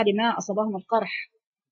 ما أصابهم القرح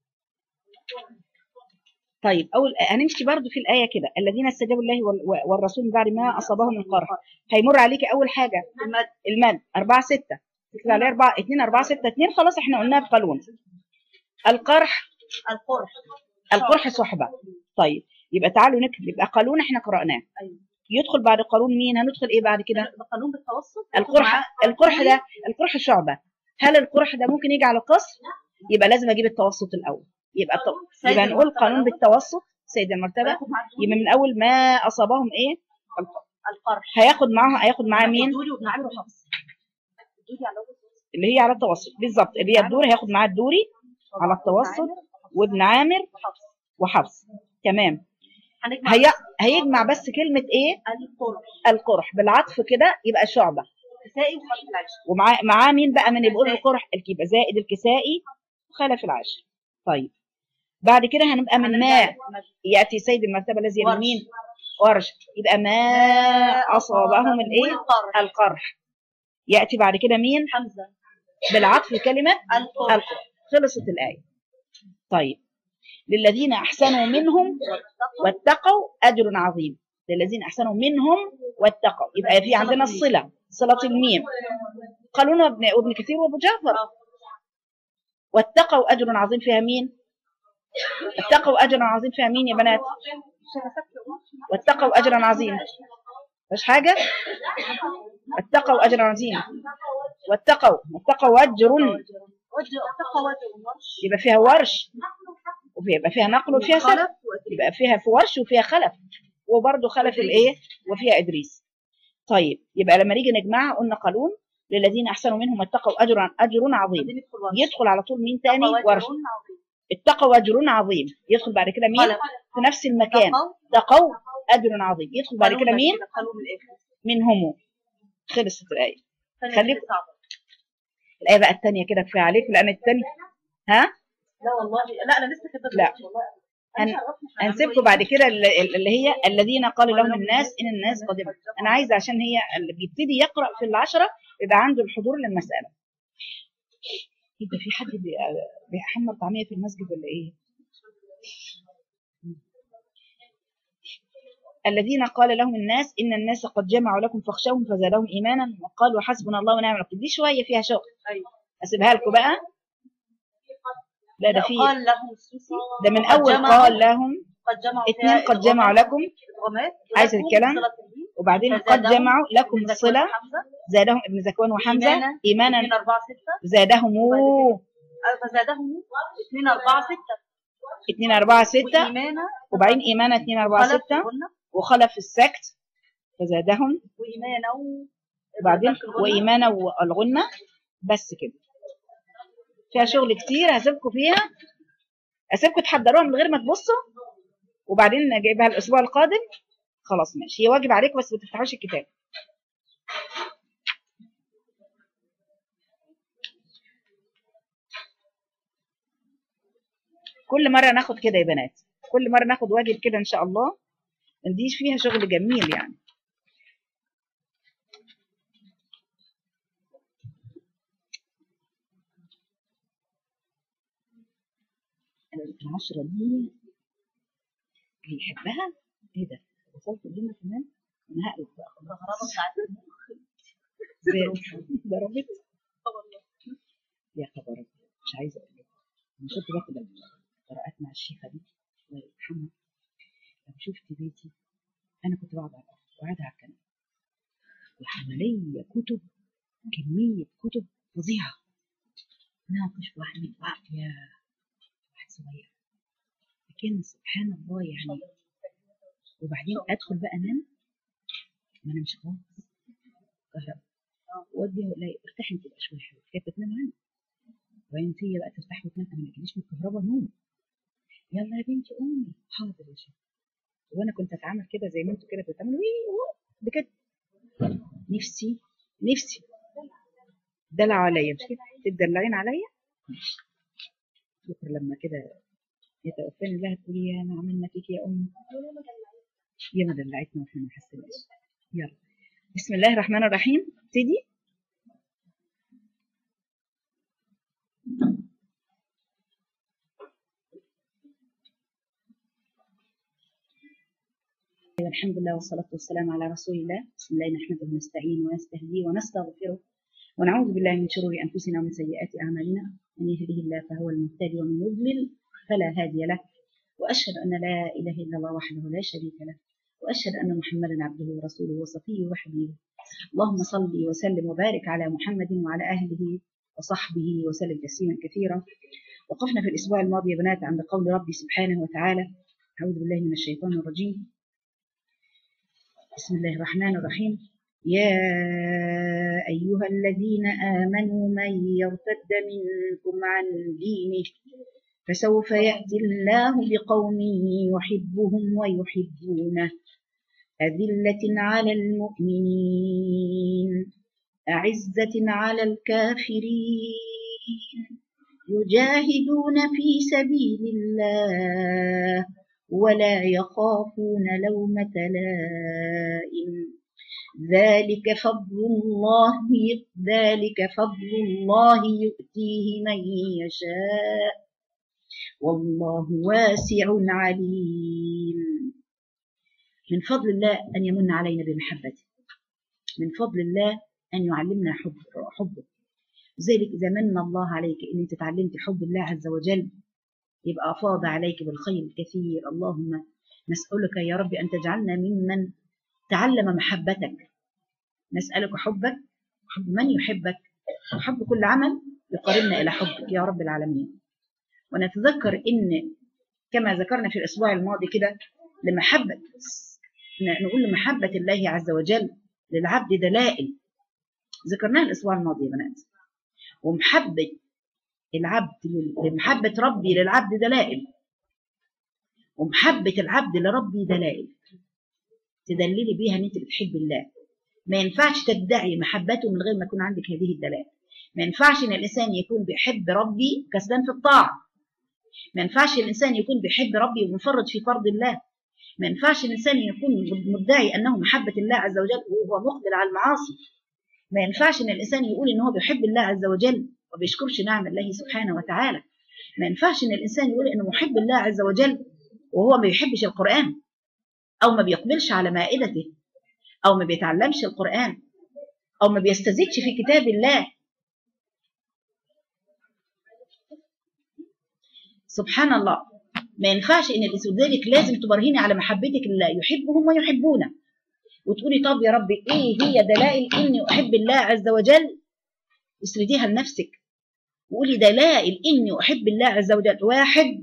طيب أول هنمشي برضو في الآية كده الذين استجابوا الله وال- والرسول من بعد ما أصابهم القرح هيمر عليك أول حاجة المد المد 4 6 تكتب عليه 4 2 4 6 2 خلاص احنا قلناها بقانون القرح القرح القرح صحبة طيب يبقى تعالوا نكتب يبقى قانون احنا قرأناه أيوة. يدخل بعد قانون مين هندخل ايه بعد كده بقانون بالتوسط القرح القرح ده القرح شعبة هل القرح ده ممكن يجي على القصر يبقى لازم اجيب التوسط الاول يبقى الت- سيد يبقى نقول المرتبة قانون الأول. بالتوسط سيد المرتبه هياخد معاه يبقى من اول ما اصابهم ايه القرح هياخد معاه هياخد معاه مين دوري وابن عامر وحفص دوري على أول اللي هي على التوسط بالظبط اللي هي الدور هياخد معاه الدوري على التوسط وابن عامر وحفص وحفص تمام هنجمع هي هيجمع بس كلمه ايه القرح القرح بالعطف كده يبقى شعبه كسائي وخلف العيش ومعاه معاه مين بقى من يبقى القرح يبقى زائد الكسائي وخلف العشر طيب بعد كده هنبقى من ما ياتي سيد المرتبه الذي ورش. يمين ورش يبقى ما اصابهم الايه القرح القرح ياتي بعد كده مين حمزة بالعطف كلمه القرح القرح خلصت الايه طيب للذين احسنوا منهم واتقوا اجر عظيم للذين احسنوا منهم واتقوا يبقى في عندنا الصله صله الميم قالون وابن وابن كثير وابو جعفر واتقوا اجر عظيم فيها مين اتقوا اجر عظيم فيها مين يا بنات واتقوا اجرا عظيما مش حاجه اتقوا اجرا عظيما واتقوا واتقوا اجر وجه اتقى وجه ورش يبقى فيها ورش ويبقى فيها نقل وفيها سلف خلف يبقى فيها في ورش وفيها خلف وبرضه خلف الايه وفيها ادريس طيب يبقى لما نيجي نجمعها قلنا قانون للذين احسنوا منهم واتقوا اجر اجر عظيم وبعدين يدخل ورش يدخل على طول مين تاني اتقى وجه ورش عظيم. اتقوا اجر عظيم يدخل بعد كده مين خلف. في نفس المكان اتقوا اتقوا اجر عظيم يدخل بعد قالوا كده بس مين قالوا من الاخر منهم خلصت الايه ثانية خليك- كده صعبة. الايه بقى الثانيه كده كفايه عليك لان الثانيه ها لا والله لا انا لسه كده لا. والله هن- أنا عرفت إحنا هنعمله هنسيبكم إيه. بعد كده اللي اللي هي الذين قال لهم الناس ان الناس قد انا عايزه عشان هي اللي بيبتدي يقرا في العشره يبقى عنده الحضور للمساله يبقى في حد بي- بيحمر طعميه في المسجد ولا ايه الذين قال لهم الناس ان الناس قد جمعوا لكم فاخشوهم فزادهم ايمانا وقالوا حسبنا الله ونعم الوكيل دي شويه فيها شغل أيوة. اسيبها لكم بقى لا ده لا، في قال لهم السوسي ده من قد اول جمعوا- قال لهم قد جمعوا اتنين فيها قد جمعوا إدغامات- لكم إدغامات عايز ولكم الكلام؟ صلة الدين. وبعدين قد فزادهم جمعوا لكم ابن زكوان الصله وحمزة زادهم ابن زكوان وحمزه إيمانا ايمانا 2 4 6 زادهم فزادهم 2 4 6 2 4 6 وإيمانا وبعدين ايمانا 2 4 خلف 6 الغنة وخلف السكت فزادهم وإيمانا و- وبعدين فتح الغنة. وايمانا والغنه بس كده فيها شغل كتير هسيبكم فيها هسيبكم تحضروها من غير ما تبصوا وبعدين جايبها الاسبوع القادم خلاص ماشي هي واجب عليكم بس ما تفتحوش الكتاب كل مرة ناخد كده يا بنات كل مرة ناخد واجب كده إن شاء الله نديش فيها شغل جميل يعني العشرة دي بيحبها ايه ده وصلت لنا كمان انا هقلب بقى خلاص الكهرباء بتاعت زي- ضربت يا خبر أبيض، مش عايزه اقول لكم انا كنت باخد القراءات مع الشيخه دي الله يرحمها لو شفت بيتي انا كنت بقعد على الأرض وقاعده على الكنبه وحواليا كتب كميه كتب فظيعه ناقش واحد واحد يا واحد صغير لكن سبحان الله يعني وبعدين ادخل بقى انام ما انامش خالص كهرباء ودي لا ارتاحي انت بقى شويه حلوه كانت بتنام عني وبعدين هي بقى ترتاح وتنام انا ما يجيليش من الكهرباء نوم يلا يا بنتي قومي حاضر يا شيخ وانا كنت اتعامل كده زي ما انتوا كده بتعملوا ايه بكده نفسي نفسي دلع عليا مش كده تدلعين عليا ماشي بكره لما كده يتوفاني الله تقولي يا ما عملنا فيك يا امي يا ما دلعتنا واحنا ما حسناش يلا بسم الله الرحمن الرحيم ابتدي الحمد لله والصلاة والسلام على رسول الله بسم الله نحمده ونستعين ونستهديه ونستغفره ونعوذ بالله من شرور أنفسنا ومن سيئات أعمالنا من يهده الله فهو المهتدي ومن يضلل فلا هادي له وأشهد أن لا إله إلا الله وحده لا شريك له وأشهد أن محمدا عبده ورسوله وصفيه وحبيبه اللهم صل وسلم وبارك على محمد وعلى أهله وصحبه وسلم تسليما كثيرا وقفنا في الأسبوع الماضي يا بنات عند قول ربي سبحانه وتعالى أعوذ بالله من الشيطان الرجيم بسم الله الرحمن الرحيم يا أيها الذين آمنوا من يرتد منكم عن دينه فسوف يأتي الله بقوم يحبهم ويحبونه أذلة على المؤمنين أعزة على الكافرين يجاهدون في سبيل الله ولا يخافون لومة لائم ذلك فضل الله ذلك فضل الله يؤتيه من يشاء والله واسع عليم من فضل الله أن يمن علينا بمحبته من فضل الله أن يعلمنا حب حبه ذلك إذا من الله عليك أن أنت تعلمت حب الله عز وجل يبقى أفاض عليك بالخير الكثير اللهم نسألك يا رب أن تجعلنا ممن تعلم محبتك نسألك حبك حب من يحبك وحب كل عمل يقربنا إلى حبك يا رب العالمين ونتذكر إن كما ذكرنا في الأسبوع الماضي كده لمحبة نقول لمحبة الله عز وجل للعبد دلائل ذكرناها الأسبوع الماضي يا بنات ومحبة العبد لمحبة ربي للعبد دلائل ومحبة العبد لربي دلائل تدللي بيها ان انت بتحب الله ما ينفعش تدعي محبته من غير ما يكون عندك هذه الدلائل ما ينفعش ان الانسان يكون بيحب ربي كسلان في الطاعه ما ينفعش الانسان يكون بيحب ربي ومفرط في فرض الله ما ينفعش الانسان يكون مدعي انه محبه الله عز وجل وهو مقبل على المعاصي ما ينفعش ان الانسان يقول ان هو بيحب الله عز وجل وبيشكرش نعم الله سبحانه وتعالى ما ينفعش ان الانسان يقول انه محب الله عز وجل وهو ما بيحبش القران او ما بيقبلش على مائدته او ما بيتعلمش القران او ما بيستزيدش في كتاب الله سبحان الله ما ينفعش ان ذلك لازم تبرهني على محبتك لله يحبهم ويحبونه وتقولي طب يا ربي ايه هي دلائل اني احب الله عز وجل اسرديها لنفسك وقولي دلائل اني احب الله عز وجل واحد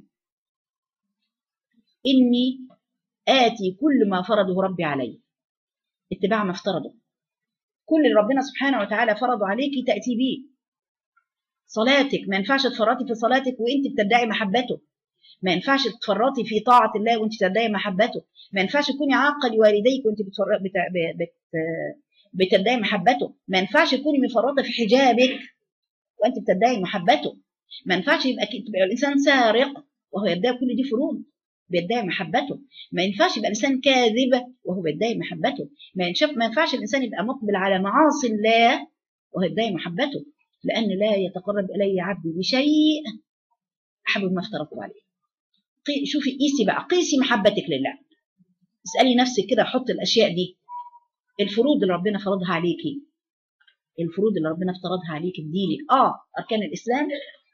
اني اتي كل ما فرضه ربي علي اتباع ما افترضه كل اللي ربنا سبحانه وتعالى فرضه عليكي تاتي بيه صلاتك ما ينفعش تفرطي في صلاتك وانت بتدعي محبته ما ينفعش تفرطي في طاعة الله وانت تدعي محبته ما ينفعش تكوني عاقة لوالديك وانت بتفر... بت... بت... بتدعي محبته ما ينفعش تكوني مفرطة في حجابك وانت بتدعي محبته ما ينفعش يبقى تبقى الانسان سارق وهو يدعي كل دي فروض بيدعي محبته ما ينفعش يبقى الانسان كاذب وهو بيدعي محبته ما ينشف ما ينفعش الانسان يبقى مقبل على معاصي الله وهو يدعي محبته لان لا يتقرب الي عبدي بشيء احب ما افترضت عليه شوفي قيسي بقى قيسي محبتك لله اسالي نفسك كده حط الاشياء دي الفروض اللي ربنا فرضها عليكي الفروض اللي ربنا افترضها عليك بدينك اه اركان الاسلام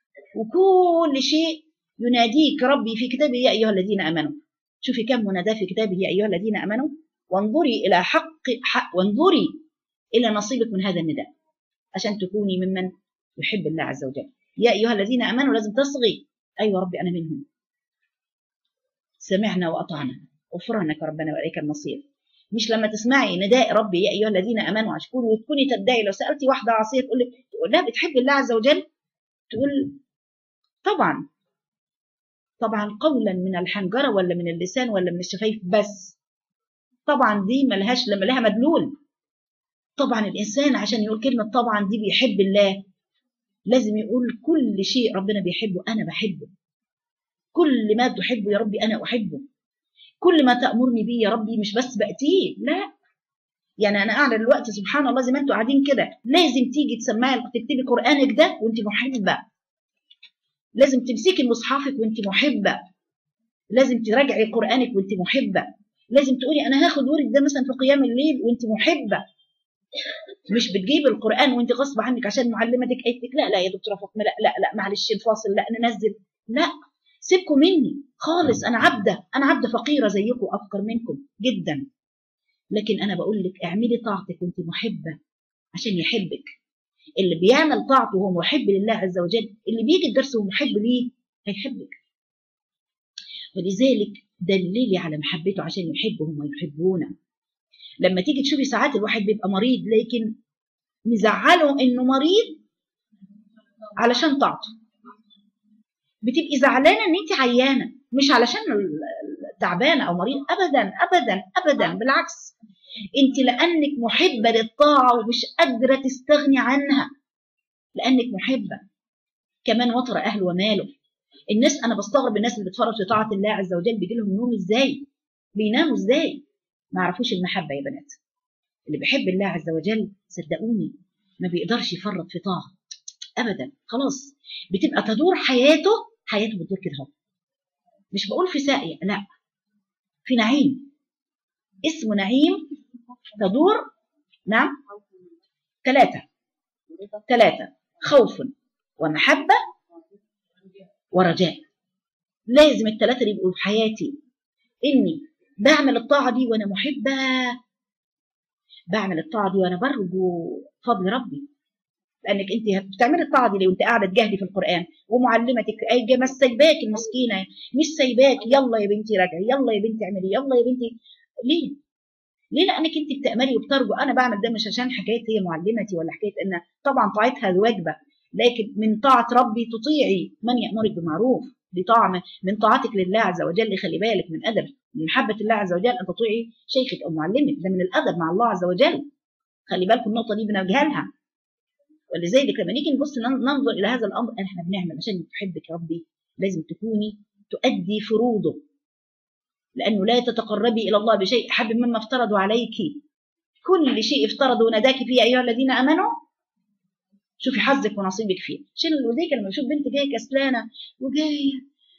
وكل شيء يناديك ربي في كتابه يا ايها الذين امنوا شوفي كم مناداه في كتابه يا ايها الذين امنوا وانظري الى حق, حق وانظري الى نصيبك من هذا النداء عشان تكوني ممن يحب الله عز وجل يا ايها الذين امنوا لازم تصغي ايوه ربي انا منهم سمعنا واطعنا غفرانك ربنا واليك المصير مش لما تسمعي نداء ربي يا ايها الذين امنوا عشكون وتكوني تدعي لو سالتي واحده عصيه تقول لك تقول لها بتحب الله عز وجل تقول طبعا طبعا قولا من الحنجره ولا من اللسان ولا من الشفايف بس طبعا دي ملهاش لما لها مدلول طبعا الانسان عشان يقول كلمه طبعا دي بيحب الله لازم يقول كل شيء ربنا بيحبه انا بحبه كل ما تحبه يا ربي انا احبه كل ما تامرني بيه يا ربي مش بس باتيه لا يعني انا قاعده دلوقتي سبحان الله زي ما انتوا قاعدين كده لازم تيجي تسمعي تكتبي قرانك ده وانت محبه لازم تمسكي مصحفك وانت محبه لازم تراجعي قرانك وانت محبه لازم تقولي انا هاخد ورد ده مثلا في قيام الليل وانت محبه مش بتجيب القران وانت غصب عنك عشان معلمتك قالت لك لا لا يا دكتوره فاطمه لا لا لا معلش الفاصل لا ننزل لا سيبكم مني خالص انا عبده انا عبده فقيره زيكم افقر منكم جدا لكن انا بقول لك اعملي طاعتك وانت محبه عشان يحبك اللي بيعمل طاعته وهو محب لله عز وجل اللي بيجي الدرس وهو محب ليه هيحبك ولذلك دللي على محبته عشان يحبهم ويحبونا لما تيجي تشوفي ساعات الواحد بيبقى مريض لكن مزعله انه مريض علشان طاعته بتبقي زعلانه ان انت عيانه مش علشان تعبانه او مريض ابدا ابدا ابدا بالعكس انت لانك محبه للطاعه ومش قادره تستغني عنها لانك محبه كمان وطر اهله وماله الناس انا بستغرب الناس اللي بتفرج في طاعه الله عز وجل بيجي لهم نوم ازاي بيناموا ازاي ما يعرفوش المحبه يا بنات اللي بيحب الله عز وجل صدقوني ما بيقدرش يفرط في طاعه ابدا خلاص بتبقى تدور حياته حياته بتدور كده اهو مش بقول في ساقيه لا في نعيم اسمه نعيم تدور نعم ثلاثة ثلاثة خوف ومحبة ورجاء لازم الثلاثة يبقوا في حياتي إني بعمل الطاعة دي وأنا محبة بعمل الطاعة دي وأنا برجو فضل ربي لأنك أنت بتعملي الطاعة دي ليه وأنت قاعدة تجاهدي في القرآن ومعلمتك أي مش سايباك المسكينة مش سايباك يلا يا بنتي راجعي يلا يا بنتي اعملي يلا يا بنتي ليه؟ ليه لانك انت بتاملي وبترجو انا بعمل ده مش عشان حكايه هي معلمتي ولا حكايه ان طبعا طاعتها واجبه لكن من طاعه ربي تطيعي من يامرك بمعروف دي طاعه من طاعتك لله عز وجل خلي بالك من ادب من محبه الله عز وجل ان تطيعي شيخك او معلمك ده من الادب مع الله عز وجل خلي بالكم النقطه دي بنجهلها ولذلك لما نيجي نبص ننظر الى هذا الامر احنا بنعمل عشان تحبك ربي لازم تكوني تؤدي فروضه لأنه لا تتقربي إلى الله بشيء أحب مما افترضوا عليك كل شيء افترضوا وناداك فيه أيها الذين آمنوا شوفي حظك ونصيبك فيه عشان الوذيك لما يشوف بنت جايه كسلانه وجايه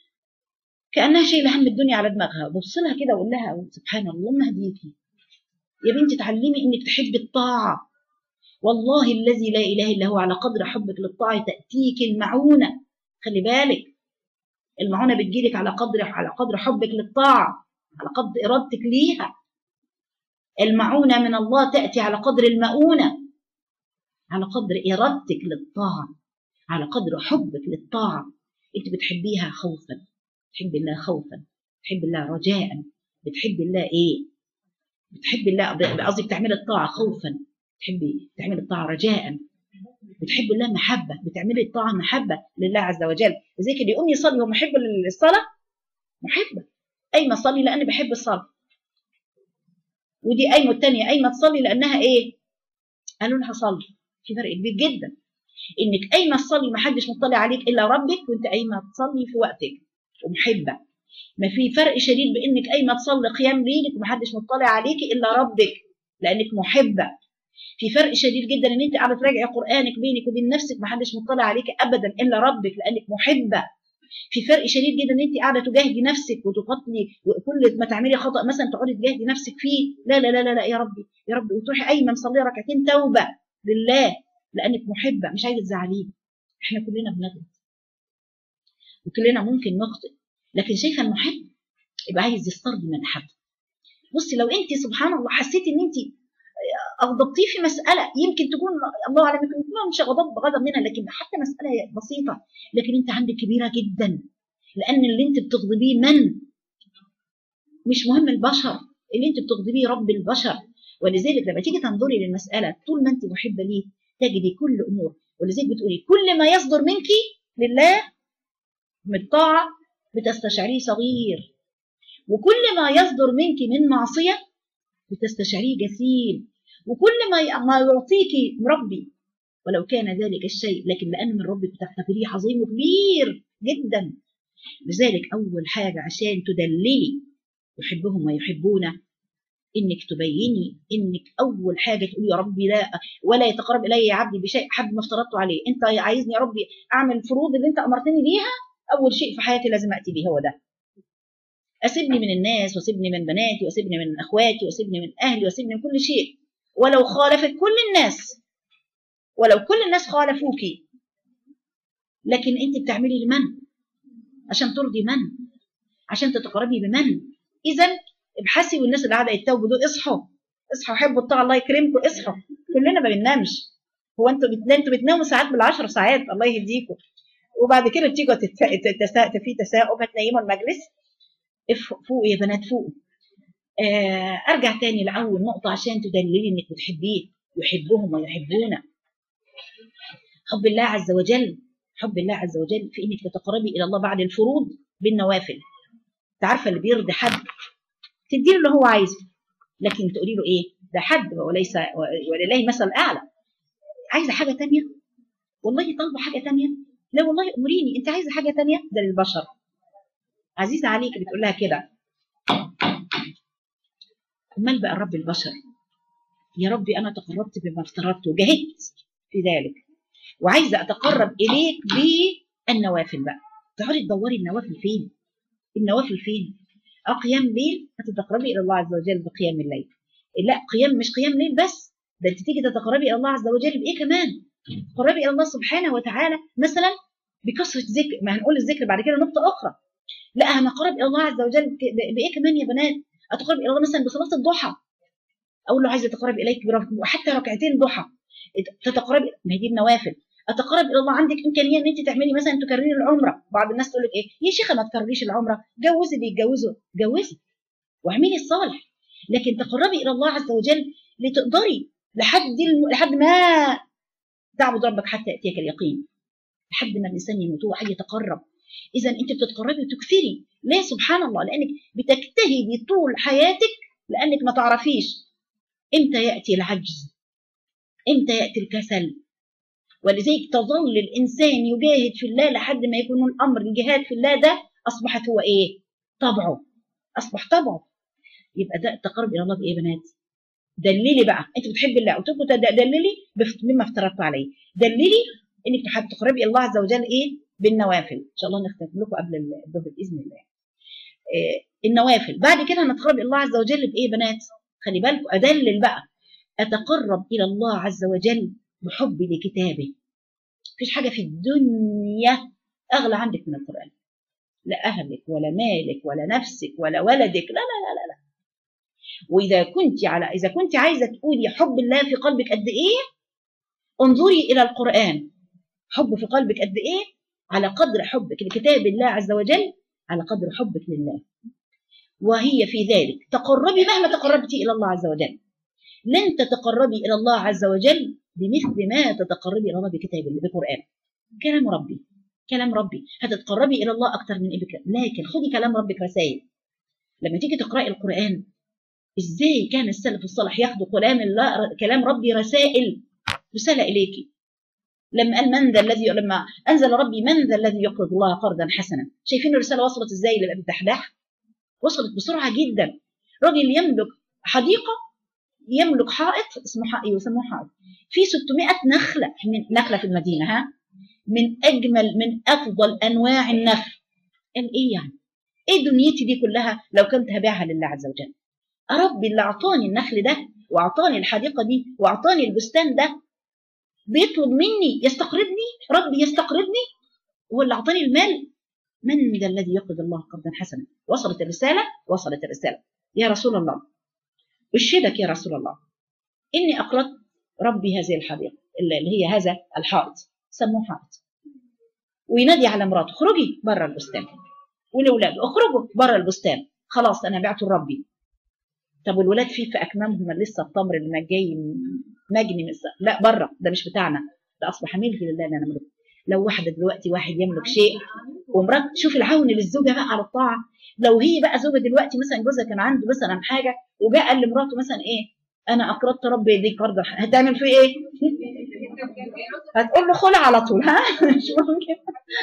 كانها شايله هم الدنيا على دماغها بص لها كده واقول لها سبحان الله ما هديكي يا بنتي تعلمي انك تحبي الطاعه والله الذي لا اله الا هو على قدر حبك للطاعه تاتيك المعونه خلي بالك المعونه بتجيلك على قدر على قدر حبك للطاعه على قدر إرادتك ليها المعونة من الله تأتي على قدر المؤونة على قدر إرادتك للطاعة على قدر حبك للطاعة أنت بتحبيها خوفا تحب الله خوفا تحب الله رجاء بتحب الله إيه بتحب الله قصدي بتعملي الطاعة خوفا تحبي تعملي الطاعة رجاء بتحب الله محبة بتعملي الطاعة محبة لله عز وجل زي كده يقوم يصلي هو محب للصلاة محبة قايمه تصلي لان بحب الصلاه ودي قايمه الثانيه قايمه تصلي لانها ايه قالوا لها صلي في فرق كبير جدا انك قايمه تصلي ما حدش مطلع عليك الا ربك وانت قايمه تصلي في وقتك ومحبه ما في فرق شديد بانك قايمه تصلي قيام ليلك وما حدش مطلع عليك الا ربك لانك محبه في فرق شديد جدا ان انت قاعده تراجعي قرانك بينك وبين نفسك ما حدش مطلع عليك ابدا الا ربك لانك محبه في فرق شديد جدا ان انت قاعده تجاهدي نفسك وتقاتلي وكل ما تعملي خطا مثلا تقعدي تجاهدي نفسك فيه لا لا لا لا, لا يا ربي يا ربي وتروحي قايمه مصليه ركعتين توبه لله لانك محبه مش عايزه تزعليه احنا كلنا بنغلط وكلنا ممكن نخطئ لكن شايفه المحب يبقى عايز يسترضي من حد بصي لو انت سبحان الله حسيتي ان انت اغضبتيه في مساله يمكن تكون الله اعلم يمكن تكون مش غضب غضب منها لكن حتى مساله بسيطه لكن انت عندك كبيره جدا لان اللي انت بتغضبيه من مش مهم البشر اللي انت بتغضبيه رب البشر ولذلك لما تيجي تنظري للمساله طول ما انت محبه ليه تجدي كل امور ولذلك بتقولي كل ما يصدر منك لله من الطاعه بتستشعريه صغير وكل ما يصدر منك من معصيه بتستشعريه جسيم وكل ما ما يعطيك ربي ولو كان ذلك الشيء لكن لأن من ربك بتعتبريه عظيم وكبير جدا لذلك أول حاجة عشان تدللي يحبهم ويحبون انك تبيني انك اول حاجه تقولي يا ربي لا ولا يتقرب الي يا عبدي بشيء حد ما افترضته عليه انت عايزني يا ربي اعمل الفروض اللي انت امرتني بيها اول شيء في حياتي لازم اتي بيه هو ده اسيبني من الناس واسيبني من بناتي واسيبني من اخواتي واسيبني من اهلي واسيبني من كل شيء ولو خالفت كل الناس ولو كل الناس خالفوكي لكن انت بتعملي لمن عشان ترضي من عشان تتقربي بمن اذا ابحثي والناس اللي قاعده يتوبوا دول اصحوا اصحوا حبوا الطاعه الله يكرمكم اصحوا كلنا ما بننامش هو انتوا بت... انتوا بتناموا ساعات بالعشر ساعات الله يهديكم وبعد كده تيجوا تت... تت... في تساؤب هتنيموا المجلس فوقوا يا بنات فوقوا آه ارجع تاني لاول نقطه عشان تدللي انك بتحبيه يحبهم ويحبونا حب الله عز وجل حب الله عز وجل في انك تتقربي الى الله بعد الفروض بالنوافل انت عارفه اللي بيرضي حد تديله اللي هو عايزه لكن تقولي له ايه ده حد وليس ولله مثل اعلى عايزه حاجه تانية والله طالبه حاجه تانية لا والله امريني انت عايزه حاجه تانية ده للبشر عزيزه عليك بتقول لها كده امال بقى رب البشر يا ربي انا تقربت بما افترضت وجهدت في ذلك وعايزه اتقرب اليك بالنوافل بقى تقعدي تدوري النوافل فين النوافل فين اه قيام ليل هتتقربي الى الله عز وجل بقيام الليل لا قيام مش قيام ليل بس ده انت تيجي تتقربي الى الله عز وجل بايه كمان تقربي الى الله سبحانه وتعالى مثلا بكثره ذكر ما هنقول الذكر بعد كده نقطه اخرى لا هنقرب الى الله عز وجل بايه كمان يا بنات اتقرب الى الله مثلا بصلاه الضحى اقول له عايزه اتقرب اليك وحتى ركعتين ضحى تتقربي ما هي دي النوافل اتقرب الى الله عندك امكانيه ان انت تعملي مثلا تكرري العمره بعض الناس تقول لك ايه يا شيخه ما تكرريش العمره جوزي بيتجوزوا جوزي واعملي الصالح لكن تقربي الى الله عز وجل لتقدري لحد الم... لحد ما تعبد ربك حتى ياتيك اليقين لحد ما الانسان يموت وحي يتقرب اذا انت بتتقربي وتكثري ليه سبحان الله لانك بتجتهدي طول حياتك لانك ما تعرفيش امتى ياتي العجز امتى ياتي الكسل ولذلك تظل الانسان يجاهد في الله لحد ما يكون الامر الجهاد في الله ده اصبحت هو ايه طبعه اصبح طبعه يبقى ده التقرب الى الله بايه يا بنات دللي بقى انت بتحبي الله قلت لكم دللي مما افترضت عليه دللي انك تقربي الى الله عز وجل ايه بالنوافل ان شاء الله نختم لكم قبل الظهر باذن الله إيه النوافل بعد كده هنتقرب الى الله عز وجل بايه يا بنات خلي بالكم ادلل بقى اتقرب الى الله عز وجل بحبي لكتابه مفيش حاجه في الدنيا اغلى عندك من القران لا اهلك ولا مالك ولا نفسك ولا ولدك لا لا لا لا, لا. واذا كنت على اذا كنت عايزه تقولي حب الله في قلبك قد ايه انظري الى القران حب في قلبك قد ايه على قدر حبك لكتاب الله عز وجل على قدر حبك لله وهي في ذلك تقربي مهما تقربتي الى الله عز وجل لن تتقربي الى الله عز وجل بمثل ما تتقربي الى الله بكتاب الله بقران كلام ربي كلام ربي هتتقربي الى الله اكتر من ابك لكن خدي كلام ربك رسائل لما تيجي تقراي القران ازاي كان السلف الصالح ياخدوا كلام الله كلام ربي رسائل رساله اليكي لما قال من ذا الذي لما انزل ربي من ذا الذي يقرض الله قرضا حسنا شايفين الرساله وصلت ازاي للابي الدحداح وصلت بسرعه جدا راجل يملك حديقه يملك حائط اسمه حائط يسموه حائط في 600 نخله من نخله في المدينه ها من اجمل من افضل انواع النخل قال ايه يعني ايه دنيتي دي كلها لو كنت هبيعها لله عز وجل ربي اللي اعطاني النخل ده واعطاني الحديقه دي واعطاني البستان ده بيطلب مني يستقرضني ربي يستقرضني هو اللي اعطاني المال من ذا الذي يقرض الله قرضا حسنا وصلت الرساله وصلت الرساله يا رسول الله اشهدك يا رسول الله اني اقرضت ربي هذه الحديقه اللي هي هذا الحائط سموه حائط وينادي على مراته اخرجي بره البستان والاولاد اخرجوا بره البستان خلاص انا بعته لربي طب والولاد فيه في اكمامهم لسه التمر اللي جاي مجني من لا بره ده مش بتاعنا ده اصبح ملك لله اللي انا ملك لو واحده دلوقتي واحد يملك شيء ومرات شوف العون للزوجه بقى على الطاعه لو هي بقى زوجه دلوقتي مثلا جوزها كان عنده مثلا حاجه وجاء قال لمراته مثلا ايه انا اقرضت ربي يديك قرضا هتعمل فيه ايه؟ هتقول له خلع على طول ها مش ممكن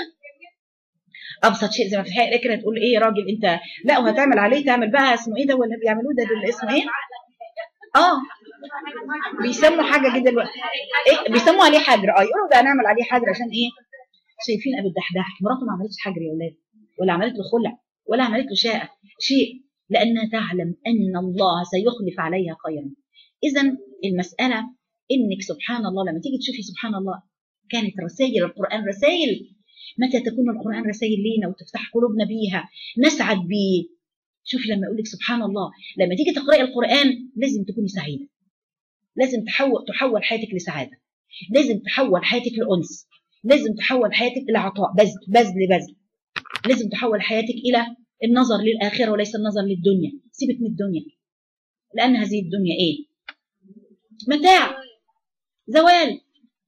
ابسط شيء زي ما في الحقيقه كده تقول ايه يا راجل انت لا وهتعمل عليه تعمل بقى اسمه ايه ده ولا بيعملوه ده اللي اسمه ايه؟ اه بيسموا حاجه كده دلوقتي ايه بيسموا عليه حجر اه يقولوا ده هنعمل عليه حجر عشان ايه؟ شايفين ابي الدحداح مراته ما عملتش حجر يا اولاد ولا عملت له خلع ولا عملت له شاقه شيء لأنها تعلم أن الله سيخلف عليها خيرا إذا المسألة إنك سبحان الله لما تيجي تشوفي سبحان الله كانت رسائل القرآن رسائل متى تكون القرآن رسائل لينا وتفتح قلوبنا بيها نسعد بيه شوفي لما أقول لك سبحان الله لما تيجي تقرأي القرآن لازم تكوني سعيدة لازم تحول تحول حياتك لسعادة لازم تحول حياتك لأنس لازم تحول حياتك إلى عطاء بذل بذل بذل لازم تحول حياتك إلى النظر للآخرة وليس النظر للدنيا سيبك من الدنيا لأن هذه الدنيا إيه متاع زوال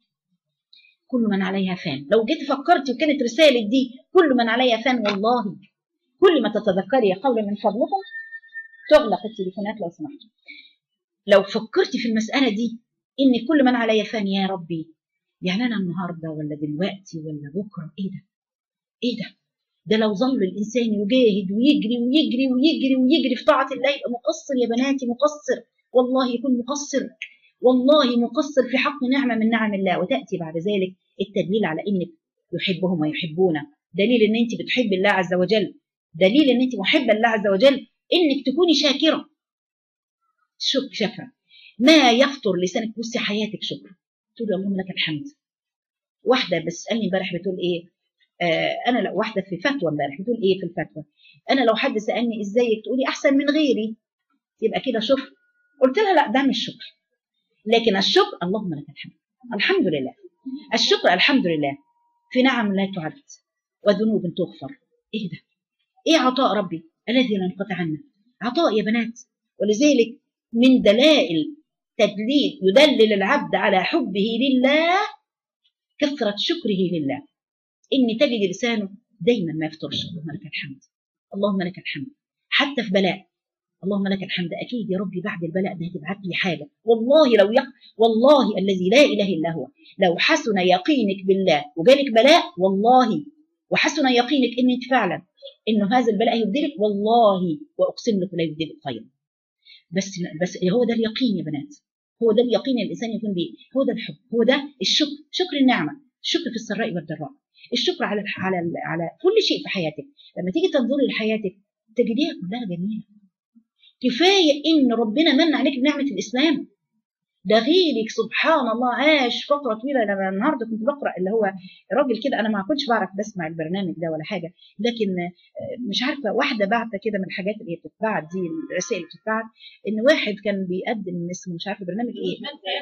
كل من عليها فان لو جيت فكرتي وكانت رسالة دي كل من عليها فان والله كل ما تتذكري قولا من فضلكم تغلق التليفونات لو سمحتوا لو فكرتي في المسألة دي إن كل من عليها فان يا ربي يعني أنا النهاردة ولا دلوقتي ولا بكرة إيه ده إيه ده ده لو ظل الإنسان يجاهد ويجري ويجري ويجري ويجري في طاعة الله يبقى مقصر يا بناتي مقصر والله يكون مقصر والله مقصر في حق نعمة من نعم الله وتأتي بعد ذلك التدليل على إنك يحبهم ويحبونه دليل إن أنت بتحب الله عز وجل دليل إن أنت محبة الله عز وجل إنك تكوني شاكرة شك شكرا ما يفطر لسانك بصي حياتك شكر تقول اللهم لك الحمد واحدة بتسألني امبارح بتقول إيه آه أنا لو واحدة في فتوى امبارح بتقول إيه في الفتوى أنا لو حد سألني إزيك تقولي أحسن من غيري يبقى كده شكر قلت لها لا ده مش شكر لكن الشكر اللهم لك الحمد الحمد لله الشكر الحمد لله في نعم لا تعد وذنوب تغفر ايه ده ايه عطاء ربي الذي لا ينقطع عنا عطاء يا بنات ولذلك من دلائل تدليل يدلل العبد على حبه لله كثرة شكره لله إن تجد لسانه دايما ما يفطرش اللهم لك الحمد اللهم لك الحمد حتى في بلاء اللهم لك الحمد اكيد يا ربي بعد البلاء ده هتبعت لي حاجه والله لو يق... والله الذي لا اله الا هو لو حسن يقينك بالله وجالك بلاء والله وحسن يقينك ان انت فعلا انه هذا البلاء يبدلك والله واقسم لك لا يبدلك خيرا بس بس هو ده اليقين يا بنات هو ده اليقين الانسان يكون به هو ده الحب هو ده الشكر شكر النعمه الشكر في السراء والضراء الشكر على على على كل شيء في حياتك لما تيجي تنظري لحياتك تجديها كلها جميله كفايه ان ربنا من عليك بنعمه الاسلام ده غيرك سبحان الله عاش فتره طويله انا النهارده كنت بقرا اللي هو راجل كده انا ما كنتش بعرف بسمع البرنامج ده ولا حاجه لكن مش عارفه واحده بعتة كده من الحاجات اللي هي بتتبعت دي الرسائل اللي بتتبعت ان واحد كان بيقدم اسمه مش عارفه برنامج ايه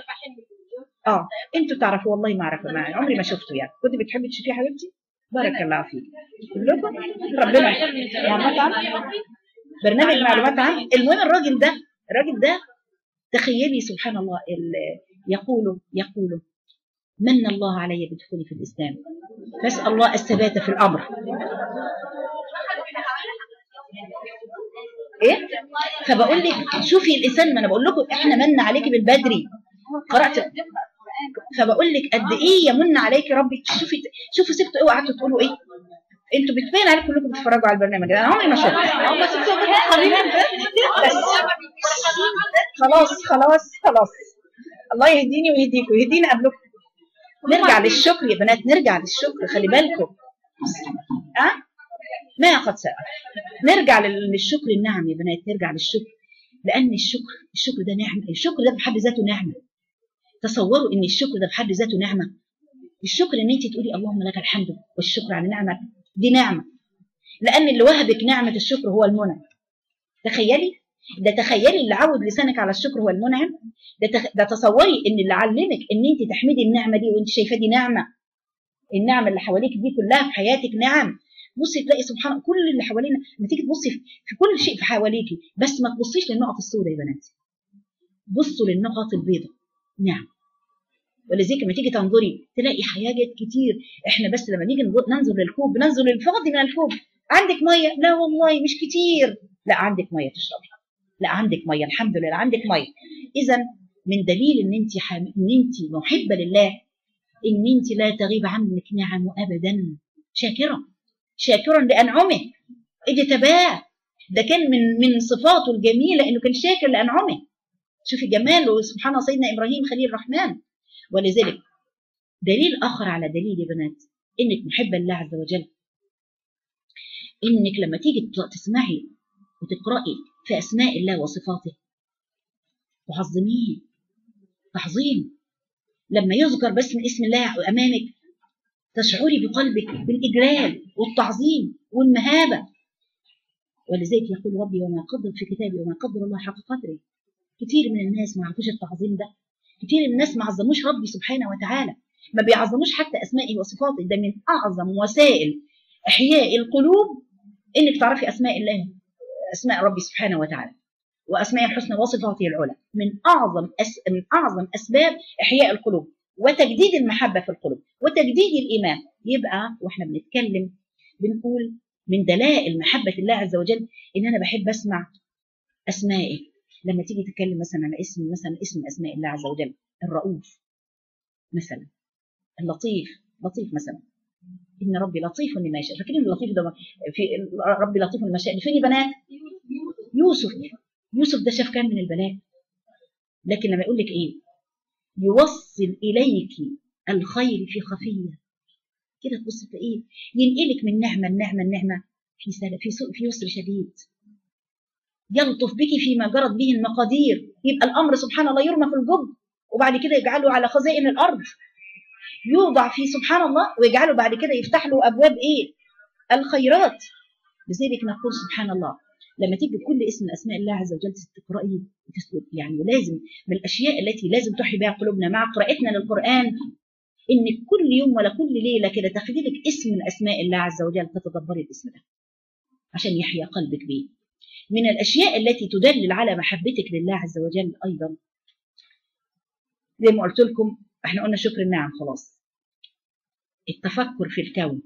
اه انتوا تعرفوا والله ما اعرفه ما عمري ما شفته يعني كنت بتحبي تشوفيه يا حبيبتي بارك الله فيك كلكم ربنا معلومات عامه برنامج معلومات عامه المهم الراجل ده الراجل ده تخيلي سبحان الله يقول يقول من الله علي بدخولي في الاسلام فاسال الله الثبات في الامر ايه فبقول لك شوفي الانسان ما انا بقول لكم احنا من عليك بالبدري قرات فبقول لك قد ايه يمن عليك ربي شوفي شوفوا سبتوا ايه وقعدتوا تقولوا ايه انتوا بتبين عليكم كلكم بتتفرجوا على البرنامج ده انا عمري ما شفته بس خلاص خلاص خلاص الله يهديني ويهديكم ويهدينا قبلكم نرجع للشكر يا بنات نرجع للشكر خلي بالكم أه؟ ما قد سأل نرجع للشكر النعم يا بنات نرجع للشكر لأن الشكر الشكر ده نعمة الشكر ده بحد ذاته نعمة تصوروا إن الشكر ده بحد ذاته نعمة الشكر إن أنت تقولي اللهم لك الحمد والشكر على نعمة دي نعمة لأن اللي وهبك نعمة الشكر هو المنعم تخيلي ده تخيلي اللي عود لسانك على الشكر هو المنعم ده, تخ... ده تصوري ان اللي علمك ان انت تحمدي النعمه دي وانت شايفاه دي نعمه النعمه اللي حواليك دي كلها في حياتك نعم بصي تلاقي سبحان الله كل اللي حوالينا لما تيجي تبصي في كل شيء في حواليكي بس ما تبصيش للنقط السوداء يا بناتي بصوا للنقط البيضاء نعم ولذلك لما تيجي تنظري تلاقي حاجات كتير احنا بس لما نيجي ننظر للكوب بننظر للفاضي من الكوب عندك ميه لا والله مش كتير لا عندك ميه تشربي لا عندك ميه الحمد لله عندك ميه اذا من دليل ان انت حام... ان انت محبه لله ان انت لا تغيب عنك نعمه ابدا شاكره شاكرا لانعمه اجتباه ده كان من من صفاته الجميله انه كان شاكر لانعمه شوفي جماله سبحان الله سيدنا ابراهيم خليل الرحمن ولذلك دليل اخر على دليل يا بنات انك محبه لله عز وجل انك لما تيجي تسمعي وتقرأي في أسماء الله وصفاته تعظميه تعظيم لما يذكر باسم اسم الله أمامك تشعري بقلبك بالإجلال والتعظيم والمهابة ولذلك يقول ربي وما قدر في كتابي وما قدر الله حق قدره كتير من الناس ما عرفوش التعظيم ده كتير من الناس ما عظموش ربي سبحانه وتعالى ما بيعظموش حتى اسمائه وصفاته ده من اعظم وسائل احياء القلوب انك تعرفي اسماء الله اسماء ربي سبحانه وتعالى واسماء الحسنى وصفاته العلى من اعظم أس... من اعظم اسباب احياء القلوب وتجديد المحبه في القلوب وتجديد الايمان يبقى واحنا بنتكلم بنقول من دلائل محبه الله عز وجل ان انا بحب اسمع اسمائه لما تيجي تتكلم مثلا على اسم مثلا اسم اسماء الله عز وجل الرؤوف مثلا اللطيف لطيف مثلا ان ربي لطيف لما يشاء فاكرين اللطيف ده في ربي لطيف لما يشاء فين بنات يوسف يوسف ده شاف كام من البلاء لكن لما يقول لك ايه يوصل اليك الخير في خفيه كده تبص تلاقيه ينقلك من نعمه لنعمه لنعمه في سل... في سوء في يسر شديد يلطف بك فيما جرت به المقادير يبقى الامر سبحان الله يرمى في الجب وبعد كده يجعله على خزائن الارض يوضع فيه سبحان الله ويجعله بعد كده يفتح له ابواب ايه الخيرات لذلك نقول سبحان الله لما تيجي كل اسم من اسماء الله عز وجل تقرايه يعني لازم من الاشياء التي لازم تحيي بها قلوبنا مع قراءتنا للقران ان كل يوم ولا كل ليله كده تاخدي لك اسم من اسماء الله عز وجل تتدبري الاسم ده عشان يحيا قلبك بيه من الاشياء التي تدلل على محبتك لله عز وجل ايضا زي ما قلت لكم احنا قلنا شكر النعم خلاص التفكر في الكون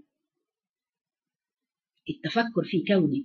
التفكر في كونه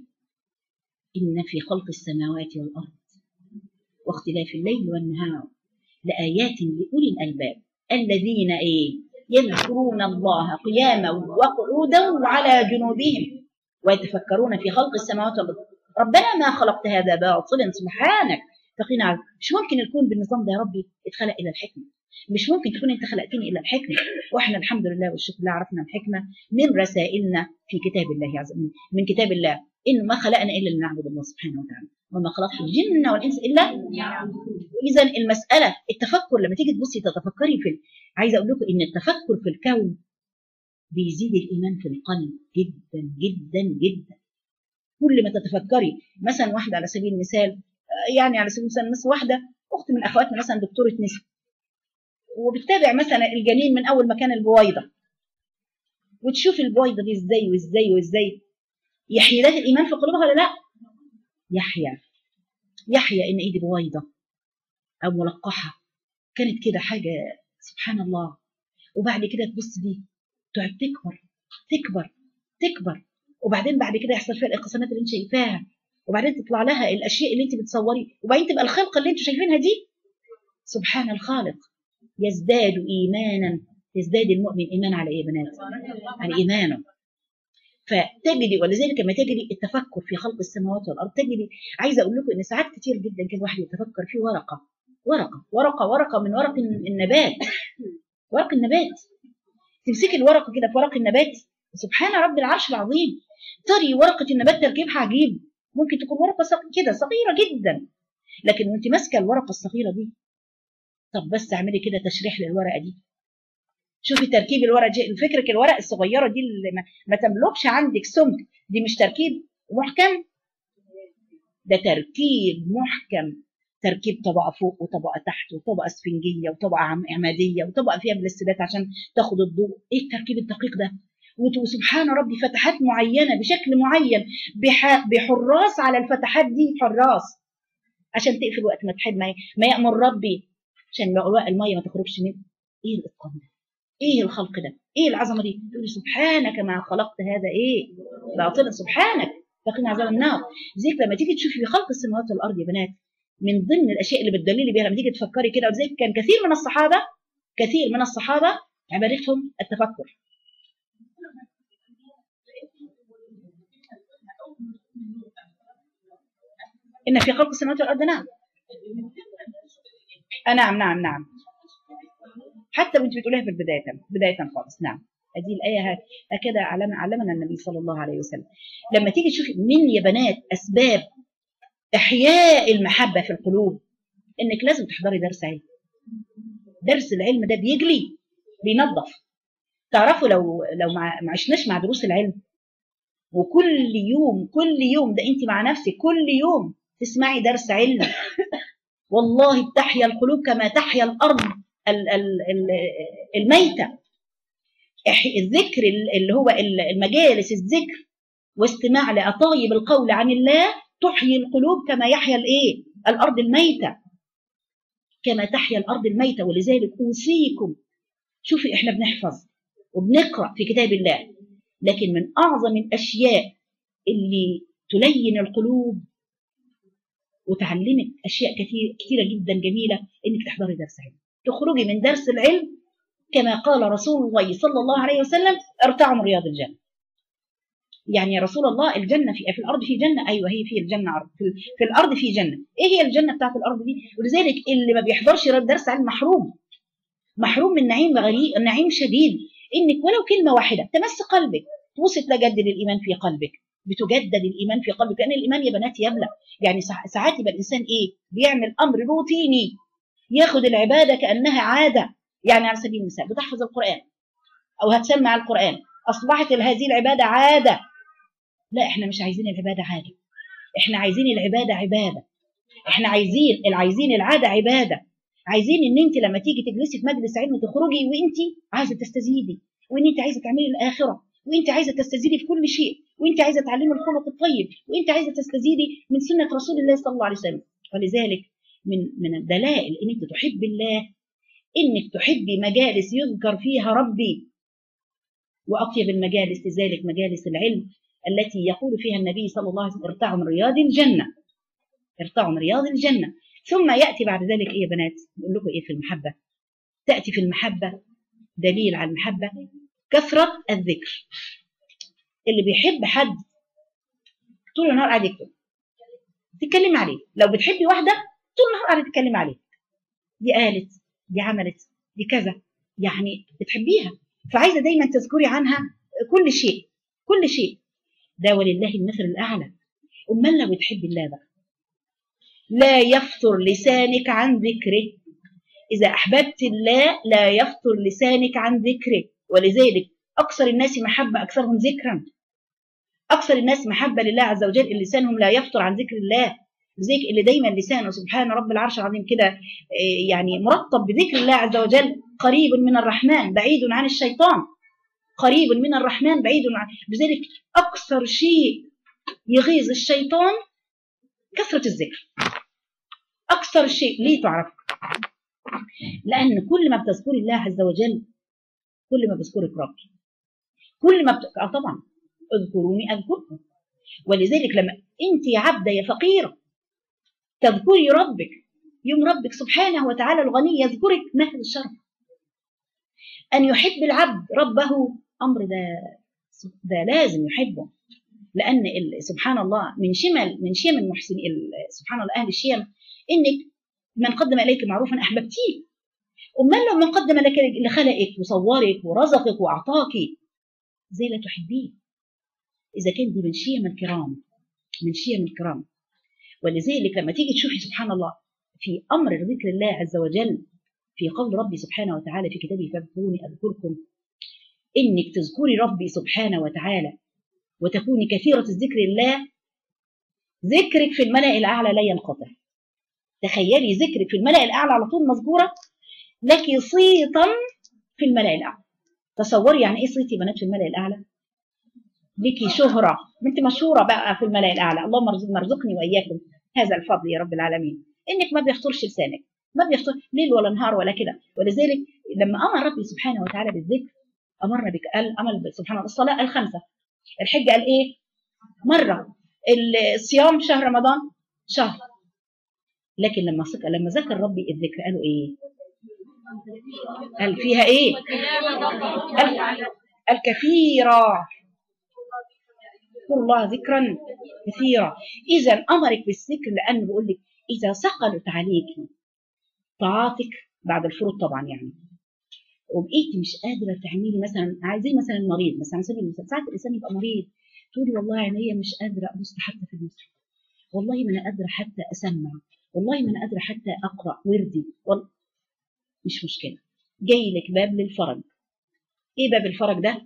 إن في خلق السماوات والأرض واختلاف الليل والنهار لآيات لأولي الألباب الذين إيه يذكرون الله قياما وقعودا وعلى جنوبهم ويتفكرون في خلق السماوات والأرض ربنا ما خلقت هذا باطلا سبحانك فقنا مش ممكن الكون بالنظام ده يا ربي اتخلق إلى الحكمة مش ممكن تكون انت خلقتني الا الحكمه واحنا الحمد لله والشكر لله عرفنا الحكمه من رسائلنا في كتاب الله عز وجل من كتاب الله ان ما خلقنا الا لنعبد الله سبحانه وتعالى وما خلقت الجن والانس الا اذا المساله التفكر لما تيجي تبصي تتفكري في عايزه اقول لكم ان التفكر في الكون بيزيد الايمان في القلب جدا جدا جدا كل ما تتفكري مثلا واحده على سبيل المثال يعني على سبيل المثال مثلا واحده اخت من اخواتنا مثلا دكتوره نساء وبتتابع مثلا الجنين من اول ما كان البويضه وتشوف البويضه دي ازاي وازاي وازاي يحيى لها الايمان في قلوبها ولا لا؟ يحيى يحيى ان ايدي بويضه او ملقحه كانت كده حاجه سبحان الله وبعد كده تبص دي تقعد تكبر تكبر تكبر وبعدين بعد كده يحصل فيها الانقسامات اللي انت شايفاها وبعدين تطلع لها الاشياء اللي انت بتصوري وبعدين تبقى الخلقه اللي انتوا شايفينها دي سبحان الخالق يزداد ايمانا يزداد المؤمن ايمان على ايه يا بنات؟ على ايمانه فتجري ولذلك لما تجري التفكر في خلق السماوات والارض تجري عايزه اقول لكم ان ساعات كتير جدا كان الواحد يتفكر في ورقه ورقه ورقه ورقه من ورق النبات ورق النبات تمسكي الورقه كده في ورق النبات سبحان رب العرش العظيم تري ورقه النبات تركيبها عجيب ممكن تكون ورقه كده صغيره جدا لكن وانت ماسكه الورقه الصغيره دي طب بس اعملي كده تشريح للورقه دي شوفي تركيب الورقه دي فكرك الورق الصغيره دي اللي ما, ما تملكش عندك سمك دي مش تركيب محكم ده تركيب محكم تركيب طبقه فوق وطبقه تحت وطبقه اسفنجيه وطبقه عماديه وطبقه فيها بلاستيدات عشان تاخد الضوء ايه التركيب الدقيق ده وسبحان ربي فتحات معينه بشكل معين بحراس على الفتحات دي حراس عشان تقفل وقت ما تحب ما يامر ربي عشان الميه ما تخرجش من ايه الاتقان ده ايه الخلق ده ايه العظمه دي تقولي سبحانك ما خلقت هذا ايه باطلا سبحانك فقنا عذاب النار زيك لما تيجي تشوفي في خلق السماوات والارض يا بنات من ضمن الاشياء اللي بتدللي بيها لما تيجي تفكري كده وزيك كان كثير من الصحابه كثير من الصحابه عبادتهم التفكر ان في خلق السماوات والارض نعم نعم نعم نعم حتى وانت بتقوليها في البدايه بدايه خالص نعم هذه الايه هكذا علم علمنا النبي صلى الله عليه وسلم لما تيجي تشوفي من يا بنات اسباب احياء المحبه في القلوب انك لازم تحضري درس علم درس العلم ده بيجلي بينظف تعرفوا لو لو ما ما عشناش مع دروس العلم وكل يوم كل يوم ده انت مع نفسك كل يوم تسمعي درس علم والله بتحيا القلوب كما تحيا الارض ال- ال- ال- الميته إح- الذكر ال- اللي هو ال- المجالس الذكر واستماع لأطايب القول عن الله تحيي القلوب كما يحيا الايه الارض الميته كما تحيا الارض الميته ولذلك اوصيكم شوفي احنا بنحفظ وبنقرا في كتاب الله لكن من اعظم الاشياء اللي تلين القلوب وتعلمك اشياء كثير كثيره جدا جميله انك تحضري درس علم تخرجي من درس العلم كما قال رسول الله صلى الله عليه وسلم ارتعوا من رياض الجنه يعني يا رسول الله الجنه في في الارض في جنه ايوه هي في الجنه عرض في, في الارض في جنه ايه هي الجنه بتاعت الارض دي ولذلك اللي ما بيحضرش درس علم محروم محروم من نعيم غريب نعيم شديد انك ولو كلمه واحده تمس قلبك توصل تجدد الايمان في قلبك بتجدد الايمان في قلبك لان الايمان يا بنات يبلى يعني سا- ساعات يبقى الانسان ايه بيعمل امر روتيني ياخد العباده كانها عاده يعني على سبيل المثال بتحفظ القران او هتسمع القران اصبحت هذه العباده عاده لا احنا مش عايزين العباده عاده احنا عايزين العباده عباده احنا عايزين عايزين العاده عباده عايزين ان انت لما تيجي تجلسي في مجلس علم تخرجي وانت عايزه تستزيدي وان انت عايزه تعملي الاخره وانت عايزه تستزيدي في كل شيء وانت عايزه تعلمي الخلق الطيب وانت عايزه تستزيدي من سنه رسول الله صلى الله عليه وسلم ولذلك من من الدلائل ان انت تحبي الله انك تحبي مجالس يذكر فيها ربي واطيب المجالس لذلك مجالس العلم التي يقول فيها النبي صلى الله عليه وسلم ارتعوا من رياض الجنه ارتعوا من رياض الجنه ثم ياتي بعد ذلك ايه يا بنات نقول لكم ايه في المحبه تاتي في المحبه دليل على المحبه كثره الذكر اللي بيحب حد طول النهار قاعد يكتب تتكلمي عليه لو بتحبي واحده طول النهار قاعده تتكلمي عليه دي قالت دي عملت دي كذا يعني بتحبيها فعايزه دايما تذكري عنها كل شيء كل شيء ده ولله المثل الاعلى امال لو بتحبي الله بقى لا يفتر لسانك عن ذكره اذا احببت الله لا يفتر لسانك عن ذكره ولذلك اكثر الناس محبه اكثرهم ذكرا اكثر الناس محبه لله عز وجل اللي لسانهم لا يفتر عن ذكر الله لذلك اللي دايما لسانه سبحان رب العرش العظيم كده إيه، يعني مرطب بذكر الله عز وجل قريب من الرحمن بعيد عن الشيطان قريب من الرحمن بعيد عن لذلك اكثر شيء يغيظ الشيطان كثره الذكر اكثر شيء ليه تعرف لان كل ما بتذكري الله عز وجل كل ما بيذكرك ربي كل ما بت... آه طبعا اذكروني اذكركم ولذلك لما انت يا عبده يا فقيره تذكري ربك يوم ربك سبحانه وتعالى الغني يذكرك مهد الشرف ان يحب العبد ربه امر ده ده لازم يحبه لان ال- سبحان الله من شمل من شيم المحسنين ال- سبحان الله اهل الشيم انك من قدم اليك معروفا احببتيه امال لو من قدم لك اللي خلقك وصورك ورزقك واعطاك زي لا تحبيه اذا كان دي من شيم الكرام من شيم الكرام ولذلك لما تيجي تشوفي سبحان الله في امر ذكر الله عز وجل في قول ربي سبحانه وتعالى في كتابه فاذكروني اذكركم انك تذكري ربي سبحانه وتعالى وتكوني كثيره الذكر الله ذكرك في الملأ الاعلى لا ينقطع تخيلي ذكرك في الملأ الاعلى على طول مذكوره لك صيتا في الملأ الاعلى تصوري يعني ايه صيتي بنات في الملأ الاعلى ليكي شهرة انت مشهورة بقى في الملأ الأعلى اللهم ارزق- ارزقني وإياكم هذا الفضل يا رب العالمين إنك ما بيخطرش لسانك ما بيخطر ليل ولا نهار ولا كده ولذلك لما أمر ربي سبحانه وتعالى بالذكر أمرنا بك قال أمر سبحانه وتعالى الصلاة الخمسة الحج قال إيه مرة الصيام شهر رمضان شهر لكن لما سك... لما ذكر ربي الذكر قالوا إيه قال فيها إيه قال الكثيرة اذكروا الله ذكرا كثيرا اذا امرك بالذكر لانه بيقول لك اذا ثقلت عليك طاعاتك بعد الفروض طبعا يعني وبقيتي مش قادره تعملي مثلا عايزين مثلا المريض مثلا على سبيل المثال ساعات الانسان يبقى مريض تقولي والله عينيا مش قادره ابص حتى في المسجد والله ما انا قادره حتى اسمع والله ما انا قادره حتى اقرا وردي وال... مش مشكله جاي لك باب للفرج ايه باب الفرج ده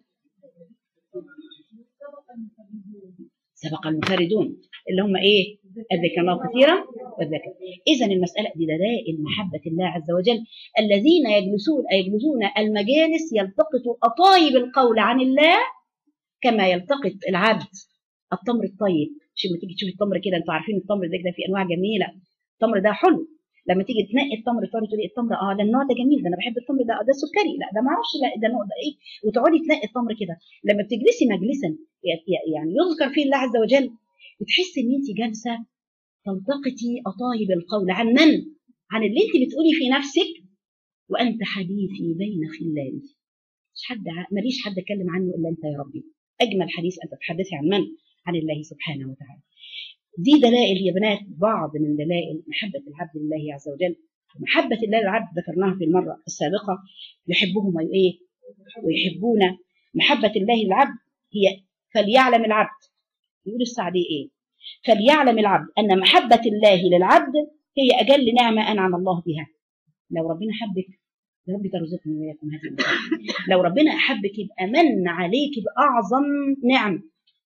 سبق المفردون اللي هم ايه الذكر الله كثيرا والذكر اذا المساله دي دلائل محبه الله عز وجل الذين يجلسون يجلسون المجالس يلتقط اطايب القول عن الله كما يلتقط العبد التمر الطيب مش لما تيجي تشوفي التمر كده انتوا عارفين التمر ده كده فيه انواع جميله التمر ده حلو لما تيجي تنقي التمر تقعدي تقولي التمر اه ده النوع ده جميل ده انا بحب التمر ده آه، ده سكري لا ده ما اعرفش لا ده نوع ده ايه وتقعدي تنقي التمر كده لما بتجلسي مجلسا يعني يذكر فيه الله عز وجل بتحسي ان انت جالسه تلتقطي اطايب القول عن من؟ عن اللي انت بتقولي في نفسك وانت حديثي بين خلالي مش حد ع- ماليش حد اتكلم عنه الا انت يا ربي اجمل حديث ان تتحدثي عن من؟ عن الله سبحانه وتعالى دي دلائل يا بنات بعض من دلائل محبة العبد لله عز وجل محبة الله للعبد ذكرناها في المرة السابقة يحبهم وإيه ويحبون محبة الله للعبد هي فليعلم العبد يقول السعدي إيه فليعلم العبد أن محبة الله للعبد هي أجل نعمة أنعم الله بها لو ربنا حبك يا رب ترزقني وإياكم هذه النعمة. لو ربنا أحبك يبقى من عليك بأعظم نعمة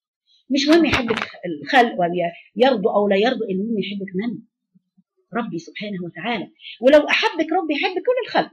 مش مهم يحبك الخلق ويرضوا او لا يرضوا المهم يحبك من ربي سبحانه وتعالى ولو احبك ربي يحبك كل الخلق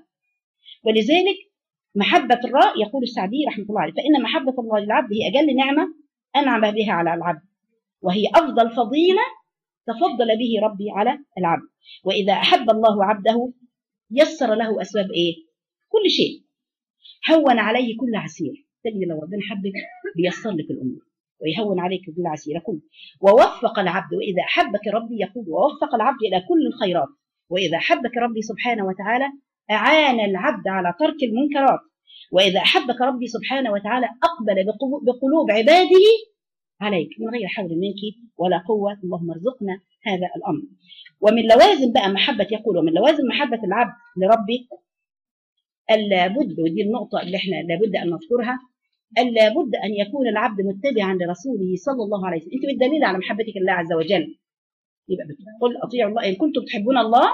ولذلك محبة الراء يقول السعدي رحمه الله عليه فإن محبة الله للعبد هي أجل نعمة أنعم بها على العبد وهي أفضل فضيلة تفضل به ربي على العبد وإذا أحب الله عبده يسر له أسباب إيه؟ كل شيء هون عليه كل عسير تجد لو ربنا حبك بيسر لك الأمور ويهون عليك كل عسير كل ووفق العبد وإذا أحبك ربي يقول ووفق العبد إلى كل الخيرات وإذا أحبك ربي سبحانه وتعالى أعان العبد على ترك المنكرات وإذا أحبك ربي سبحانه وتعالى أقبل بقلو- بقلوب عباده عليك من غير حول منك ولا قوة اللهم ارزقنا هذا الأمر ومن لوازم بقى محبة يقول ومن لوازم محبة العبد لربي ألا بد ودي النقطة اللي احنا لابد أن نذكرها ألا بد أن يكون العبد متبعا لرسوله صلى الله عليه وسلم أنت بالدليل على محبتك الله عز وجل يبقى بتقول أطيعوا الله إن كنتم تحبون الله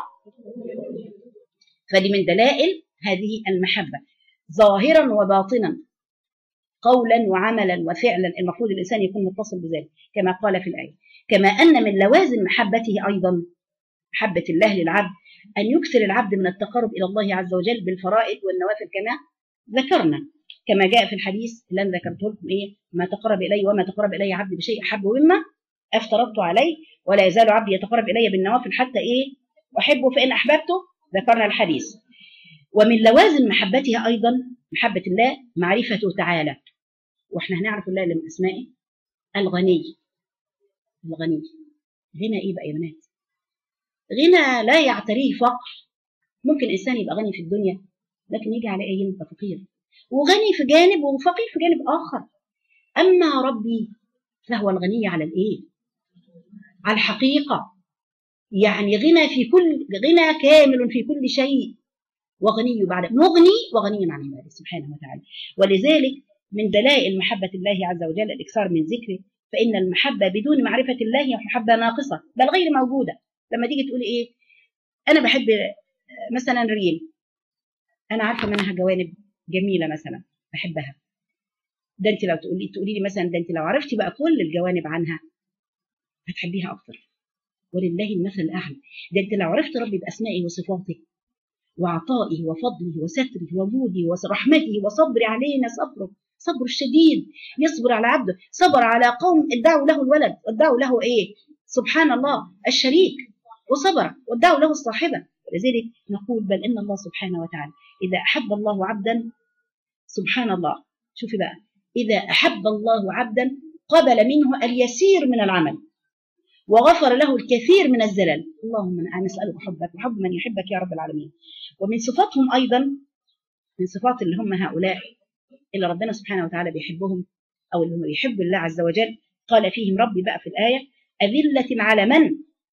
فدي من دلائل هذه المحبة ظاهرا وباطنا قولا وعملا وفعلا المفروض الإنسان يكون متصل بذلك كما قال في الآية كما أن من لوازم محبته أيضا محبة الله للعبد أن يكثر العبد من التقرب إلى الله عز وجل بالفرائض والنوافل كما ذكرنا كما جاء في الحديث اللي انا ذكرته لكم ايه ما تقرب الي وما تقرب الي عبدي بشيء احب مما افترضت عليه ولا يزال عبدي يتقرب الي بالنوافل حتى ايه احبه فان احببته ذكرنا الحديث ومن لوازم محبتها ايضا محبه الله معرفته تعالى واحنا هنعرف الله من اسمائه الغني الغني غنى ايه بقى يا بنات غنى لا يعتريه فقر ممكن انسان يبقى غني في الدنيا لكن يجي على ايه يبقى فقير وغني في جانب وفقير في جانب آخر أما ربي فهو الغني على الإيه؟ على الحقيقة يعني غنى في كل غنى كامل في كل شيء وغني بعد مغني وغني عن عباده سبحانه وتعالى ولذلك من دلائل محبة الله عز وجل الإكثار من ذكره فإن المحبة بدون معرفة الله هي محبة ناقصة بل غير موجودة لما تيجي تقولي إيه أنا بحب مثلا ريم أنا عارفة منها جوانب جميله مثلا بحبها ده انت لو تقولي تقولي لي مثلا ده انت لو عرفتي بقى كل الجوانب عنها هتحبيها اكتر ولله المثل الاعلى ده انت لو عرفت ربي باسمائه وصفاته وعطائه وفضله وستره وجوده ورحمته وصبر علينا صبره صبر الشديد يصبر على عبده صبر على قوم ادعوا له الولد وادعوا له ايه سبحان الله الشريك وصبر وادعوا له الصاحبه ولذلك نقول بل ان الله سبحانه وتعالى اذا احب الله عبدا سبحان الله شوفي بقى إذا أحب الله عبدا قبل منه اليسير من العمل وغفر له الكثير من الزلل اللهم أنا نسألك حبك وحب من يحبك يا رب العالمين ومن صفاتهم أيضا من صفات اللي هم هؤلاء اللي ربنا سبحانه وتعالى بيحبهم أو اللي هم يحب الله عز وجل قال فيهم ربي بقى في الآية أذلة على من؟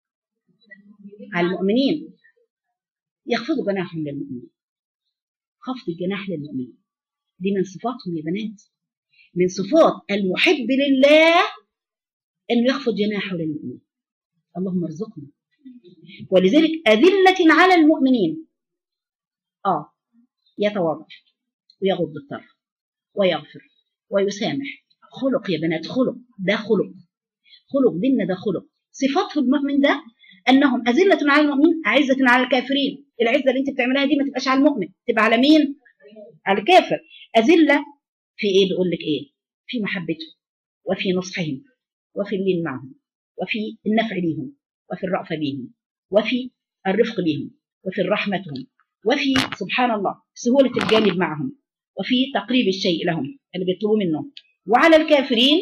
على المؤمنين يخفضوا جناحهم للمؤمنين خفض الجناح للمؤمنين دي من صفاتهم يا بنات من صفات المحب لله انه يخفض جناحه للمؤمن اللهم ارزقنا ولذلك أذلة على المؤمنين آه يتواضع ويغض الطرف ويغفر ويسامح خلق يا بنات خلق ده خلق خلق ديننا ده خلق صفات المؤمن ده انهم اذله على المؤمنين اعزه على الكافرين العزه اللي انت بتعملها دي ما تبقاش على المؤمن تبقى على مين على الكافر اذله في ايه بيقول لك ايه في محبته وفي نصحهم وفي اللين معهم وفي النفع ليهم وفي الرأفة بهم وفي الرفق بهم وفي رحمتهم وفي سبحان الله سهولة الجانب معهم وفي تقريب الشيء لهم اللي بيطلبوا منه وعلى الكافرين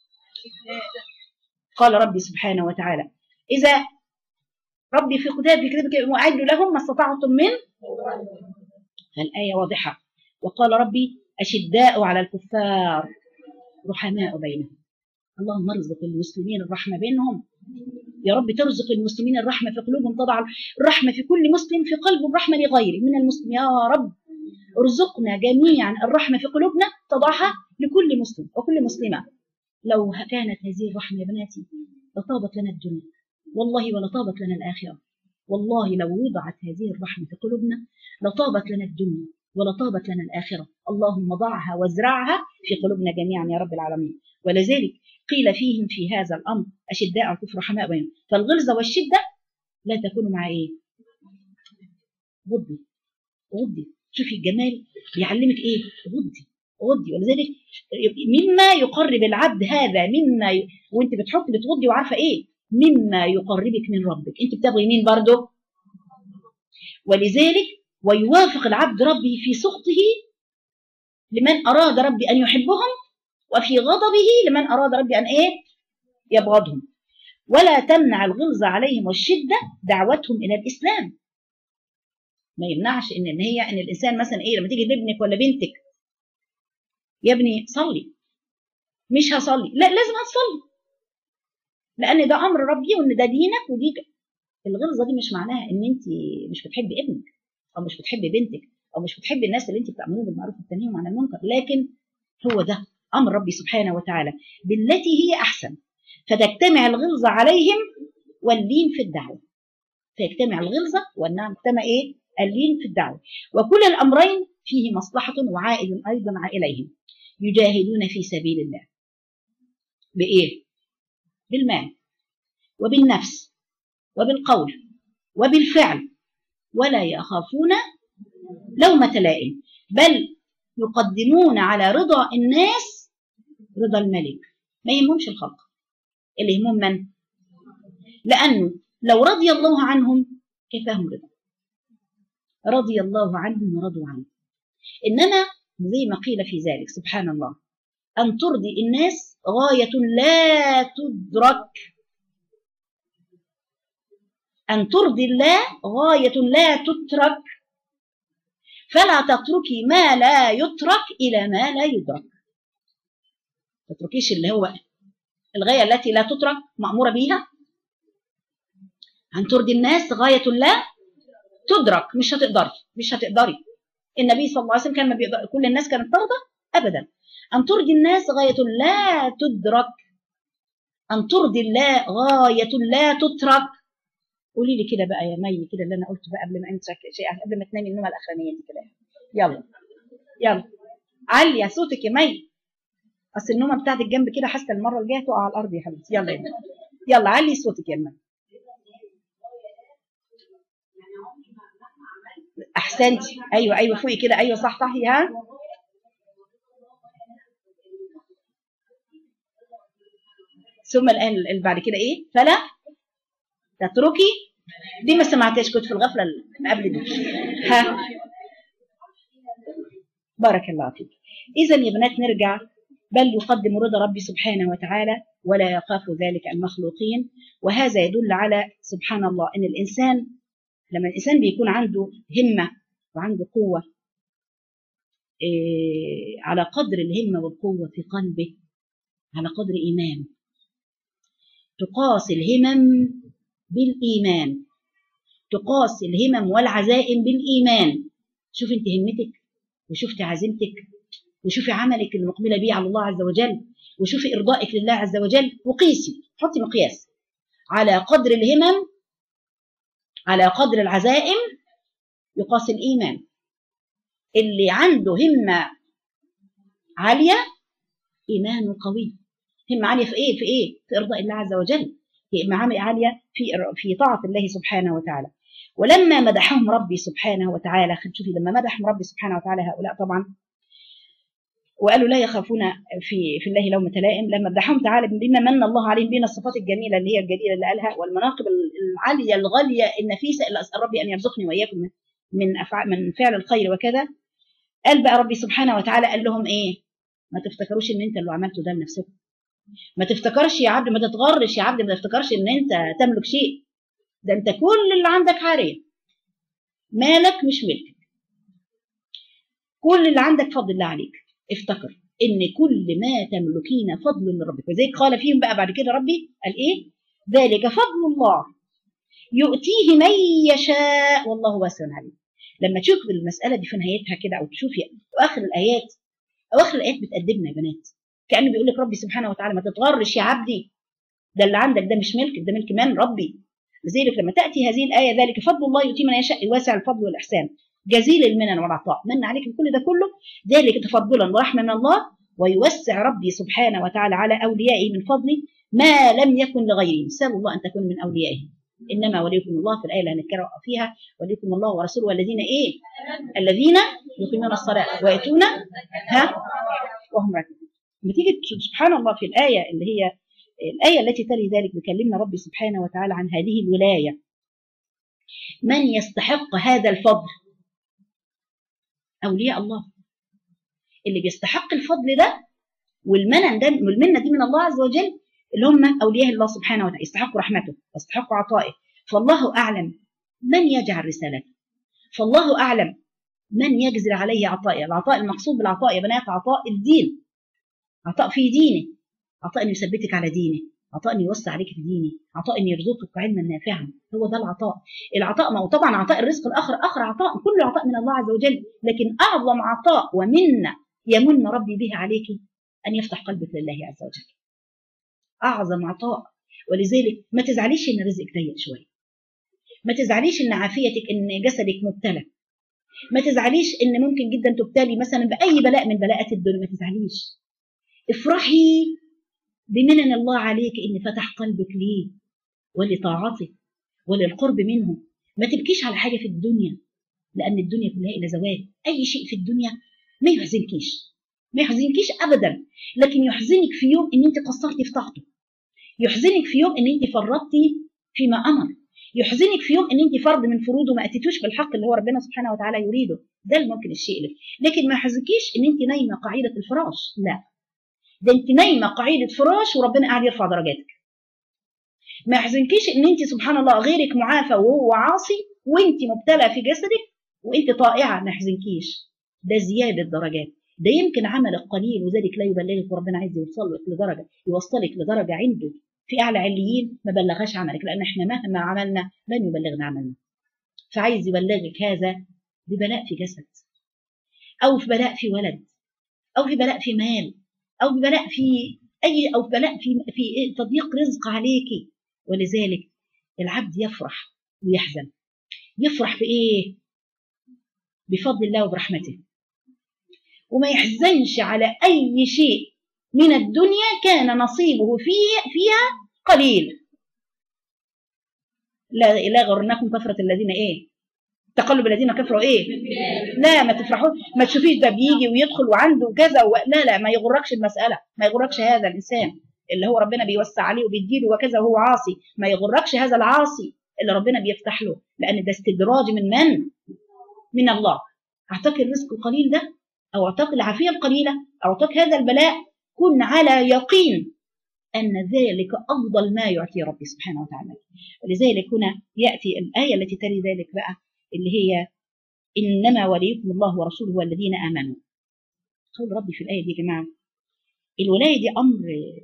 قال ربي سبحانه وتعالى إذا ربي في كتاب في كتابك وأعدوا لهم ما استطعتم من الآية واضحة وقال ربي أشداء على الكفار رحماء بينهم اللهم ارزق المسلمين الرحمة بينهم يا رب ترزق المسلمين الرحمة في قلوبهم تضع الرحمة في كل مسلم في قلبه الرحمة لغيره من المسلم يا رب ارزقنا جميعا الرحمة في قلوبنا تضعها لكل مسلم وكل مسلمة لو كانت هذه الرحمة يا بناتي لطابت لنا الدنيا والله ولطابت لنا الآخرة والله لو وضعت هذه الرحمة في قلوبنا لطابت لنا الدنيا ولطابت لنا الآخرة اللهم ضعها وازرعها في قلوبنا جميعا يا رب العالمين ولذلك قيل فيهم في هذا الأمر أشداء على الكفر رحماء بينهم فالغلظة والشدة لا تكون مع إيه؟ غضي غضي شوفي الجمال بيعلمك إيه؟ غضي غضي ولذلك مما يقرب العبد هذا مما ي... وانت بتحط بتغضي وعارفه ايه مما يقربك من ربك انت بتبغي مين برضه ولذلك ويوافق العبد ربي في سخطه لمن اراد ربي ان يحبهم وفي غضبه لمن اراد ربي ان ايه يبغضهم ولا تمنع الغلظه عليهم والشده دعوتهم الى الاسلام ما يمنعش ان ان هي ان الانسان مثلا ايه لما تيجي لابنك ولا بنتك يا ابني صلي مش هصلي لا لازم هتصلي لان ده امر ربي وان ده دينك ودي الغلظه دي مش معناها ان انت مش بتحبي ابنك او مش بتحبي بنتك او مش بتحبي الناس اللي انت بتامرون بالمعروف والتنهيهم عن المنكر لكن هو ده امر ربي سبحانه وتعالى بالتي هي احسن فتجتمع الغلظه عليهم واللين في الدعوه فيجتمع الغلظه والنعم تجتمع ايه اللين في الدعوه وكل الامرين فيه مصلحه وعائد ايضا اليهم يجاهدون في سبيل الله بايه بالمال وبالنفس وبالقول وبالفعل ولا يخافون لومة لائم بل يقدمون على رضا الناس رضا الملك ما يهمهمش الخلق اللي يهمهم من لأنه لو رضي الله عنهم كفاهم رضا رضي الله عنهم ورضوا عنه إنما زي ما قيل في ذلك سبحان الله أن ترضي الناس غاية لا تدرك أن ترضي الله غاية لا تترك فلا تتركي ما لا يترك إلى ما لا يدرك تتركيش اللي هو الغاية التي لا تترك مأمورة بيها أن ترضي الناس غاية لا تدرك مش هتقدري مش هتقدري النبي صلى الله عليه وسلم كان ما بيقدر كل الناس كانت ترضى أبدا أن ترضي الناس غاية لا تدرك أن ترضي الله غاية لا تترك قولي لي كده بقى يا مي كده اللي أنا قلته بقى قبل ما أنت شيء قبل ما تنامي النومة الأخرانية دي كده يلا يلا علي صوتك يا مي أصل النومة بتاعتك جنب كده حاسة المرة الجاية تقع على الأرض يا حبيبتي يلا يلا يلا علي صوتك يا مي احسنتي ايوه ايوه فوقي كده ايوه صح صح ها ثم الان اللي بعد كده ايه فلا تتركي دي ما سمعتهاش كنت في الغفله اللي قبل دي ها بارك الله فيك اذا يا بنات نرجع بل يقدم رضا ربي سبحانه وتعالى ولا يخاف ذلك المخلوقين وهذا يدل على سبحان الله ان الانسان لما الانسان بيكون عنده همه وعنده قوه إيه على قدر الهمه والقوه في قلبه على قدر ايمانه تقاس الهمم بالايمان تقاس الهمم والعزائم بالايمان شوف انت همتك وشوفي عزيمتك وشوفي عملك اللي مقبله بيه على الله عز وجل وشوفي ارضائك لله عز وجل وقيسي حطي مقياس على قدر الهمم على قدر العزائم يقاس الإيمان اللي عنده همة عالية إيمانه قوي همة عالية في إيه؟ في إيه؟ في إرضاء الله عز وجل همة عالية في في طاعة الله سبحانه وتعالى ولما مدحهم ربي سبحانه وتعالى خد شوفي لما مدحهم ربي سبحانه وتعالى هؤلاء طبعا وقالوا لا يخافون في في الله لومة لائم لما مدحهم تعالى بما من الله عليهم بين الصفات الجميله اللي هي الجليله اللي قالها والمناقب العاليه الغاليه النفيسه اللي اسال ربي ان يرزقني واياكم من أفعال من فعل الخير وكذا قال بقى ربي سبحانه وتعالى قال لهم ايه ما تفتكروش ان انت اللي عملته ده لنفسكم ما تفتكرش يا عبد ما تتغرش يا عبد ما تفتكرش ان انت تملك شيء ده انت كل اللي عندك عاريه مالك مش ملكك كل اللي عندك فضل الله عليك افتكر ان كل ما تملكين فضل من ربك وزي قال فيهم بقى بعد كده ربي قال ايه ذلك فضل الله يؤتيه من يشاء والله واسع عليم لما تشوف المساله دي في نهايتها كده او تشوفي اخر الايات اواخر الايات بتقدمنا يا بنات كانه بيقول لك ربي سبحانه وتعالى ما تتغرش يا عبدي ده اللي عندك ده مش ملكك ده ملك من ربي لذلك لما تاتي هذه الايه ذلك فضل الله يؤتي من يشاء واسع الفضل والاحسان جزيل المنن والعطاء من عليك بكل ده كله ذلك تفضلا ورحمه من الله ويوسع ربي سبحانه وتعالى على اوليائه من فضله ما لم يكن لغيره نسال الله ان تكون من اوليائه انما وليكم الله في الايه اللي هنتكلم فيها وليكم الله ورسوله والذين ايه الذين يقيمون الصلاه وياتون ها وهم راكعون لما تيجي سبحان الله في الايه اللي هي الايه التي تلي ذلك بيكلمنا ربي سبحانه وتعالى عن هذه الولايه من يستحق هذا الفضل اولياء الله اللي بيستحق الفضل ده والمنن ده والمنه دي من الله عز وجل اللي هم اولياء الله سبحانه وتعالى يستحقوا رحمته ويستحقوا عطائه فالله اعلم من يجعل رسالته فالله اعلم من يجزل عليه عطائه العطاء المقصود بالعطاء يا بنات عطاء الدين عطاء في دينه عطاء ان يثبتك على دينه عطاء ان يوسع عليك في دينه عطاء ان يرزقك علما نافعا هو ده العطاء العطاء ما هو طبعا عطاء الرزق الاخر اخر عطاء كله عطاء من الله عز وجل لكن اعظم عطاء ومنه يمن ربي به عليك ان يفتح قلبك لله عز وجل اعظم عطاء ولذلك ما تزعليش ان رزقك ضيق شويه ما تزعليش ان عافيتك ان جسدك مبتلى ما تزعليش ان ممكن جدا تبتلي مثلا باي بلاء من بلاءات الدنيا ما تزعليش افرحي بمنن الله عليك ان فتح قلبك ليه ولطاعته وللقرب منه ما تبكيش على حاجه في الدنيا لان الدنيا كلها الى زوال اي شيء في الدنيا ما يحزنكيش ما يحزنكيش ابدا لكن يحزنك في يوم ان انت قصرتي في طاعته يحزنك في يوم ان انت فرطتي فيما امر يحزنك في يوم ان انت فرض من فروضه ما اتيتوش بالحق اللي هو ربنا سبحانه وتعالى يريده ده اللي ممكن الشيء لك لكن ما يحزنكيش ان انت نايمه قاعده الفراش لا ده انت نايمه قاعده فراش وربنا قاعد يرفع درجاتك ما يحزنكيش ان انت سبحان الله غيرك معافى وهو عاصي وانت مبتلى في جسدك وانت طائعه ما يحزنكيش ده زياده درجات ده يمكن عملك قليل وذلك لا يبلغك وربنا عايز يوصلك لدرجه يوصلك لدرجه عنده في اعلى عليين ما بلغاش عملك لان احنا مهما عملنا لن يبلغنا عملنا فعايز يبلغك هذا ببلاء في جسد او في بلاء في ولد او في بلاء في مال او في بلاء في اي او في بلاء في في تضييق رزق عليك ولذلك العبد يفرح ويحزن يفرح بايه بفضل الله وبرحمته وما يحزنش على اي شيء من الدنيا كان نصيبه فيه فيها قليل لا لا غرناكم كثرة الذين ايه تقلب الذين كفروا ايه لا ما تفرحوش ما تشوفيش ده بيجي ويدخل وعنده كذا و... لا لا ما يغركش المسألة ما يغركش هذا الإنسان اللي هو ربنا بيوسع عليه وبيديله وكذا وهو عاصي ما يغركش هذا العاصي اللي ربنا بيفتح له لأن ده استدراج من من من الله أعطاك الرزق القليل ده أو أعطاك العافية القليلة أو أعطاك هذا البلاء كن على يقين أن ذلك أفضل ما يعطي ربي سبحانه وتعالى ولذلك هنا يأتي الآية التي تلي ذلك بقى اللي هي إنما وليكم الله ورسوله والذين آمنوا قول ربي في الآية دي يا جماعة الولاية دي أمر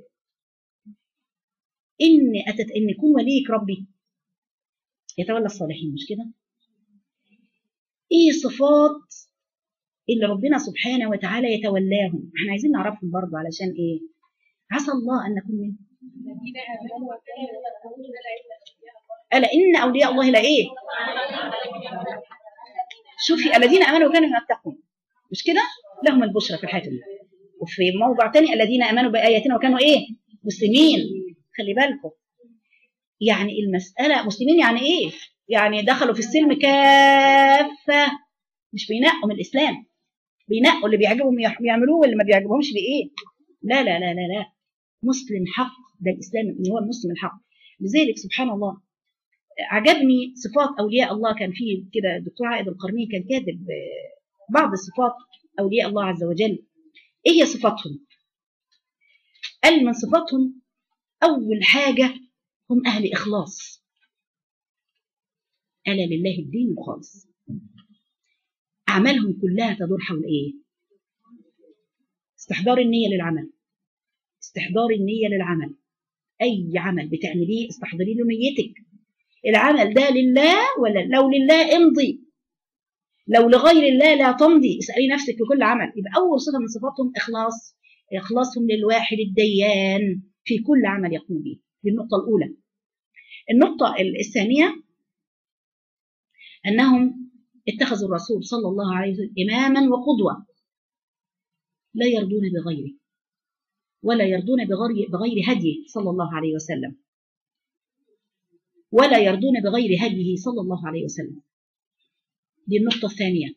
إن أتت إن يكون وليك ربي يتولى الصالحين مش كده؟ إيه صفات اللي ربنا سبحانه وتعالى يتولاهم احنا عايزين نعرفهم برضه علشان ايه عسى الله ان نكون منهم ألا إن أولياء الله لا إيه شوفي الذين آمنوا وكانوا يتقون مش كده لهم البشرى في الحياة الدنيا وفي موضع تاني الذين آمنوا بآياتنا وكانوا إيه مسلمين خلي بالكم يعني المسألة مسلمين يعني إيه يعني دخلوا في السلم كافة مش بينقوا من الإسلام بينقوا اللي بيعجبهم يح- يعملوه واللي ما بيعجبهمش بإيه لا لا لا لا لا مسلم حق ده الإسلام اللي هو المسلم الحق لذلك سبحان الله عجبني صفات أولياء الله كان في كده الدكتور عائد القرني كان كاتب آه، بعض صفات أولياء الله عز وجل إيه هي صفاتهم قال من صفاتهم أول حاجة هم أهل إخلاص ألا لله الدين الخالص أعمالهم كلها تدور حول إيه استحضار النية للعمل استحضار النية للعمل أي عمل بتعمليه استحضري له نيتك العمل ده لله ولا لو لله امضي لو لغير الله لا تمضي اسألي نفسك في كل عمل يبقى أول صفة من صفاتهم إخلاص إخلاصهم للواحد الديان في كل عمل يقوم به دي النقطة الأولى النقطة الثانية أنهم اتخذوا الرسول صلى الله عليه وسلم إماما وقدوة لا يرضون بغيره ولا يرضون بغير, بغير هديه صلى الله عليه وسلم ولا يرضون بغير هديه صلى الله عليه وسلم دي النقطة الثانية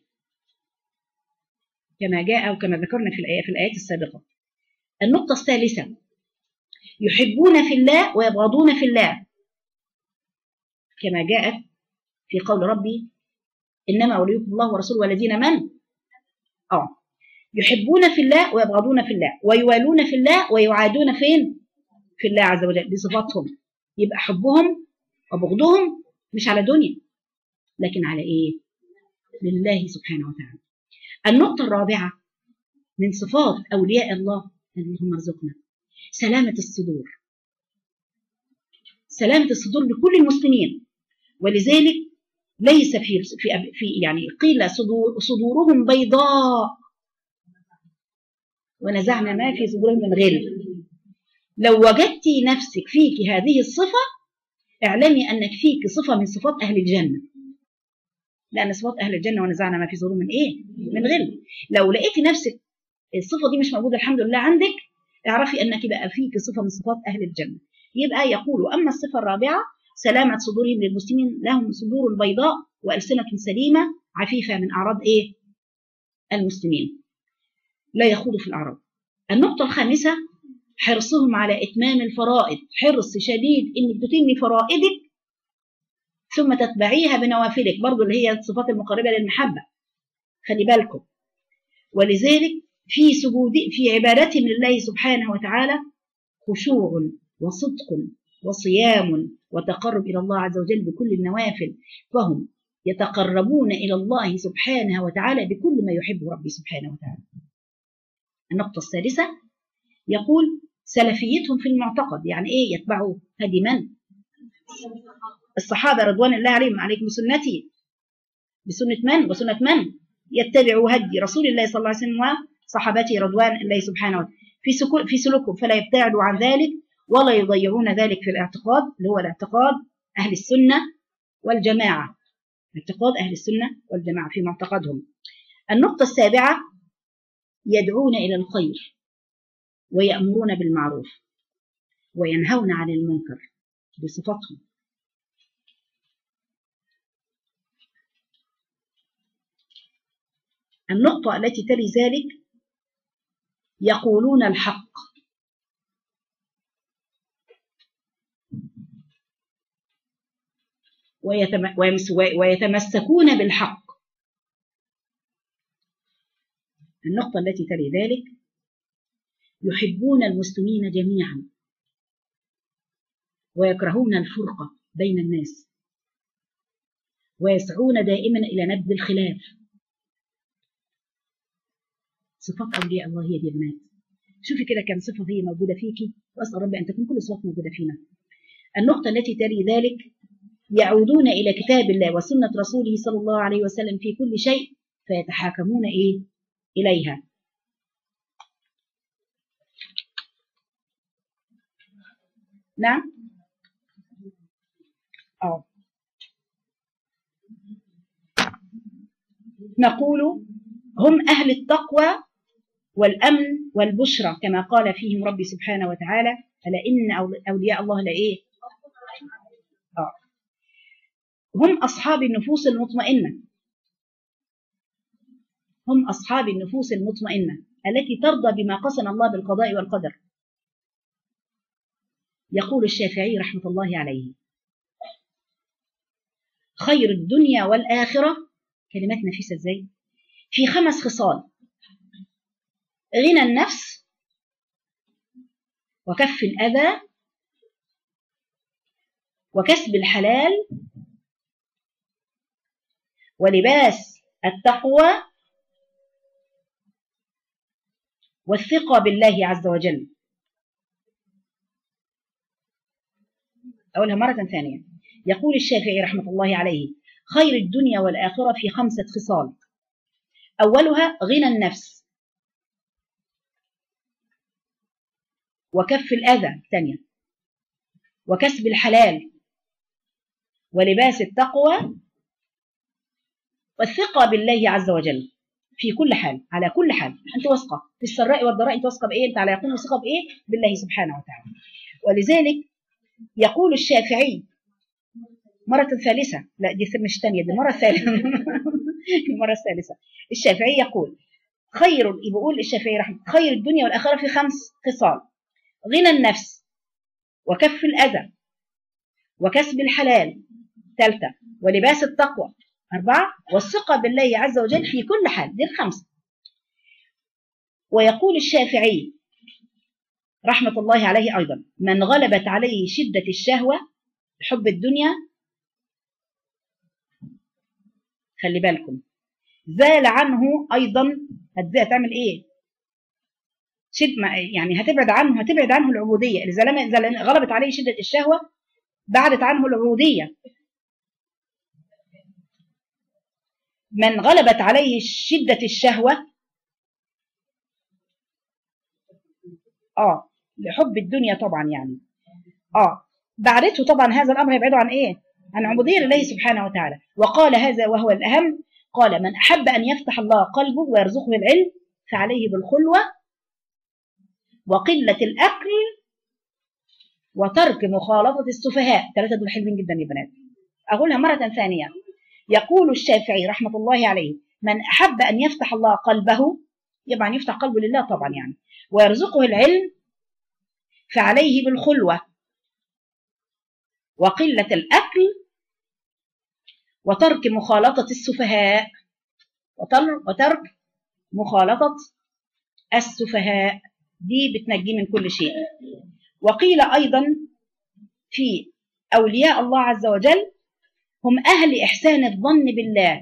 كما جاء وكما ذكرنا في الآيات, في الآيات السابقة النقطة الثالثة يحبون في الله ويبغضون في الله كما جاءت في قول ربي إنما وليكم الله ورسوله والذين من آه يحبون في الله ويبغضون في الله ويوالون في الله ويعادون فين في الله عز وجل دي صفاتهم يبقى حبهم وبغضهم مش على دنيا لكن على ايه لله سبحانه وتعالى النقطة الرابعة من صفات أولياء الله اللهم ارزقنا سلامة الصدور سلامة الصدور لكل المسلمين ولذلك ليس في في في يعني قيل صدور صدورهم بيضاء ونزعنا ما في صدورهم من غل لو وجدت نفسك فيك هذه الصفة اعلمي أنك فيك صفة من صفات أهل الجنة لأن صفات أهل الجنة ونزعنا ما في صدورهم من إيه؟ من غل لو لقيتي نفسك الصفة دي مش موجودة الحمد لله عندك اعرفي أنك بقى فيك صفة من صفات أهل الجنة يبقى يقول أما الصفة الرابعة سلامة صدورهم للمسلمين لهم صدور بيضاء وألسنة سليمة عفيفة من أعراض إيه؟ المسلمين لا يخوضوا في الأعراض النقطة الخامسة حرصهم على إتمام الفرائض حرص شديد إنك تتمي فرائضك ثم تتبعيها بنوافلك برضو اللي هي الصفات المقربة للمحبة خلي بالكم ولذلك في سجود في عبادتهم لله سبحانه وتعالى خشوع وصدق وصيام وتقرب إلى الله عز وجل بكل النوافل فهم يتقربون إلى الله سبحانه وتعالى بكل ما يحبه ربي سبحانه وتعالى النقطة الثالثة يقول سلفيتهم في المعتقد يعني إيه يتبعوا هدي من الصحابة رضوان الله عليهم عليكم بسنتي بسنة من وسنة من يتبعوا هدي رسول الله صلى الله عليه وسلم وصحابته رضوان الله سبحانه وتعالى في, سكو في سلوكهم فلا يبتعدوا عن ذلك ولا يضيعون ذلك في الاعتقاد اللي هو الاعتقاد أهل السنة والجماعة اعتقاد أهل السنة والجماعة في معتقدهم النقطة السابعة يدعون إلى الخير ويأمرون بالمعروف وينهون عن المنكر بصفتهم النقطة التي تلي ذلك يقولون الحق ويتمسكون بالحق النقطة التي تلي ذلك يحبون المسلمين جميعا ويكرهون الفرقة بين الناس ويسعون دائما إلى نبذ الخلاف صفات أولياء الله هي دي بنات شوفي كده كم صفة هي موجودة فيكي وأسأل ربي أن تكون كل صفات موجودة فينا النقطة التي تلي ذلك يعودون إلى كتاب الله وسنة رسوله صلى الله عليه وسلم في كل شيء فيتحاكمون إيه إليها نعم اه نقول هم أهل التقوى والأمن والبشرى كما قال فيهم ربي سبحانه وتعالى ألا إن أول- أولياء الله لإيه آه. هم أصحاب النفوس المطمئنة هم أصحاب النفوس المطمئنة التي ترضى بما قسم الله بالقضاء والقدر يقول الشافعي رحمة الله عليه خير الدنيا والآخرة كلمات نفيسة ازاي في خمس خصال غنى النفس وكف الأذى وكسب الحلال ولباس التقوى والثقة بالله عز وجل أقولها مرة ثانية يقول الشافعي رحمة الله عليه خير الدنيا والآخرة في خمسة خصال أولها غنى النفس وكف الأذى ثانية وكسب الحلال ولباس التقوى والثقة بالله عز وجل في كل حال على كل حال أنت واثقة في السراء والضراء أنت واثقة بإيه أنت على يقين وثقة بإيه بالله سبحانه وتعالى ولذلك يقول الشافعي مرة ثالثة لا دي مش ثانية دي المرة الثالثة المرة الثالثة الشافعي يقول خير بيقول الشافعي رحمه خير الدنيا والآخرة في خمس خصال غنى النفس وكف الأذى وكسب الحلال ثالثة ولباس التقوى أربعة والثقة بالله عز وجل في كل حال دي الخمسة ويقول الشافعي رحمة الله عليه أيضا من غلبت عليه شدة الشهوة حب الدنيا خلي بالكم زال عنه أيضا هتزال تعمل إيه شد ما- يعني هتبعد عنه هتبعد عنه العبودية إذا لم إذا لم- غلبت عليه شدة الشهوة بعدت عنه العبودية من غلبت عليه شدة الشهوة اه لحب الدنيا طبعا يعني اه بعدته طبعا هذا الامر يبعده عن ايه عن عبودية لله سبحانه وتعالى وقال هذا وهو الاهم قال من احب ان يفتح الله قلبه ويرزقه العلم فعليه بالخلوة وقلة الاكل وترك مخالطة السفهاء ثلاثة دول حلوين جدا يا بنات أقولها مرة ثانية يقول الشافعي رحمة الله عليه من أحب أن يفتح الله قلبه يبقى يفتح قلبه لله طبعا يعني ويرزقه العلم فعليه بالخلوة وقلة الأكل وترك مخالطة السفهاء وتر- وترك مخالطة السفهاء دي بتنجي من كل شيء وقيل أيضا في أولياء الله عز وجل هم أهل إحسان الظن بالله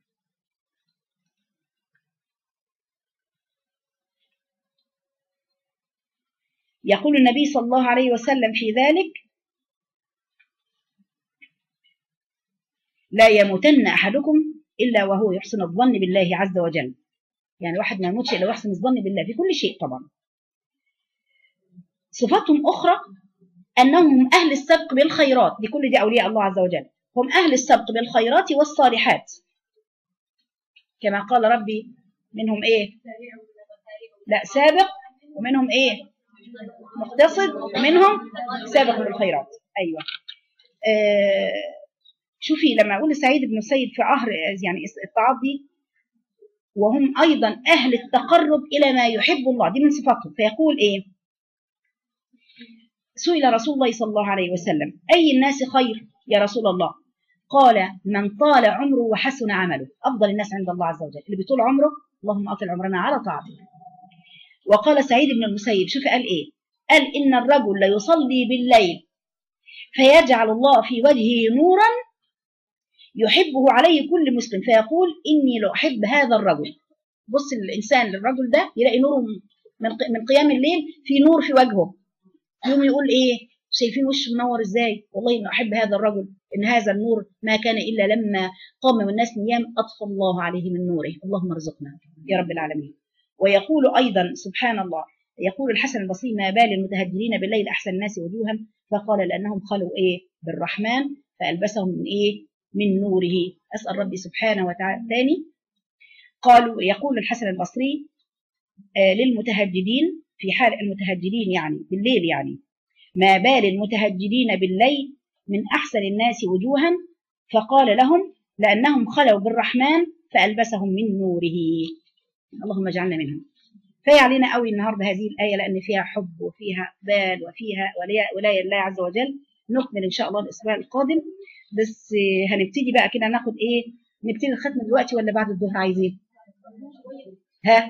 يقول النبي صلى الله عليه وسلم في ذلك لا يموتن أحدكم إلا وهو يحسن الظن بالله عز وجل يعني واحد ما يموتش إلا ويحسن الظن بالله في كل شيء طبعا صفاتهم أخرى أنهم هم أهل السبق بالخيرات دي كل دي أولياء الله عز وجل هم أهل السبق بالخيرات والصالحات كما قال ربي منهم إيه لا سابق ومنهم إيه مقتصد ومنهم سابق بالخيرات أيوة آه شوفي لما أقول سعيد بن سيد في عهر يعني التعاطي وهم أيضا أهل التقرب إلى ما يحب الله دي من صفاتهم فيقول إيه سئل رسول الله صلى الله عليه وسلم أي الناس خير يا رسول الله قال من طال عمره وحسن عمله أفضل الناس عند الله عز وجل اللي بيطول عمره اللهم أطل عمرنا على طاعتك وقال سعيد بن المسيب شوف قال إيه قال إن الرجل ليصلي بالليل فيجعل الله في وجهه نورا يحبه عليه كل مسلم فيقول إني لأحب هذا الرجل بص الإنسان للرجل ده يلاقي نور من من قيام الليل في نور في وجهه يوم يقول إيه شايفين وشه منور إزاي والله إنه أحب هذا الرجل إن هذا النور ما كان إلا لما قام والناس نيام أطفى الله عليه من نوره اللهم ارزقنا يا رب العالمين ويقول أيضا سبحان الله يقول الحسن البصري ما بال المتهجرين بالليل احسن الناس وجوها فقال لانهم خلوا ايه بالرحمن فالبسهم من ايه من نوره اسال ربي سبحانه وتعالى ثاني قالوا يقول الحسن البصري آه للمتهجدين في حال المتهجدين يعني بالليل يعني ما بال المتهجدين بالليل من احسن الناس وجوها فقال لهم لانهم خلوا بالرحمن فالبسهم من نوره اللهم اجعلنا منهم فهي علينا قوي النهارده هذه الايه لان فيها حب وفيها بال وفيها ولايه الله عز وجل نكمل ان شاء الله الاسبوع القادم بس هنبتدي بقى كده ناخد ايه نبتدي الختم دلوقتي ولا بعد الظهر عايزين ها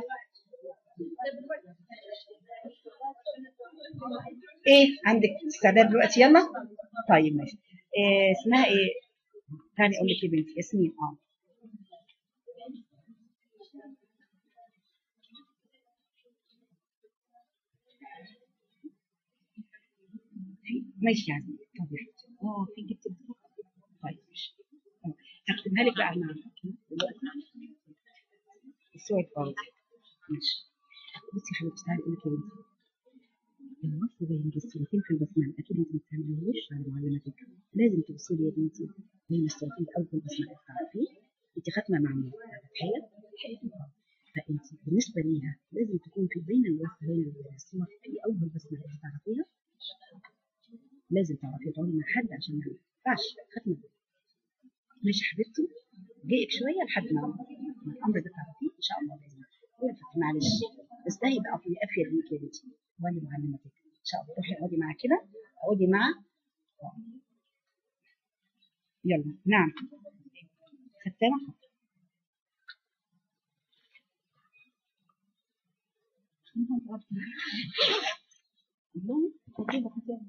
ايه عندك استعداد دلوقتي يلا طيب ماشي إيه اسمها ايه ثاني اقول لك يا بنتي ياسمين اه في ماشي يعني طب يا حبيبتي اه في جبت طيب ماشي هكتبها لك بقى مع دلوقتي السؤال برضه ماشي بصي يا حبيبتي تعالي اقول لك يا بنتي الوصل بين الصورتين في البسمله اكيد انت ما بتعملوش على معلمتك لازم توصلي يا بنتي بين الصورتين اول البسمله تعرفيه انت ختمه مع مين؟ تحيه فانت بالنسبه ليها لازم تكون في بين الوصل بين الصور في اول البسمله انت تعرفيها لازم تعرفي تقعدي مع حد عشان ما ينفعش ختمه ماشي يا حبيبتي جايك شويه لحد ما الامر ده تعرفيه ان شاء الله باذن الله معلش بس ده يبقى في افيد ليك يا بنتي ولا معلمتك ان شاء الله روحي اقعدي معاه كده اقعدي مع يلا نعم ختامه والله كتيبه ختامه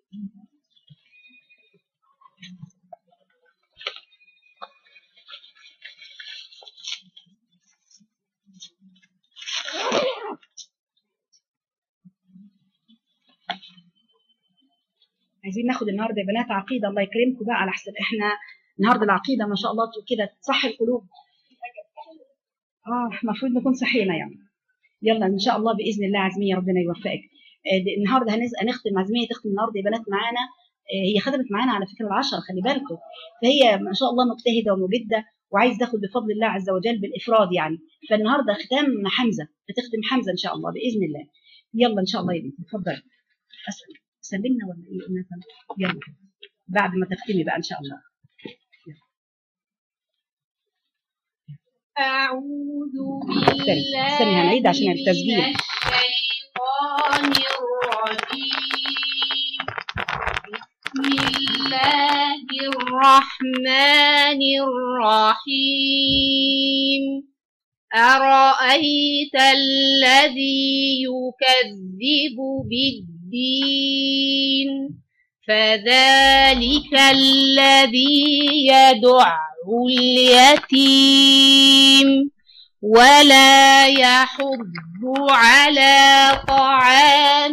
عايزين ناخد النهارده يا بنات عقيده الله يكرمكم بقى على حسب احنا النهارده العقيده ما شاء الله كده تصحي القلوب اه المفروض نكون صحينا يعني يلا ان شاء الله باذن الله عزميه ربنا يوفقك آه النهارده هنختم عزميه تختم النهارده يا بنات معانا آه هي خدمت معانا على فكره العشرة خلي بالكم فهي ما شاء الله مجتهده ومجده وعايز تاخد بفضل الله عز وجل بالافراد يعني فالنهارده ختام حمزه هتختم حمزه ان شاء الله باذن الله يلا ان شاء الله يا بنتي اتفضلي اسال سلمنا ولا ايه قلنا يلا بعد ما تختمي بقى ان شاء الله أعوذ استني بالله استني هنعيد عشان التسجيل من الشيطان الرجيم بسم الله الرحمن الرحيم أرأيت الذي يكذب بالدين فذلك الذي يدع اليتيم ولا يحض على طعام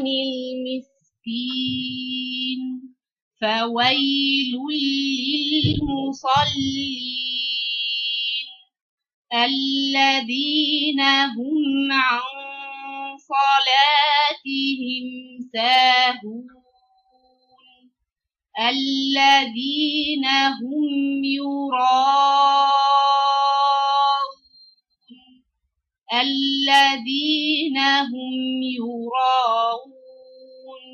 المسكين فويل للمصلين الذين هم عن صلاتهم ساهون الذين هم يراءون الذين هم يراءون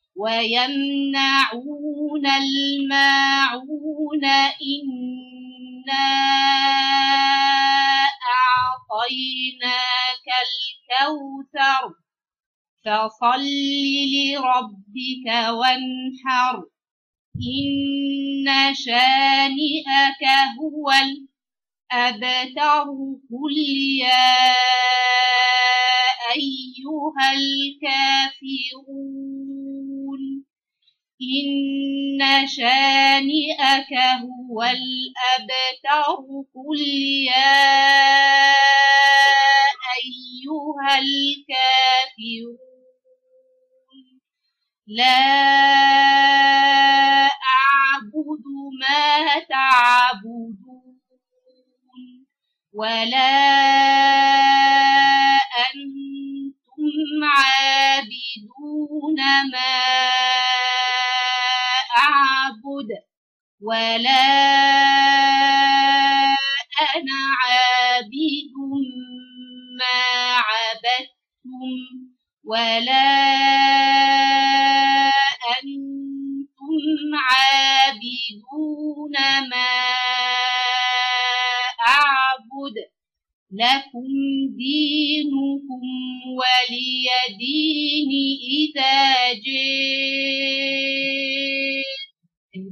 ويمنعون الماعون إنا أعطيناك الكوثر فصل لربك وانحر إن شانئك هو الأبتر قل يا أيها الكافرون إن شانئك هو الأبتر قل يا أيها الكافرون لا أعبد ما تعبدون ولا أنتم عابدون ما أعبد ولا أنا عابد ما عبدتم ولا أنتم عابدون ما أعبد لكم دينكم ولي دين إذا جئت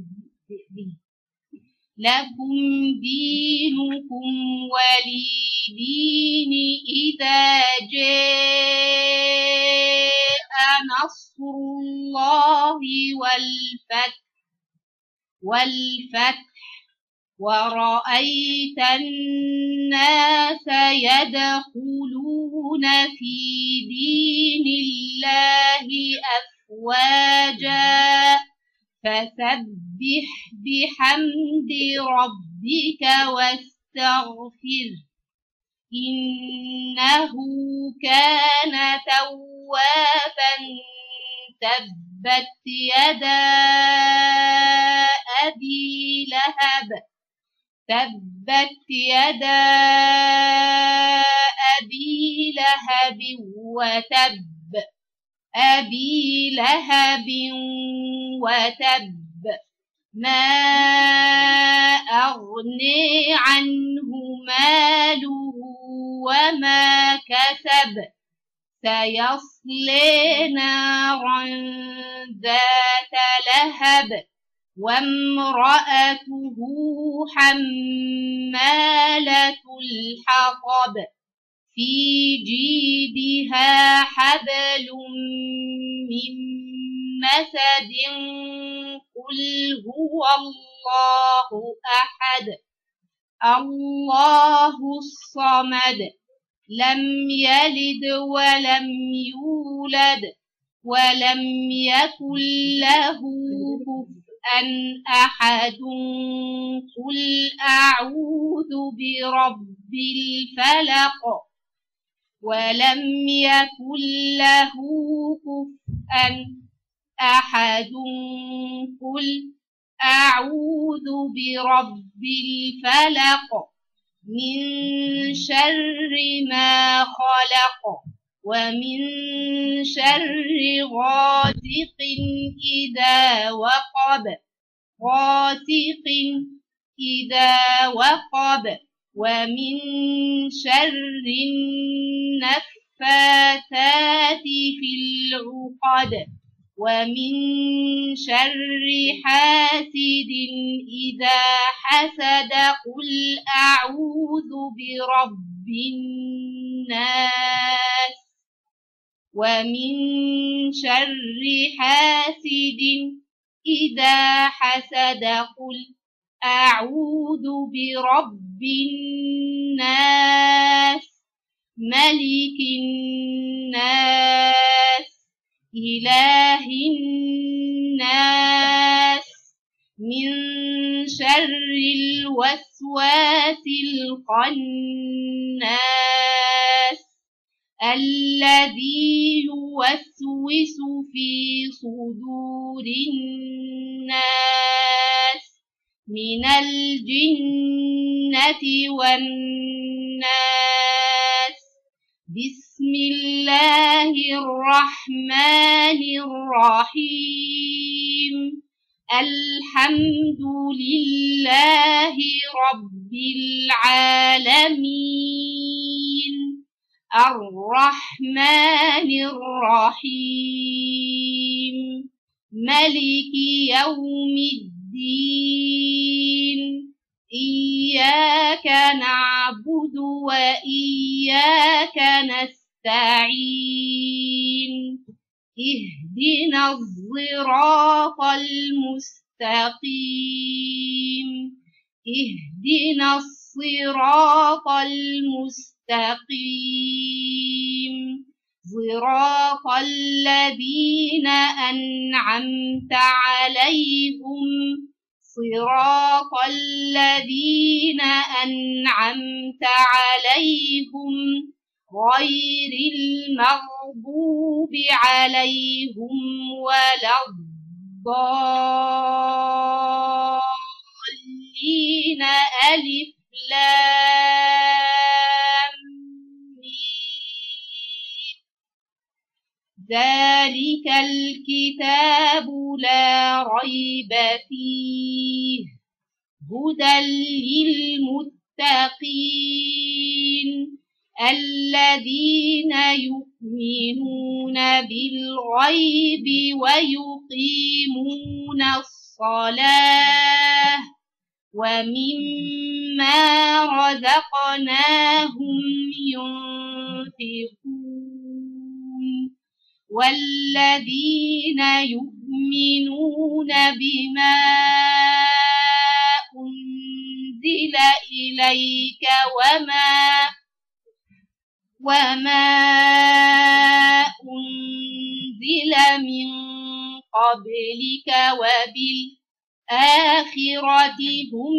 لكم دينكم ولي دين إذا جاء نصر الله والفتح والفتح ورأيت الناس يدخلون في دين الله أفواجا فسبح بحمد ربك واستغفر إنه كان توابا تبت يدا أبي لهب تبت يدا أبي لهب وتب أبي لهب وتب ما أغني عنه ماله وما كسب سيصلي نارا ذات لهب وامرأته حمالة الحطب في جيدها حبل من مسد قل هو الله أحد الله الصمد لم يلد ولم يولد ولم يكن له كفءا أحد قل أعوذ برب الفلق ولم يكن له كفءا أحد قل أعوذ برب الفلق من شر ما خلق ومن شر غاسق إذا وقب غاسق إذا وقب ومن شر النفاثات في العقد ومن شر حاسد إذا حسد قل أعوذ برب الناس ومن شر حاسد إذا حسد قل أعوذ برب الناس ملك الناس إله الناس من شر الوسواس الخناس الذي يوسوس في صدور الناس من الجنة والناس بسم الله الرحمن الرحيم الحمد لله رب العالمين الرحمن الرحيم ملك يوم الدين إياك نعبد وإياك نستعين اهدنا الصراط المستقيم اهدنا الصراط المستقيم صراط الذين أنعمت عليهم صراط الذين أنعمت عليهم غير المغضوب المغضوب عليهم ولا الضالين ألف لام ميم. ذلك الكتاب لا ريب فيه هدى للمتقين الذين يؤمنون بالغيب ويقيمون الصلاة ومما رزقناهم ينفقون والذين يؤمنون بما أنزل إليك وما وما أنزل من قبلك وبالآخرة هم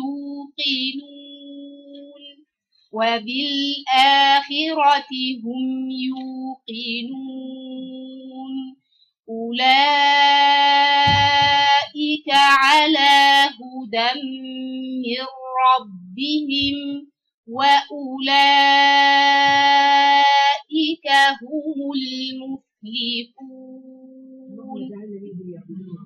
يوقنون وبالآخرة هم يوقنون أولئك على هدى من ربهم وأولئك هم المفلحون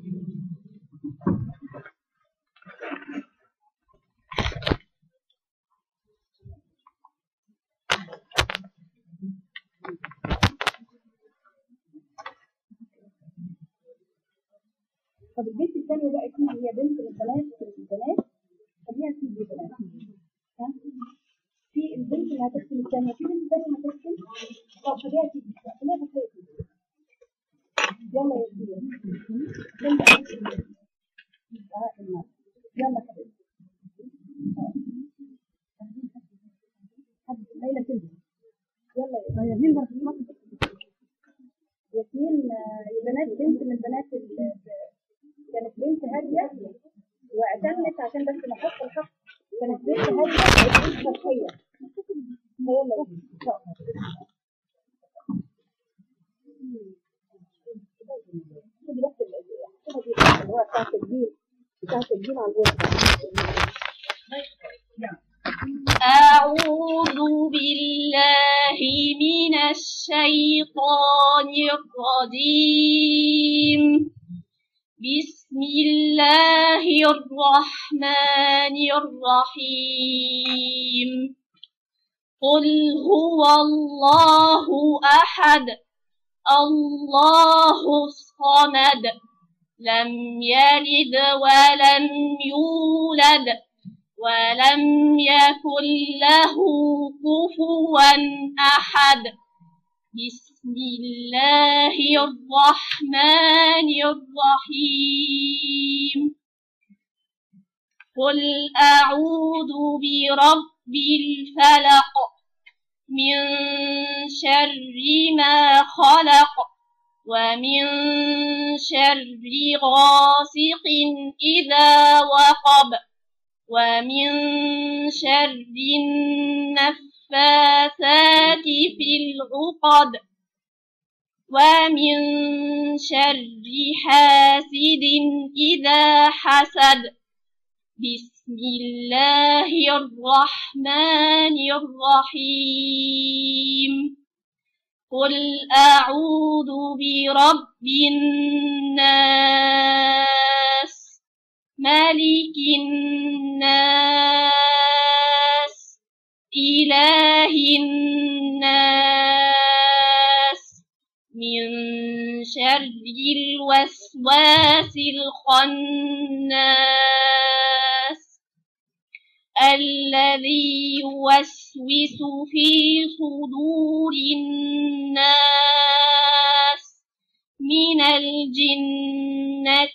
طب البنت الثانية بقى تيجي هي بنت من البنات من البنات خليها تيجي بنات ها؟ في البنت اللي هتغسل الثانية في بنت ثانية هتغسل طب خليها تيجي خليها تغسل يلا يا سيدي بنت هتغسل. آه، النار. يلا حبيبتي حد ليلى تنزل يلا يا ياسمين ياسمين آه، يا بنات بنت من بنات ال- كانت بنت هادية واعتمت عشان بس نحط الحق كانت بنت هادية وبنت فتحية يلا يا بنت. إن شاء الله. خدي بس ال- الحاجة دي اللي هو بتاع التسجيل بتاع التسجيل على الواتساب أعوذ بالله من الشيطان الرجيم بسم الله الرحمن الرحيم قل هو الله أحد الله الصمد لم يلد ولم يولد ولم يكن له كفوا أحد بسم الله الرحمن الرحيم قل أعوذ برب الفلق من شر ما خلق ومن شر غاسق إذا وقب ومن شر النفاثات في العقد ومن شر حاسد إذا حسد بسم الله الرحمن الرحيم قل أعوذ برب الناس ملك الناس إله الناس من شر الوسواس الخناس الذي يوسوس في صدور الناس من الجنة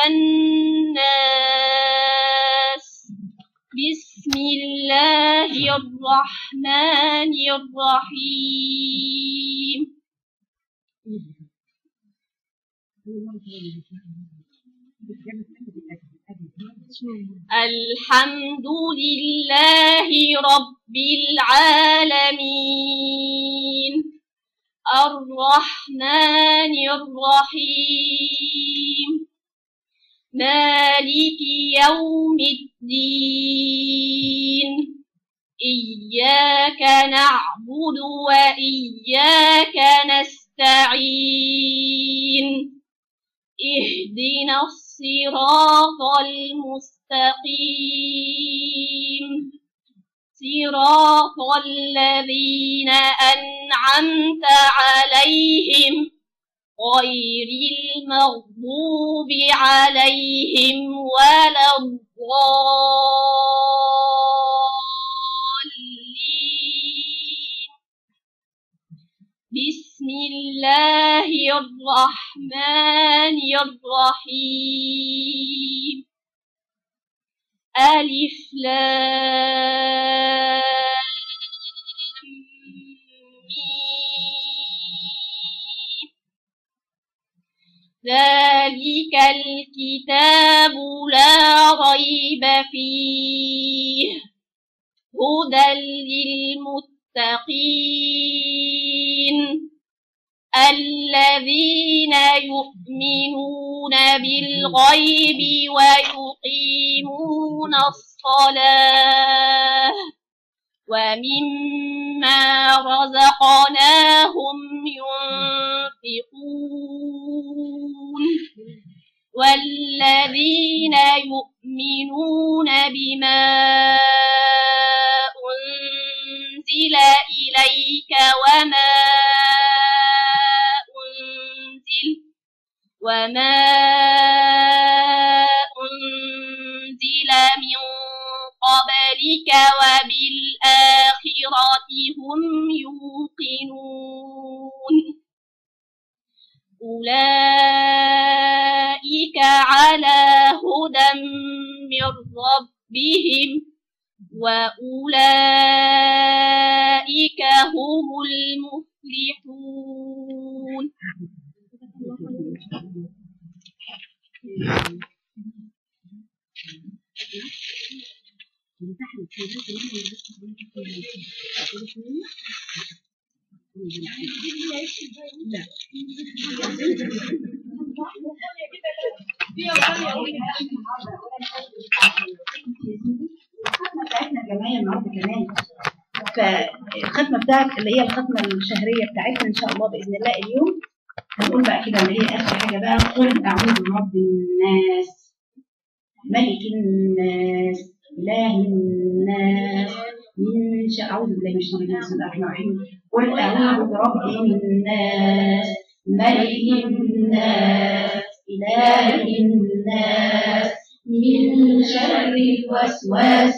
والناس بسم الله الرحمن الرحيم الحمد لله رب العالمين الرحمن الرحيم مالك يوم الدين إياك نعبد وإياك نستعين اهدنا الصراط المستقيم صراط الذين أنعمت عليهم غير المغضوب عليهم ولا الضالين بسم الله الرحمن الرحيم ألف لام ميم. ذلك الكتاب لا ريب فيه هدى للمتقين الذين يؤمنون بالغيب ويقيمون الصلاة ومما رزقناهم ينفقون والذين يؤمنون بما أنزل إليك وما أنزل وما أنزل من قبلك وبالآخرة هم يوقنون أولئك على هدى من ربهم وأولئك هم المفلحون لا الختمة بتاعتنا جمعية النهارده كمان فالختمة بتاعت اللي هي الختمة الشهرية بتاعتنا إن شاء الله بإذن الله اليوم هنقول بقى كده اللي هي آخر حاجة بقى قل أعوذ برب الناس ملك الناس إله الناس من شاء أعوذ بالله من الشيطان الرجيم بسم الله الرحمن الرحيم قل أعوذ برب الناس ملك الناس إله الناس من شر الوسواس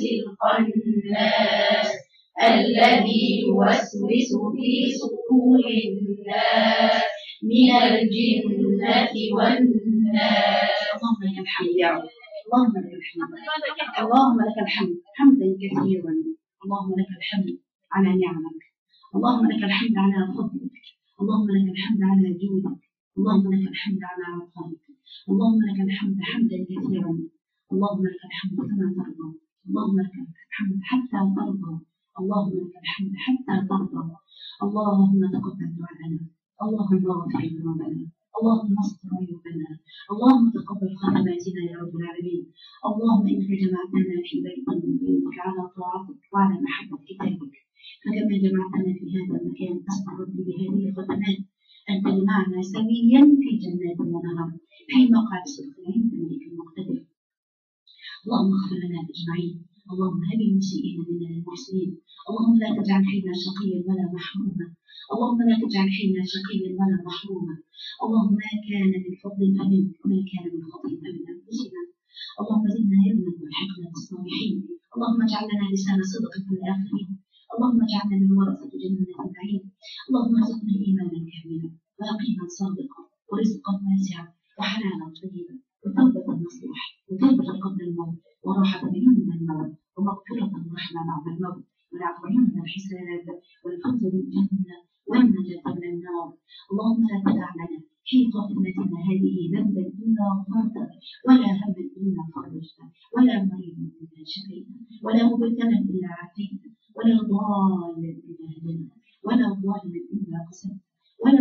الخناس الذي يوسوس في صدور الناس من الجنة والناس اللهم لك الحمد يا رب اللهم لك الحمد اللهم لك الحمد حمدا كثيرا اللهم لك الحمد على نعمك اللهم لك الحمد على فضلك اللهم لك الحمد على جودك اللهم لك الحمد على عطائك اللهم لك الحمد حمدا كثيرا اللهم لك الحمد كما ترضى اللهم لك الحمد حتى ترضى اللهم لك الحمد حتى ترضى اللهم تقبل دعاءنا اللهم اغفر ذنوبنا اللهم استر عيوبنا اللهم تقبل خدماتنا يا رب العالمين اللهم انك جمعتنا في بيت من بيوتك على طاعتك وعلى محبه كتابك فكما جمعتنا في هذا المكان اسال ربي بهذه الخدمات ان تجمعنا سويا في جنات ونهر في مقعد صدق عند ملك المقتدر اللهم اغفر لنا اجمعين اللهم هب المسيئين منا للمحسنين اللهم لا تجعل فينا شقيا ولا محروما اللهم لا تجعل فينا شقيا ولا محروما اللهم ما كان من فضل فمنك وما كان من خطيئة من انفسنا اللهم زدنا علما والحقنا بالصالحين اللهم اجعل لنا لسان صدق في الاخرين اللهم اجعلنا من ورثة جنة النعيم اللهم ارزقنا ايمانا كاملا ويقينا صادقا ورزقا واسعا وحلالا طيبا وتوبة نصوح وتوبة قبل الموت وراحة عند الموت ومغفرة ورحمة بعد الموت والعفو عند الحساب والفوز بالجنة والنجاة من النار اللهم لا تدع لنا في قائمتنا هذه ذنبا إلا غفرته ولا هما إلا فرجته ولا مريضا إلا شفيته ولا مبتلا إلا عافيته ولا ضالا إلا هديته ولا ظالما إلا قسمته ولا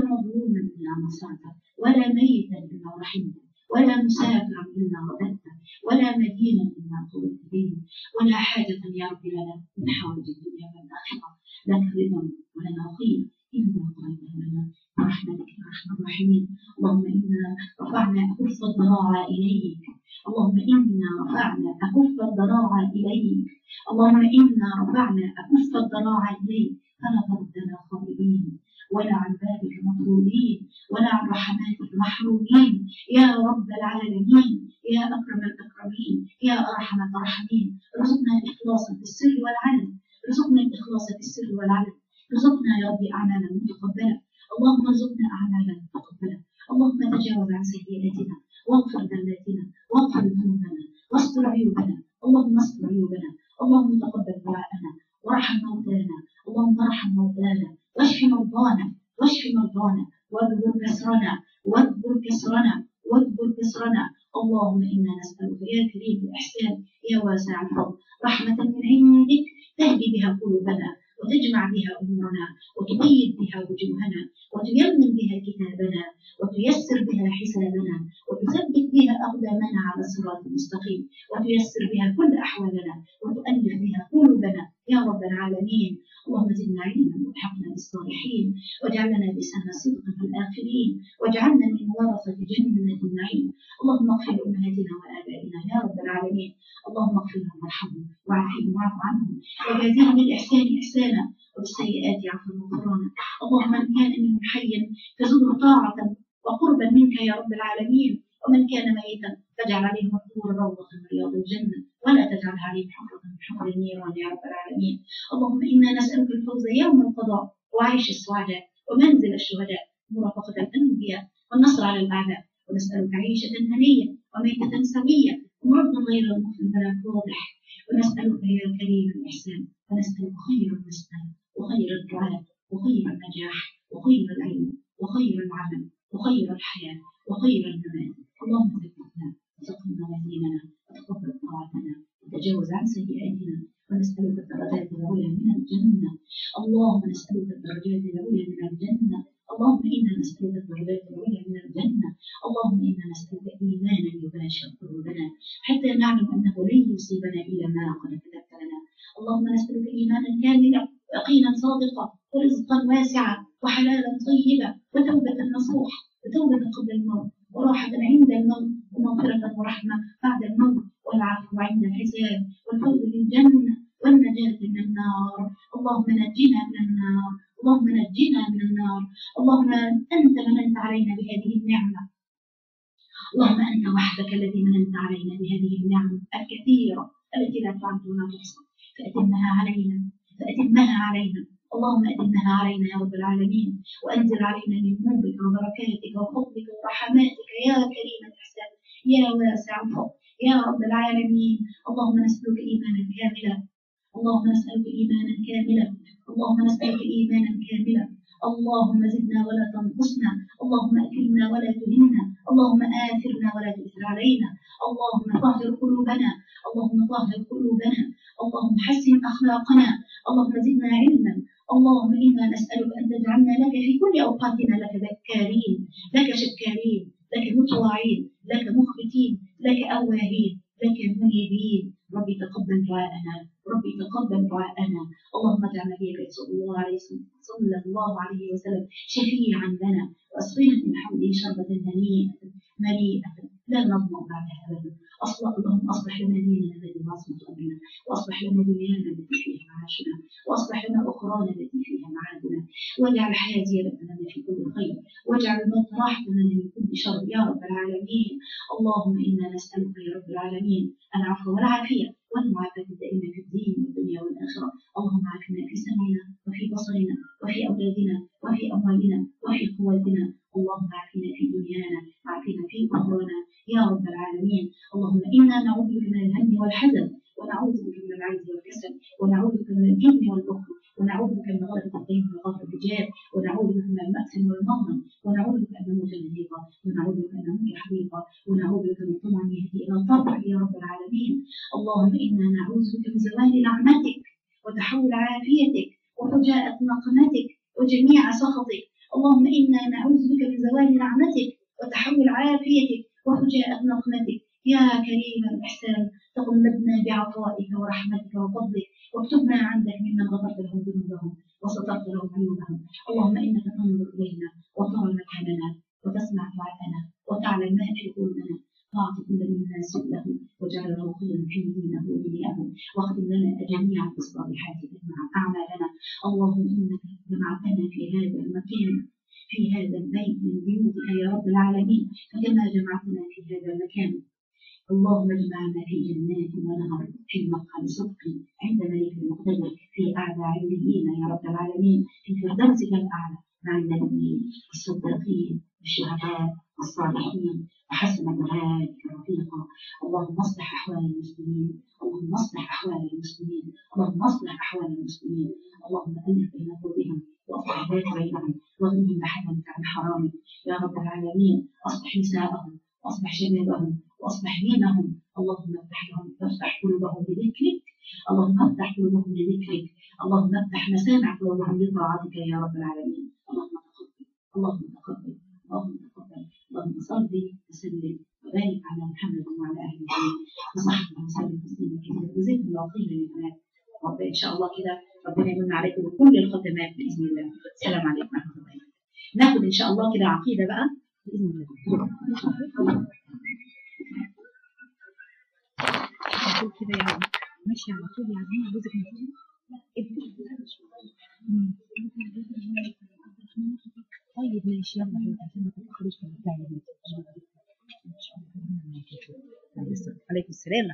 نصرته ولا ميتا إلا رحمته ولا مسافرا إلا رددته ولا مدينا إلا قضيت به ولا حاجة يا رب لنا من حوائج الدنيا والآخرة لك رضا ولنا خير إنا قضيتها لنا برحمتك يا أرحم الراحمين اللهم إنا رفعنا أكف الضراعة إليك اللهم إنا رفعنا أكف الضراعة إليك اللهم إنا رفعنا أكف الضراعة إليك فلا تردنا خائبين ولا عن بابك مطرودين ولا عن رحماتك محرومين يا رب العالمين يا أكرم الأكرمين يا أرحم الراحمين ارزقنا الإخلاص في السر والعلن ارزقنا الإخلاص في السر والعلن ارزقنا يا رب أعمالا متقبلة اللهم ارزقنا أعمالا متقبلة اللهم تجاوز عن سيئاتنا واغفر ذنوبنا واغفر ذنوبنا واستر عيوبنا اللهم استر عيوبنا اللهم تقبل دعاءنا وارحم موتانا اللهم ارحم موتانا واشف مرضانا واشف مرضانا واجبر كسرنا واجبر كسرنا واجبر كسرنا اللهم انا نسالك يا كريم الاحسان يا واسع الفضل رحمه من عندك تهدي بها قلوبنا وتجمع بها امورنا وتبيض بها وجوهنا وتيمن بها كتابنا وتيسر بها حسابنا وتثبت بها اقدامنا على الصراط المستقيم وتيسر بها كل احوالنا وتؤلف بها قلوبنا يا رب العالمين اللهم زدنا علما والحقنا بالصالحين واجعلنا لسان صدق في الاخرين واجعلنا من ورثه جنه النعيم اللهم اغفر لامهاتنا وابائنا يا رب العالمين اللهم اغفر لهم وارحمهم وعافهم واعف عنهم وجازهم بالاحسان احسانا وبالسيئات عفوا وغفرانا اللهم من كان منهم حيا فزده طاعه وقربا منك يا رب العالمين ومن كان ميتا فاجعل عليهم الطور روضة من رياض الجنة ولا تجعل عليهم حفرة من حفر النيران يا رب العالمين اللهم إنا نسألك الفوز يوم القضاء وعيش السعداء ومنزل الشهداء مرافقة الأنبياء والنصر على الأعداء ونسألك عيشة هنية وميتة سوية ومرض غير المفلم ولا واضح ونسألك يا كريم الإحسان ونسألك خير المسألة وخير الدعاء وخير النجاح وخير العلم وخير العمل وخير الحياة وخير الممات اللهم ثبتنا وثقل موازيننا وتقبل طاعتنا وتجاوز عن سيئاتنا ونسألك الدرجات العلى من الجنة اللهم نسألك الدرجات العلى من الجنة اللهم إنا نسألك الدرجات العلى من الجنة اللهم إنا نسألك إيمانا يباشر قلوبنا حتى نعلم أنه لن يصيبنا إلا ما قد كتبت لنا اللهم نسألك إيمانا كاملا ويقينا صادقا ورزقا واسعا وحلالا طيبا وتوبة نصوح وتوبة قبل الموت وراحة عند الموت ومغفرة ورحمة بعد الموت والعفو عند الحساب والفوز بالجنة والنجاة من النار اللهم نجنا من النار اللهم نجنا من النار اللهم أنت مننت علينا بهذه النعمة اللهم أنت وحدك الذي مننت علينا بهذه النعم الكثيرة التي لا تعد ولا تحصى فأتمها علينا فأتمها علينا اللهم أتمها علينا يا رب العالمين وأنزل علينا من نورك وبركاتك وفضلك ورحماتك يا كريم الإحسان يا واسع الفضل يا رب العالمين اللهم نسألك إيمانا كاملا اللهم نسألك إيمانا كاملا اللهم نسألك إيمانا كاملا اللهم زدنا ولا تنقصنا اللهم أكرمنا ولا تهنا اللهم آثرنا ولا تؤثر علينا اللهم طهر قلوبنا اللهم طهر قلوبنا اللهم حسن أخلاقنا اللهم زدنا علما اللهم إنا نسألك أن تجعلنا لك في كل أوقاتنا لك ذكارين لك شكارين لك مطواعين لك مخبتين لك أواهين لك منيبين ربي تقبل دعاءنا ربي تقبل دعاءنا اللهم اجعل نبيك صلى الله عليه وسلم صلى الله عليه وسلم شفيعا لنا واسقنا من حوله شربة هنيئة مليئة لا نظمأ بعدها أبدا أصلح اللهم أصلح لنا ديننا الذي هو عصمة أمرنا وأصلح لنا دنيانا التي فيها معاشنا وأصلح لنا أخرانا التي فيها معادنا واجعل الحياة زيادة لنا في كل خير واجعل الموت راحة لنا من كل شر يا رب العالمين اللهم إنا نسألك يا رب العالمين العفو والعافية والمعافاة الدائمة في الدين والدنيا والآخرة اللهم عافنا في سمعنا وفي بصرنا وفي أولادنا وفي أموالنا وفي قوتنا اللهم عافنا في دنيانا وعافنا في أخرانا يا رب العالمين اللهم إنا نعوذ بك من الهم والحزن ونعوذ بك من العجز والكسل ونعوذ بك من الجبن والبخل ونعوذ بك من غلبة الدين وغلبة الرجال ونعوذ بك من المأثم والمغنم ونعوذ بك أن نموت نهيقا ونعوذ بك أن نموت حريقا ونعوذ بك من طمع يهدي إلى طبع يا رب العالمين اللهم إنا نعوذ بك من زوال نعمتك وتحول عافيتك وفجاءة نقمتك وجميع سخطك اللهم إنا نعوذ بك من زوال نعمتك وتحول عافيتك وفجاءة نقمتك يا كريم الإحسان تغمدنا بعطائك ورحمتك وفضلك واكتبنا عندك ممن غفرت لهم ذنوبهم وسترت لهم عيوبهم اللهم إنك تنظر إلينا وترى مكاننا وتسمع دعاءنا وتعلم ما في قلوبنا فاعط كل منا سؤله وجعل له خيرا في دينه ودنياه واختم لنا جميعا بالصالحات اجمع اعمالنا اللهم انك جمعتنا في هذا المكان في هذا البيت من بيوتك يا رب العالمين فكما جمعتنا في هذا المكان اللهم اجمعنا في جنات ونهر في مقعد صدق عند ملك المقتدر في اعلى عليين يا رب العالمين في فردوسك الاعلى مع النبيين الصديقين الشهداء الصالحين وحسن اولئك رفيقا اللهم اصلح احوال المسلمين اللهم اصلح احوال المسلمين اللهم اصلح احوال المسلمين اللهم الف بين قلوبهم واصلح ذات بينهم واغنهم بحلالك عن حرامك يا رب العالمين اصلح نساءهم واصلح شبابهم واصلح دينهم اللهم افتح لهم افتح قلوبهم بذكرك اللهم افتح قلوبهم بذكرك اللهم افتح مسامع قلوبهم لطاعتك يا رب العالمين اللهم تقبل اللهم تقبل اللهم تقبل اللهم صل وسلم وبارك على محمد وعلى اهله وصحبه وسلم تسليما كثيرا جزاكم الله خيرا يا بنات رب ان شاء الله كده ربنا يمن عليكم بكل الختمات باذن الله السلام عليكم ورحمه الله وبركاته ناخد ان شاء الله كده عقيده بقى باذن الله على طول كده يا عم ماشي على طول يا عم جوزك مكتوب طيب ماشي يلا يا عشان ما تتاخريش في البتاع يا بنتي ان شاء الله عليكم السلام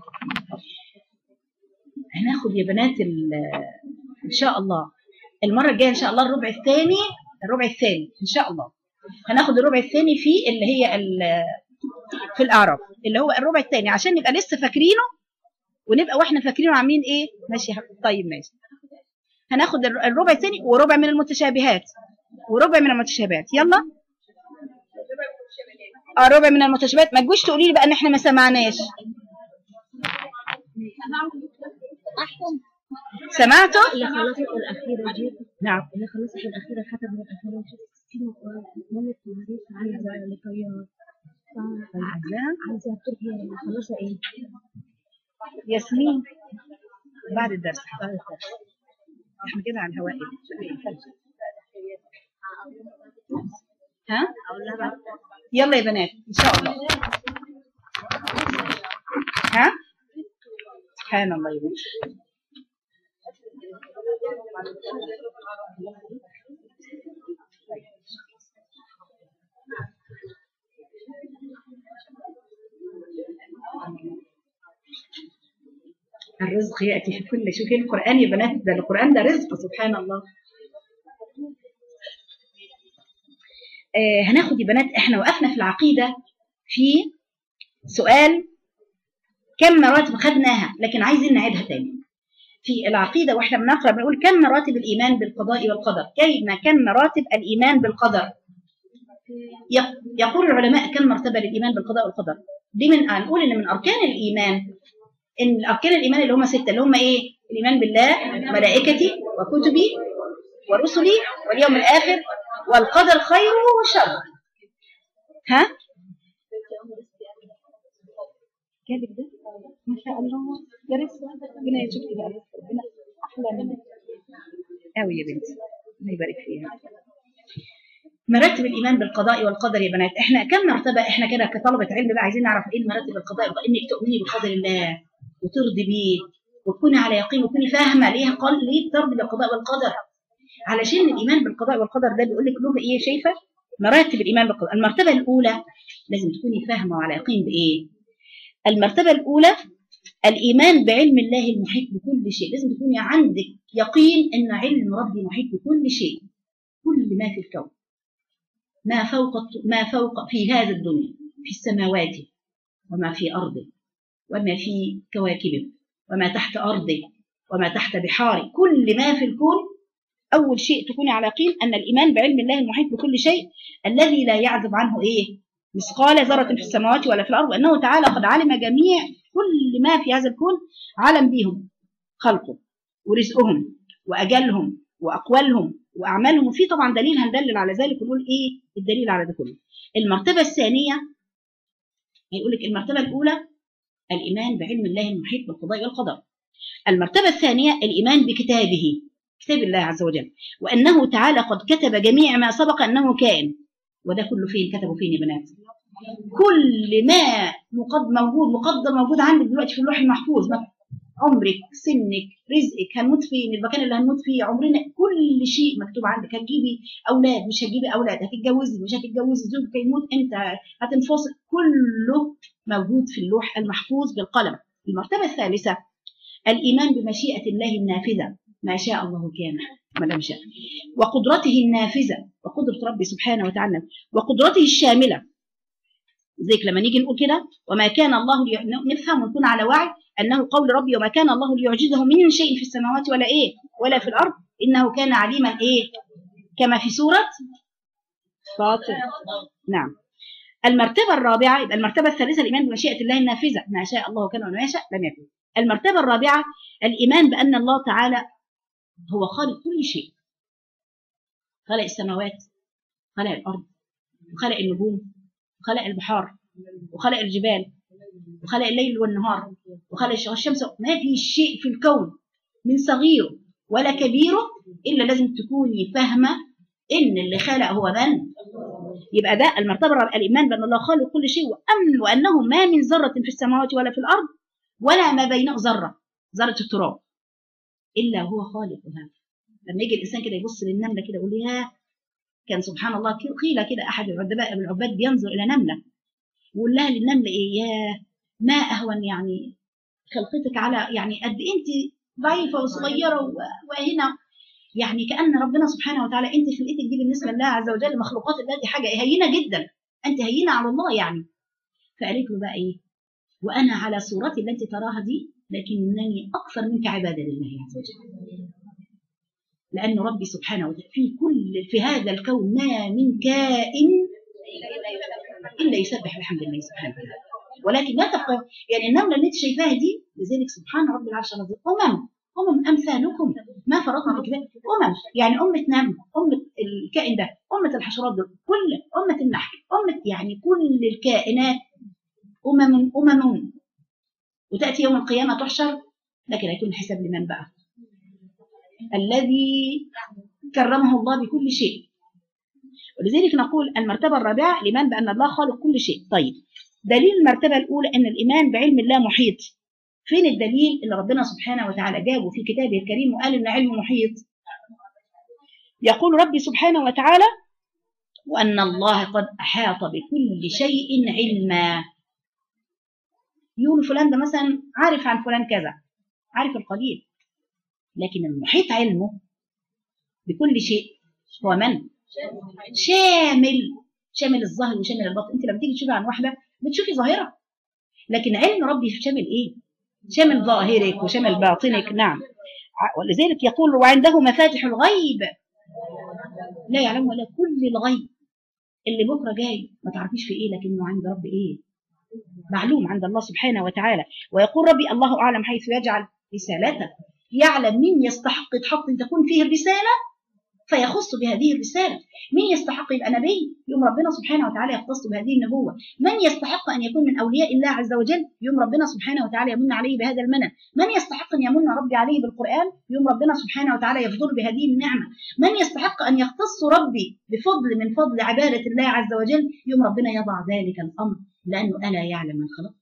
هناخد يا بنات ال- ان شاء الله المره الجايه ان شاء الله الربع الثاني الربع الثاني ان شاء الله هناخد الربع الثاني في اللي هي ال- في الاعراف اللي هو الربع الثاني عشان نبقى لسه فاكرينه ونبقى واحنا فاكرينه عاملين ايه ماشي يا حبيبي. طيب ماشي هناخد الر- الربع الثاني وربع من المتشابهات وربع من المتشابهات يلا اه ربع من المتشابهات ما تجوش تقولي لي بقى ان احنا ما سمعناش سمعتوا اللي خلصت الأخيرة دي نعم اللي خلصت الأخيرة حتى من الأخيرة في مامة معرفة عايزة لطيار عايزاها عايزة تركيا اللي خلصها إيه؟ ياسمين بعد الدرس بعد الدرس احنا كده على الهواء ها يلا يا بنات ان شاء الله ها سبحان الله يا بنت الرزق يأتي في كل شوفي القرآن يا بنات ده القرآن ده رزق سبحان الله آه هناخد يا بنات احنا وقفنا في العقيدة في سؤال كم مراتب خدناها لكن عايزين نعيدها تاني في العقيدة واحنا بنقرأ بنقول كم مراتب الإيمان بالقضاء والقدر كيف كم مراتب الإيمان بالقدر يق- يقول العلماء كم مرتبة للإيمان بالقضاء والقدر دي من نقول إن من أركان الإيمان ان اركان الايمان اللي هم سته اللي هم ايه الايمان بالله ملائكتي وكتبي ورسلي واليوم الاخر والقدر خيره وشره ها جالك ده ما شاء الله يا رزق ربنا يشوف لي بقى رزق ربنا احلى منك قوي يا بنتي الله يبارك فيها مراتب الايمان بالقضاء والقدر يا بنات احنا كم مرتبه احنا كده كطلبه علم بقى عايزين نعرف ايه مراتب القضاء والقدر انك تؤمني بقدر الله وترضي بيه وتكوني على يقين وتكوني فاهمه ليه قال ليه بترضي بالقضاء والقدر علشان الايمان بالقضاء والقدر ده بيقول لك له ايه شايفه مراتب الايمان بالقضاء المرتبه الاولى لازم تكوني فاهمه وعلى يقين بايه المرتبه الاولى الايمان بعلم الله المحيط بكل شيء لازم تكوني عندك يقين ان علم ربي محيط بكل شيء كل ما في الكون ما فوق ما فوق في هذا الدنيا في السماوات وما في أرضه وما في كواكبه وما تحت أرضه وما تحت بحاره كل ما في الكون أول شيء تكوني على يقين أن الإيمان بعلم الله المحيط بكل شيء الذي لا يعزب عنه إيه مثقال ذرة في السماوات ولا في الأرض وأنه تعالى قد علم جميع كل ما في هذا الكون علم بهم خلقه ورزقهم وأجلهم وأقوالهم واعمالهم وفي طبعا دليل هندلل على ذلك ونقول ايه الدليل على ده كله المرتبه الثانيه هيقول لك المرتبه الاولى الايمان بعلم الله المحيط بالقضاء والقدر المرتبه الثانيه الايمان بكتابه كتاب الله عز وجل وانه تعالى قد كتب جميع ما سبق انه كائن وده كله فين كتبه فين يا بنات كل ما مقد موجود مقدر موجود عندك دلوقتي في اللوح المحفوظ ما- عمرك سنك رزقك هنموت فين المكان اللي هنموت فيه عمرنا كل شيء مكتوب عندك هتجيبي اولاد مش هتجيبي اولاد هتتجوزي مش هتتجوزي زوجك هيموت امتى هتنفصل كله موجود في اللوح المحفوظ بالقلم المرتبه الثالثه الايمان بمشيئه الله النافذه ما شاء الله كان ما لم شاء وقدرته النافذه وقدره ربي سبحانه وتعالى وقدرته الشامله زيك لما نيجي نقول كده وما كان الله لي... نفهم ونكون على وعي انه قول ربي وما كان الله ليعجزه من شيء في السماوات ولا ايه ولا في الارض انه كان عليما ايه كما في سوره فاطر نعم المرتبه الرابعه يبقى المرتبه الثالثه الايمان بمشيئه الله النافذه ما شاء الله كان وما يشاء لم يكن المرتبه الرابعه الايمان بان الله تعالى هو خالق كل شيء خلق السماوات خلق الارض وخلق النجوم وخلق البحار وخلق الجبال وخلق الليل والنهار وخلق الش- الشمس ما في شيء في الكون من صغيره ولا كبيره الا لازم تكوني فاهمه ان اللي خلق هو من يبقى ده المرتبه الرابعه الايمان بان الله خالق كل شيء وامن وانه ما من ذره في السماوات ولا في الارض ولا ما بينه ذره ذره التراب الا هو خالقها لما يجي الانسان كده يبص للنمله كده يقول يا كان سبحان الله قيل كده احد العباد العباد بينظر الى نمله ويقول لها للنمله ايه يا ما اهون يعني خلقتك على يعني قد انت ضعيفه وصغيره و- وهنا يعني كان ربنا سبحانه وتعالى انت خلقتك دي بالنسبه لله عز وجل مخلوقات الله دي حاجه هينه جدا انت هينه على الله يعني فقالت له بقى ايه وانا على صورتي التي تراها دي لكنني اكثر منك عباده لله عز وجل لأن ربي سبحانه وتعالى في كل في هذا الكون ما من كائن إلا يسبح بحمد الله سبحانه وتعالى ولكن لا تبقى يعني النملة اللي انت شايفاها دي لذلك سبحان رب العرش العظيم أمم أمم أمثالكم ما فرطنا في الكتاب أمم يعني أمة نمل أمة الكائن ده أمة الحشرات دول كل أمة النحل أمة يعني كل الكائنات أمم أمم وتأتي يوم القيامة تحشر لكن هيكون الحساب لمن بقى الذي كرمه الله بكل شيء ولذلك نقول المرتبة الرابعة الإيمان بأن الله خالق كل شيء طيب دليل المرتبة الأولى أن الإيمان بعلم الله محيط فين الدليل اللي ربنا سبحانه وتعالى جابه في كتابه الكريم وقال إن علمه محيط يقول ربي سبحانه وتعالى وأن الله قد أحاط بكل شيء علما يقول فلان ده مثلا عارف عن فلان كذا عارف القليل لكن المحيط علمه بكل شيء هو من شامل شامل الظاهر وشامل الباطن انت لما تيجي تشوفي عن واحده بتشوفي ظاهره لكن علم ربي شامل ايه شامل ظاهرك وشامل باطنك نعم ع- ولذلك يقول وعنده مفاتح الغيب لا يعلم ولا كل الغيب اللي بكره جاي ما تعرفيش في ايه لكنه عند رب ايه معلوم عند الله سبحانه وتعالى ويقول ربي الله اعلم حيث يجعل رسالته يعلم مين يستحق يتحط ان تكون فيه الرساله فيخص بهذه الرساله مين يستحق يبقى نبي يوم ربنا سبحانه وتعالى يختص بهذه النبوه من يستحق ان يكون من اولياء الله عز وجل يوم ربنا سبحانه وتعالى يمن عليه بهذا المنن من يستحق ان يمن ربي عليه بالقران يوم ربنا سبحانه وتعالى يفضل بهذه النعمه من يستحق ان يختص ربي بفضل من فضل عباده الله عز وجل يوم ربنا يضع ذلك الامر لانه الا يعلم من خلق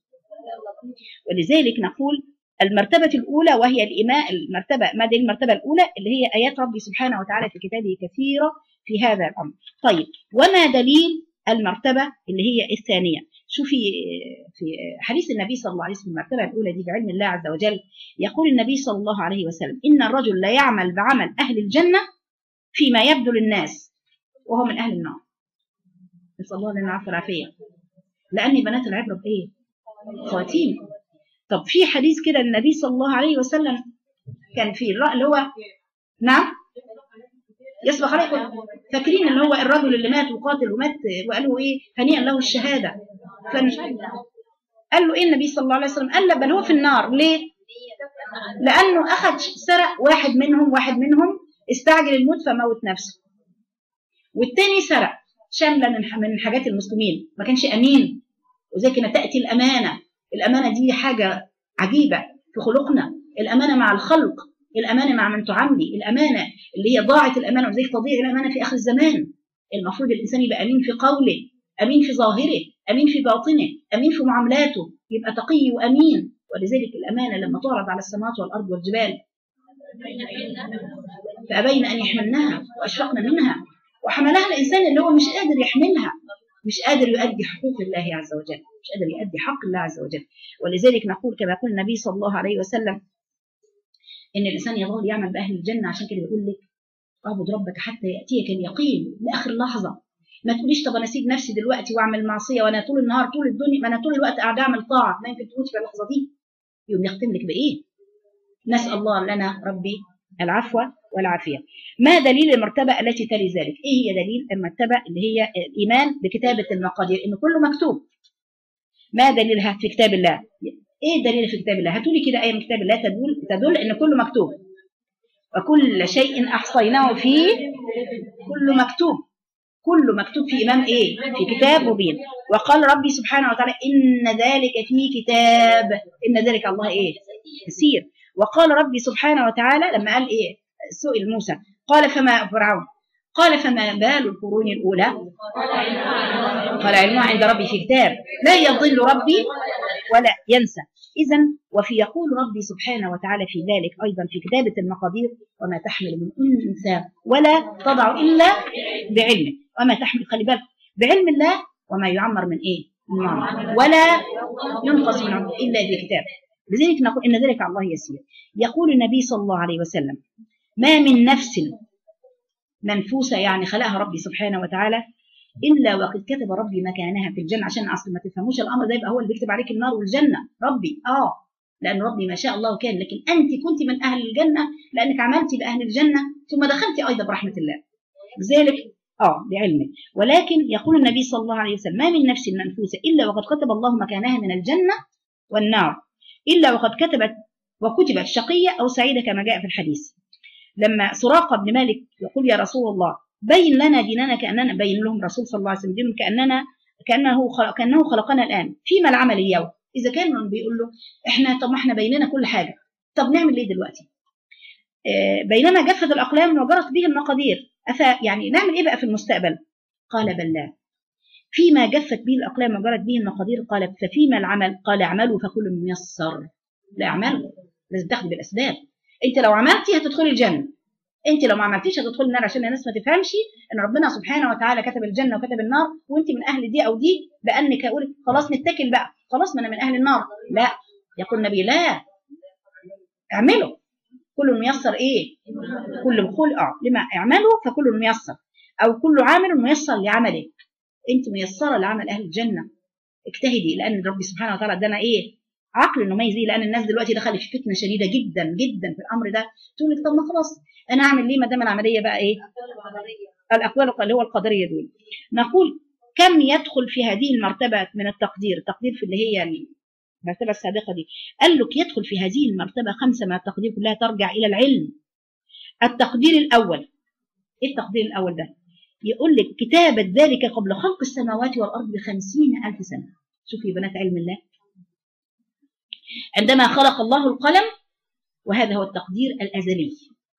ولذلك نقول المرتبة الأولى وهي الإيمان المرتبة ما دي المرتبة الأولى اللي هي آيات ربي سبحانه وتعالى في كتابه كثيرة في هذا الأمر طيب وما دليل المرتبة اللي هي الثانية شوفي في حديث النبي صلى الله عليه وسلم المرتبة الأولى دي بعلم الله عز وجل يقول النبي صلى الله عليه وسلم إن الرجل لا يعمل بعمل أهل الجنة فيما يبدو للناس وهو من أهل النار نسأل الله لنا العافية والعافية لأن بنات العبرة بإيه؟ خواتيم طب في حديث كده النبي صلى الله عليه وسلم كان في الرأي اللي هو نعم يسبق عليكم فاكرين اللي هو الرجل اللي مات وقاتل ومات وقالوا ايه هنيئا له الشهاده فن... قال له ايه النبي صلى الله عليه وسلم قال له بل هو في النار ليه لانه اخذ سرق واحد منهم واحد منهم استعجل الموت فموت نفسه والتاني سرق شامله من من حاجات المسلمين ما كانش امين وزي كده تاتي الامانه الامانه دي حاجه عجيبه في خلقنا الامانه مع الخلق الامانه مع من تعاملي الامانه اللي هي ضاعت الامانه وزي تضيع الامانه في اخر الزمان المفروض الانسان يبقى امين في قوله امين في ظاهره امين في باطنه امين في معاملاته يبقى تقي وامين ولذلك الامانه لما تعرض على السماوات والارض والجبال فابين ان يحملنها واشفقن منها وحملها الانسان اللي هو مش قادر يحملها مش قادر يؤدي حقوق الله عز وجل مش قادر يؤدي حق الله عز وجل ولذلك نقول كما يقول النبي صلى الله عليه وسلم ان الانسان يظل يعمل باهل الجنه عشان كده بيقول لك اعبد ربك حتى ياتيك اليقين لاخر لحظه ما تقوليش طب انا اسيب نفسي دلوقتي واعمل معصيه وانا طول النهار طول الدنيا ما انا طول الوقت قاعده اعمل طاعه ما يمكن تموت في اللحظه دي يوم يختم لك بايه نسال الله لنا ربي العفو والعافيه ما دليل المرتبه التي تلي ذلك ايه هي دليل المرتبه اللي هي الايمان بكتابه المقادير ان كله مكتوب ما دليلها في كتاب الله ايه دليل في كتاب الله هاتوا لي كده ايه من كتاب الله تدل تدل ان كله مكتوب وكل شيء احصيناه في كله مكتوب كله مكتوب في امام ايه في كتاب مبين وقال ربي سبحانه وتعالى ان ذلك في كتاب ان ذلك الله ايه يسير وقال ربي سبحانه وتعالى لما قال ايه سئل موسى قال فما فرعون قال فما بال القرون الاولى قال علمها عند ربي في كتاب لا يضل ربي ولا ينسى اذا وفي يقول ربي سبحانه وتعالى في ذلك ايضا في كتابه المقادير وما تحمل من انثى ولا تضع الا بعلمه وما تحمل خلي بالك بعلم الله وما يعمر من ايه من نار ولا ينقص من عمره الا بكتاب لذلك نقول ان ذلك على الله يسير يقول النبي صلى الله عليه وسلم ما من نفس منفوسه يعني خلقها ربي سبحانه وتعالى الا وقد كتب ربي مكانها في الجنه عشان اصل ما تفهموش الامر ده يبقى هو اللي بيكتب عليك النار والجنه ربي اه لان ربي ما شاء الله كان لكن انت كنت من اهل الجنه لانك عملتي باهل الجنه ثم دخلت ايضا برحمه الله لذلك اه بعلمه ولكن يقول النبي صلى الله عليه وسلم ما من نفس منفوسه الا وقد كتب الله مكانها من الجنه والنار الا وقد كتبت وكتبت شقيه او سعيده كما جاء في الحديث لما سراقه بن مالك يقول يا رسول الله بين لنا ديننا كاننا بين لهم رسول صلى الله عليه وسلم دينهم كاننا كانه خلق كانه خلقنا الان فيما العمل اليوم اذا كان بيقول له احنا طب ما احنا بيننا كل حاجه طب نعمل ايه دلوقتي آه بينما جفت الاقلام وجرت به المقادير أفا يعني نعمل ايه بقى في المستقبل قال بل لا فيما جفت به الاقلام وجرت به المقادير قال ففيما العمل قال اعملوا فكل ميسر لا اعملوا لازم تاخدي بالاسباب انت لو عملتي هتدخلي الجنه انت لو ما عملتيش هتدخلي النار عشان الناس ما تفهمش ان ربنا سبحانه وتعالى كتب الجنه وكتب النار وانت من اهل دي او دي بانك اقول خلاص نتكل بقى خلاص ما انا من اهل النار لا يقول النبي لا اعملوا كل ميسر ايه كل خل اه لما اعملوا فكل ميسر او كل عامل ميسر لعمله انت ميسره لعمل اهل الجنه اجتهدي لان ربي سبحانه وتعالى ادانا ايه عقل نميز ايه لان الناس دلوقتي دخلت في فتنه شديده جدا جدا في الامر ده تقول لك طب ما خلاص انا اعمل ليه ما دام العمليه بقى ايه الاقوال اللي هو القدريه دول نقول كم يدخل في هذه المرتبه من التقدير التقدير في اللي هي المرتبه السابقه دي قال لك يدخل في هذه المرتبه خمسه من التقدير كلها ترجع الى العلم التقدير الاول ايه التقدير الاول ده يقول لك كتابه ذلك قبل خلق السماوات والارض بخمسين الف سنه شوفي بنات علم الله عندما خلق الله القلم وهذا هو التقدير الأزلي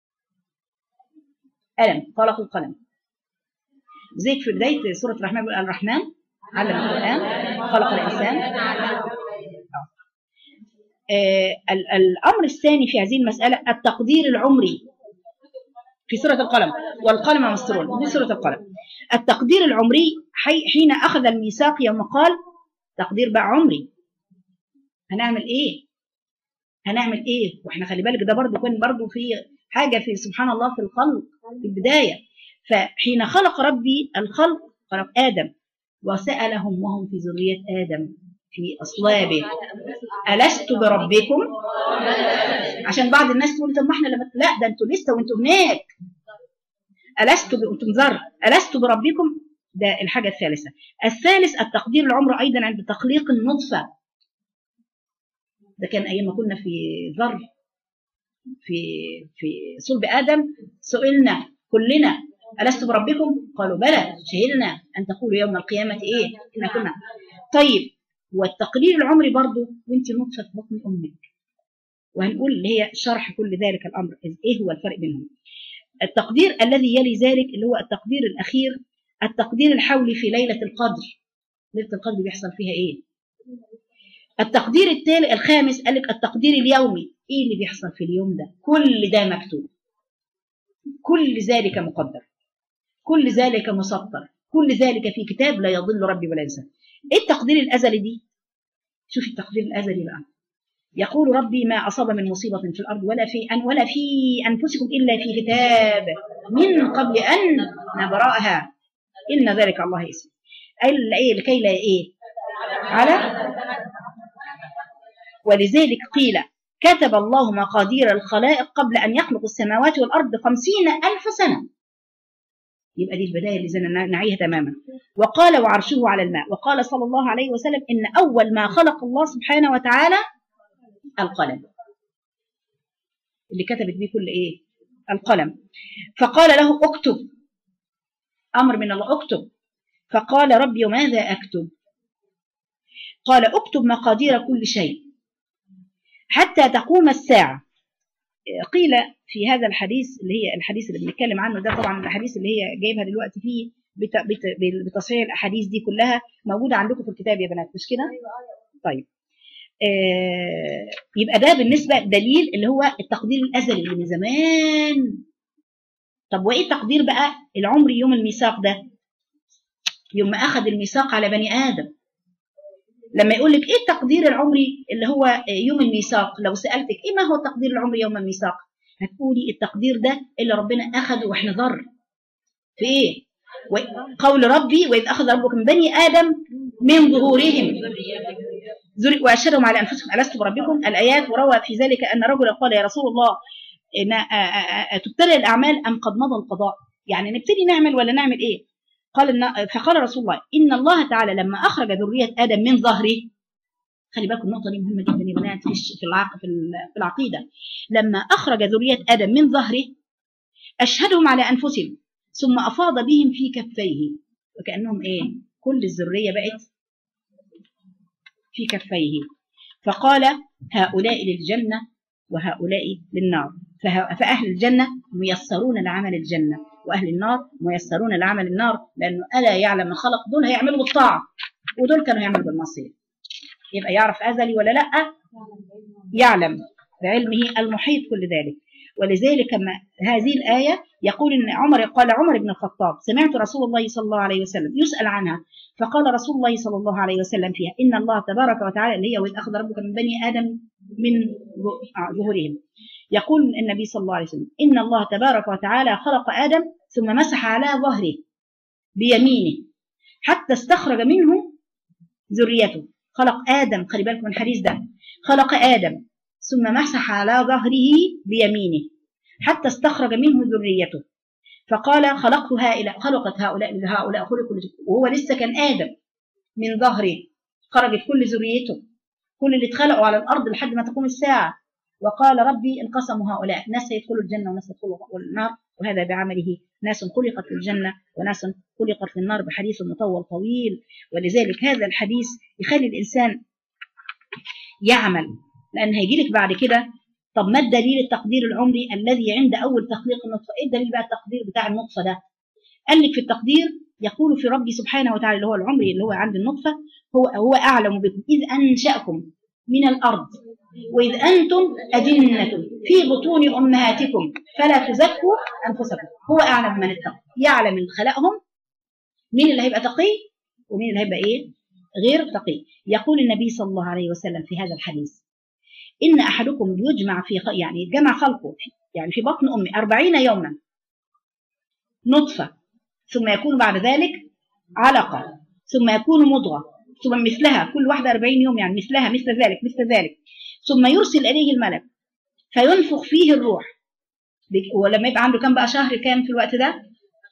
ألم خلق القلم زيك في بداية سورة الرحمن بيقول الرحمن علم القرآن خلق الإنسان آه الأمر الثاني في هذه المسألة التقدير العمري في سورة القلم والقلم مسطرون دي سورة القلم التقدير العمري حين أخذ الميثاق يوم قال تقدير بقى عمري هنعمل ايه هنعمل ايه واحنا خلي بالك ده برضو كان برضو في حاجه في سبحان الله في الخلق في البدايه فحين خلق ربي الخلق خلق ادم وسالهم وهم في ذريه ادم في اصلابه الست بربكم عشان بعض الناس تقول طب ما احنا لما لا ده انتوا لسه وانتوا هناك الست وانتم زر الست بربكم ده الحاجه الثالثه الثالث التقدير العمر ايضا عند تخليق النطفه ده كان ايام ما كنا في ذر في في صلب ادم سئلنا كلنا الست بربكم قالوا بلى شهدنا ان تقولوا يوم القيامه ايه احنا كنا طيب والتقدير العمري برضو وانت نطفه في بطن امك وهنقول اللي هي شرح كل ذلك الامر ايه هو الفرق بينهم التقدير الذي يلي ذلك اللي هو التقدير الاخير التقدير الحولي في ليله القدر ليله القدر بيحصل فيها ايه التقدير التالي الخامس قال لك التقدير اليومي ايه اللي بيحصل في اليوم ده كل ده مكتوب كل ذلك مقدر كل ذلك مسطر كل ذلك في كتاب لا يضل ربي ولا ينسى ايه التقدير الازلي دي شوفي التقدير الازلي بقى يقول ربي ما اصاب من مصيبه في الارض ولا في ان ولا في انفسكم الا في كتاب من قبل ان نبراها ان ذلك الله اسم اي ايه لكي لا ايه على ولذلك قيل كتب الله مقادير الخلائق قبل أن يخلق السماوات والأرض خمسين ألف سنة يبقى دي البداية اللي زينا نعيها تماما وقال وعرشه على الماء وقال صلى الله عليه وسلم إن أول ما خلق الله سبحانه وتعالى القلم اللي كتبت بيه كل إيه القلم فقال له اكتب أمر من الله اكتب فقال ربي ماذا أكتب قال اكتب مقادير كل شيء حتى تقوم الساعة قيل في هذا الحديث اللي هي الحديث اللي بنتكلم عنه ده طبعا الأحاديث اللي هي جايبها دلوقتي فيه بت- بت- بتصحيح الأحاديث دي كلها موجودة عندكم في الكتاب يا بنات مش كده؟ طيب آه يبقى ده بالنسبة دليل اللي هو التقدير الأزلي اللي من زمان طب وإيه التقدير بقى العمري يوم الميثاق ده؟ يوم ما أخذ الميثاق على بني آدم لما يقول لك ايه التقدير العمري اللي هو يوم الميثاق لو سالتك ايه ما هو التقدير العمري يوم الميثاق هتقولي التقدير ده اللي ربنا اخذه واحنا ضر في ايه قول ربي واذ اخذ ربك من بني ادم من ظهورهم ذري- واشهدهم على انفسهم الست بربكم الايات وروى في ذلك ان رجلا قال يا رسول الله إن آ- آ- آ- تبتلى الاعمال ام قد مضى القضاء يعني نبتدي نعمل ولا نعمل ايه قال إن فقال رسول الله ان الله تعالى لما اخرج ذريه ادم من ظهره خلي بالكم النقطه دي مهمه جدا يا بنات في الش- في العق في ال- في العقيده لما اخرج ذريه ادم من ظهره اشهدهم على انفسهم ثم افاض بهم في كفيه وكانهم ايه كل الذريه بقت في كفيه فقال هؤلاء للجنه وهؤلاء للنار فه- فاهل الجنه ميسرون لعمل الجنه واهل النار ميسرون لعمل النار لانه الا يعلم من خلق دول هيعملوا بالطاعه ودول كانوا يعملوا بالمعصيه يبقى يعرف ازلي ولا لا يعلم بعلمه المحيط كل ذلك ولذلك ما هذه الآية يقول إن عمر قال عمر بن الخطاب سمعت رسول الله صلى الله عليه وسلم يسأل عنها فقال رسول الله صلى الله عليه وسلم فيها إن الله تبارك وتعالى اللي هي وإذ أخذ ربك من بني آدم من ظهورهم يقول النبي صلى الله عليه وسلم إن الله تبارك وتعالى خلق آدم ثم مسح على ظهره بيمينه حتى استخرج منه ذريته خلق آدم خلي بالكم من الحديث ده خلق آدم ثم مسح على ظهره بيمينه حتى استخرج منه ذريته فقال خلقت هؤلاء خلقت هؤلاء هؤلاء خلقوا وهو لسه كان آدم من ظهره خرجت كل ذريته كل اللي اتخلقوا على الأرض لحد ما تقوم الساعة وقال ربي انقسموا هؤلاء ناس يدخلوا الجنة وناس يدخلوا النار وهذا بعمله ناس خلقت في الجنة وناس خلقت في النار بحديث مطول طويل ولذلك هذا الحديث يخلي الإنسان يعمل لأن هيجي لك بعد كده طب ما الدليل التقدير العمري الذي عند أول تخليق النطفة إيه الدليل بقى التقدير بتاع النطفة ده قال لك في التقدير يقول في ربي سبحانه وتعالى اللي هو العمري اللي هو عند النطفة هو هو أعلم بكم إذ أنشأكم من الأرض وإذ أنتم أجنة في بطون أمهاتكم فلا تزكوا أنفسكم هو أعلم من اتقى يعلم من خلقهم مين اللي هيبقى تقي ومين اللي هيبقى إيه غير تقي يقول النبي صلى الله عليه وسلم في هذا الحديث إن أحدكم يجمع في خ... يعني يتجمع خلقه يعني في بطن أمه أربعين يوما نطفة ثم يكون بعد ذلك علقة ثم يكون مضغة ثم مثلها كل واحدة أربعين يوم يعني مثلها مثل ذلك مثل ذلك ثم يرسل إليه الملك فينفخ فيه الروح ولما يبقى عنده كم بقى شهر كام في الوقت ده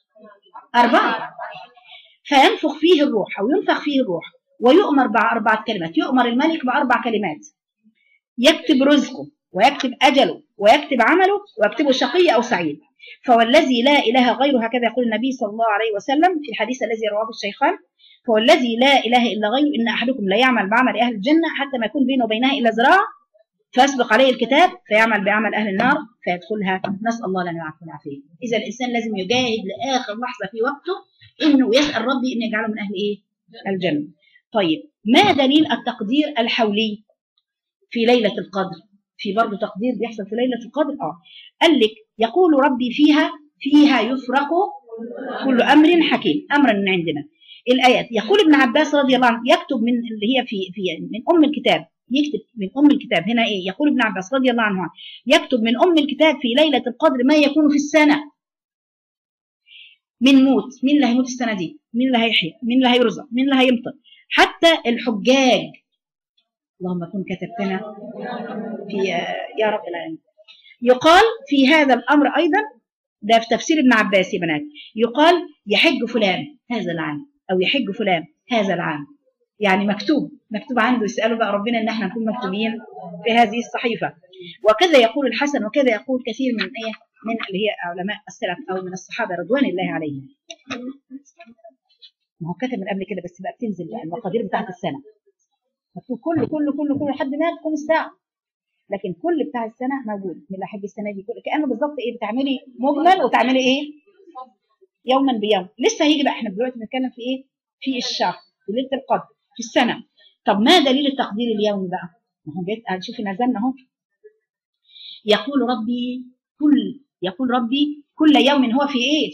أربعة فينفخ فيه الروح أو ينفخ فيه الروح ويؤمر بأربعة كلمات يؤمر الملك بأربع كلمات يكتب رزقه ويكتب أجله ويكتب عمله ويكتبه شقي أو سعيد فوالذي لا إله غيره هكذا يقول النبي صلى الله عليه وسلم في الحديث الذي رواه الشيخان فوالذي لا إله إلا غيره إن أحدكم لا يعمل بعمل أهل الجنة حتى ما يكون بينه وبينها إلا ذراع فيسبق عليه الكتاب فيعمل بعمل أهل النار فيدخلها نسأل الله لنا العفو والعافية إذا الإنسان لازم يجاهد لآخر لحظة في وقته إنه يسأل ربي إن يجعله من أهل إيه؟ الجنة طيب ما دليل التقدير الحولي في ليلة القدر في برضه تقدير بيحصل في ليلة القدر اه قال لك يقول ربي فيها فيها يفرق كل أمر حكيم أمر من عندنا الآيات يقول ابن عباس رضي الله عنه يكتب من اللي هي في في من أم الكتاب يكتب من أم الكتاب هنا إيه يقول ابن عباس رضي الله عنه يكتب من أم الكتاب في ليلة القدر ما يكون في السنة من موت مين اللي هيموت السنة دي مين اللي هيحيى مين اللي هيرزق مين اللي هيمطر حتى الحجاج اللهم كن كتبتنا في يا رب العالمين يقال في هذا الأمر أيضا ده في تفسير ابن عباس يا بنات يقال يحج فلان هذا العام أو يحج فلان هذا العام يعني مكتوب مكتوب عنده يسأله بقى ربنا إن احنا نكون مكتوبين في هذه الصحيفة وكذا يقول الحسن وكذا يقول كثير من إيه من اللي هي علماء السلف أو من الصحابة رضوان الله عليهم ما هو كتب من قبل كده بس بقى بتنزل بقى المقادير بتاعت السنة مكتوب كله كله كله كله لحد ما تقوم الساعة لكن كل بتاع السنة موجود من اللي حج السنة دي كل كأنه بالظبط إيه بتعملي مجمل وتعملي إيه يوما بيوم لسه هيجي بقى احنا دلوقتي بنتكلم في إيه في الشهر في ليلة القدر في السنة طب ما دليل التقدير اليومي بقى ما هو جيت شوفي نزلنا اهو يقول ربي كل يقول ربي كل يوم هو في ايه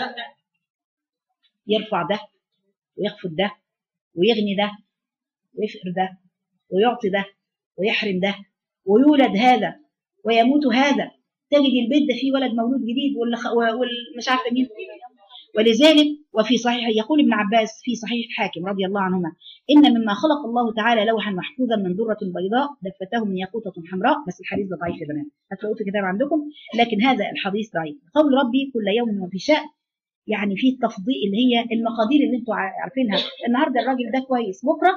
يرفع ده ويخفض ده ويغني ده ويفقر ده ويعطي ده ويحرم ده ويولد هذا ويموت هذا تجد البيت ده فيه ولد مولود جديد ولا خ... والمش عارفه مين ولذلك وفي صحيح يقول ابن عباس في صحيح الحاكم رضي الله عنهما ان مما خلق الله تعالى لوحا محفوظا من ذره بيضاء دفته من ياقوته حمراء بس الحديث ده ضعيف يا بنات هتلاقوه في كتاب عندكم لكن هذا الحديث ضعيف قول ربي كل يوم وفي شأن يعني في التفضيل اللي هي المقادير اللي انتوا عارفينها النهارده الراجل ده كويس بكره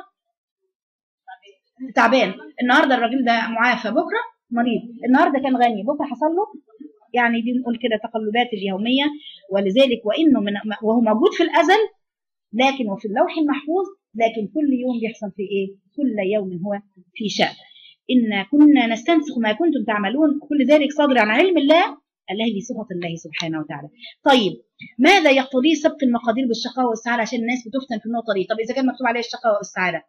تعبان النهارده الراجل ده معافى بكره مريض النهارده كان غني بكره حصل له يعني دي نقول كده تقلبات اليوميه ولذلك وانه من وهو موجود في الازل لكن وفي اللوح المحفوظ لكن كل يوم بيحصل في ايه؟ كل يوم هو في شأن إن كنا نستنسخ ما كنتم تعملون كل ذلك صادر عن علم الله الله بصفة الله سبحانه وتعالى طيب ماذا يقتضي سبق المقادير بالشقاوة والسعادة عشان الناس بتفتن في النقطة دي طب إذا كان مكتوب عليها الشقاوة والسعادة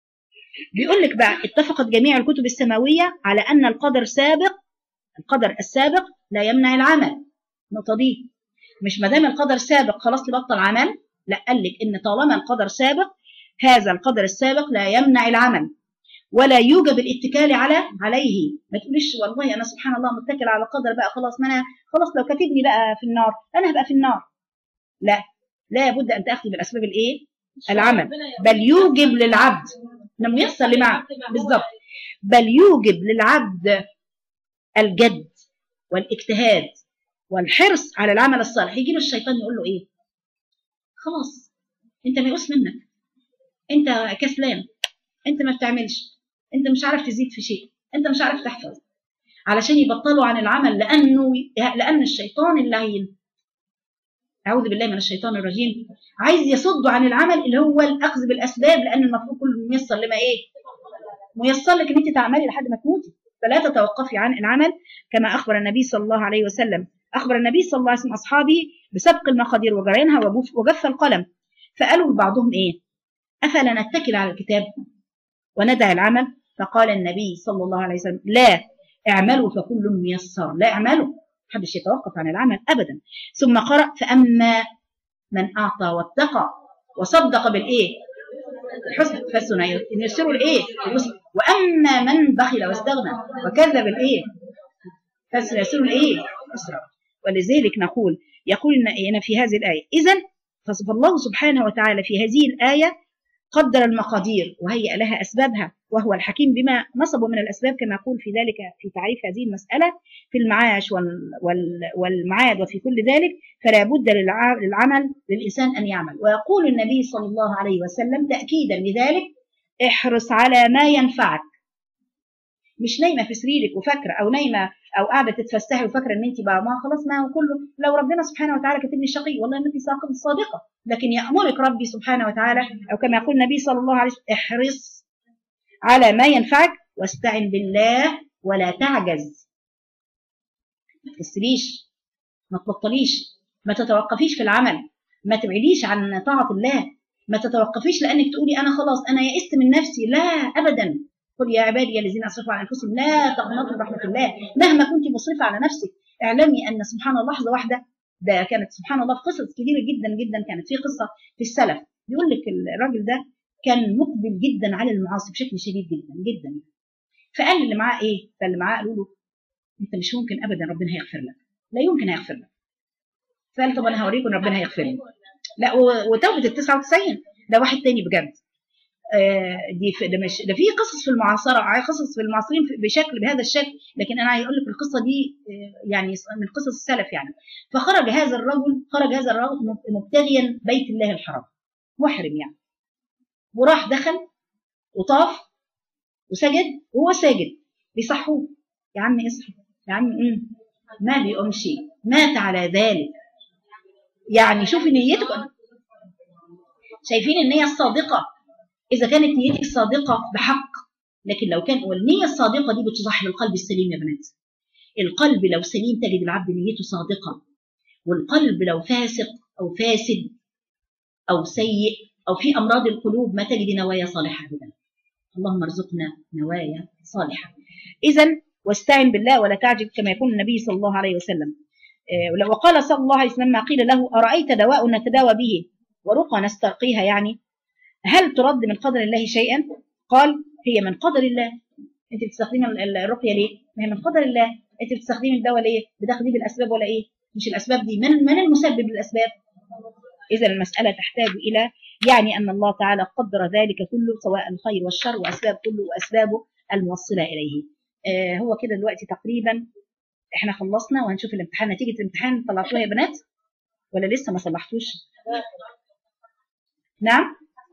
بيقول لك بقى اتفقت جميع الكتب السماوية على أن القدر سابق القدر السابق لا يمنع العمل النقطة دي مش ما دام القدر سابق خلاص تبطل عمل لا قال لك ان طالما القدر سابق هذا القدر السابق لا يمنع العمل ولا يوجب الاتكال على عليه ما تقوليش والله انا سبحان الله متكل على القدر بقى خلاص ما انا خلاص لو كاتبني بقى في النار انا هبقى في النار لا لا بد ان تاخذي بالاسباب الايه العمل بل يوجب للعبد لم يحصل لمع بالظبط بل يوجب للعبد الجد والاجتهاد والحرص على العمل الصالح يجي له الشيطان يقول له ايه خلاص انت ميؤوس منك انت كسلان انت ما بتعملش انت مش عارف تزيد في شيء انت مش عارف تحفظ علشان يبطلوا عن العمل لانه لان الشيطان اللعين اعوذ بالله من الشيطان الرجيم عايز يصد عن العمل اللي هو الاخذ بالاسباب لان المفروض كله ميسر لما ايه ميسر لك ان انت تعملي لحد ما تموتي فلا تتوقفي عن العمل كما اخبر النبي صلى الله عليه وسلم اخبر النبي صلى الله عليه وسلم اصحابه بسبق المقادير وجريانها وجف القلم فقالوا لبعضهم ايه افلا نتكل على الكتاب وندع العمل فقال النبي صلى الله عليه وسلم لا اعملوا فكل ميسر لا اعملوا محدش يتوقف عن العمل ابدا ثم قرأ فاما من اعطى واتقى وصدق بالايه الحسن فسنيسر الايه واما من بخل واستغنى وكذب الايه فسنيسر الايه اسرع ولذلك نقول يقول هنا في هذه الايه اذا فالله سبحانه وتعالى في هذه الايه قدر المقادير وهيأ لها أسبابها وهو الحكيم بما نصبه من الأسباب كما يقول في ذلك في تعريف هذه المسألة في المعاش والمعاد وفي كل ذلك فلا بد للعمل للإنسان أن يعمل ويقول النبي صلى الله عليه وسلم تأكيدا لذلك احرص على ما ينفعك مش نايمه في سريرك وفاكره او نايمه او قاعده تتفسحي وفاكره ان انت بقى ما خلاص ما هو كله لو ربنا سبحانه وتعالى كاتب لي شقي والله انت ساقط صادقه لكن يامرك ربي سبحانه وتعالى او كما يقول النبي صلى الله عليه وسلم احرص على ما ينفعك واستعن بالله ولا تعجز ما تكسليش ما تبطليش ما تتوقفيش في العمل ما تبعديش عن طاعه الله ما تتوقفيش لانك تقولي انا خلاص انا يئست من نفسي لا ابدا قل يا عبادي الذين اسرفوا على انفسهم لا تقنطوا من رحمه الله مهما كنت مسرفه على نفسك اعلمي ان سبحان الله لحظه واحده ده كانت سبحان الله في قصص كثيره جدا جدا كانت في قصه في السلف بيقول لك الراجل ده كان مقبل جدا على المعاصي بشكل شديد جدا جدا فقال اللي معاه ايه؟ فاللي معاه قالوا له انت مش ممكن ابدا ربنا هيغفر لك لا يمكن هيغفر لك فقال طب انا هوريكم ربنا هيغفر لي لا و- وتوبه ال 99 ده واحد تاني بجد آه، دي في ده مش ده في قصص في المعاصره قصص في المعاصرين في- بشكل بهذا الشكل لكن انا عايز اقول لك القصه دي آه، يعني من قصص السلف يعني فخرج هذا الرجل خرج هذا الرجل مبتغيا بيت الله الحرام محرم يعني وراح دخل وطاف وسجد وهو ساجد بيصحوه يا عم اصحى يا عم قوم ما بيقومش مات على ذلك يعني شوفي نيتك شايفين النية الصادقة إذا كانت نيتك صادقة بحق لكن لو كان والنية الصادقة دي بتصاحب القلب السليم يا بنات القلب لو سليم تجد العبد نيته صادقة والقلب لو فاسق أو فاسد أو سيء أو في أمراض القلوب ما تجد نوايا صالحة أبدا اللهم ارزقنا نوايا صالحة إذا واستعن بالله ولا تعجب كما يقول النبي صلى الله عليه وسلم آه، وقال صلى الله عليه وسلم ما قيل له أرأيت دواء نتداوى به ورقى نسترقيها يعني هل ترد من قدر الله شيئا قال هي من قدر الله انت بتستخدمي ال- ال- الرقيه ليه ما هي من قدر الله انت بتستخدمي الدواء ليه بتاخديه بالاسباب ولا ايه مش الاسباب دي من من المسبب للاسباب اذا المساله تحتاج الى يعني ان الله تعالى قدر ذلك كله سواء الخير والشر واسباب كله واسبابه الموصله اليه آه هو كده دلوقتي تقريبا احنا خلصنا وهنشوف الامتحان نتيجه الامتحان طلعتوها يا بنات ولا لسه ما صلحتوش نعم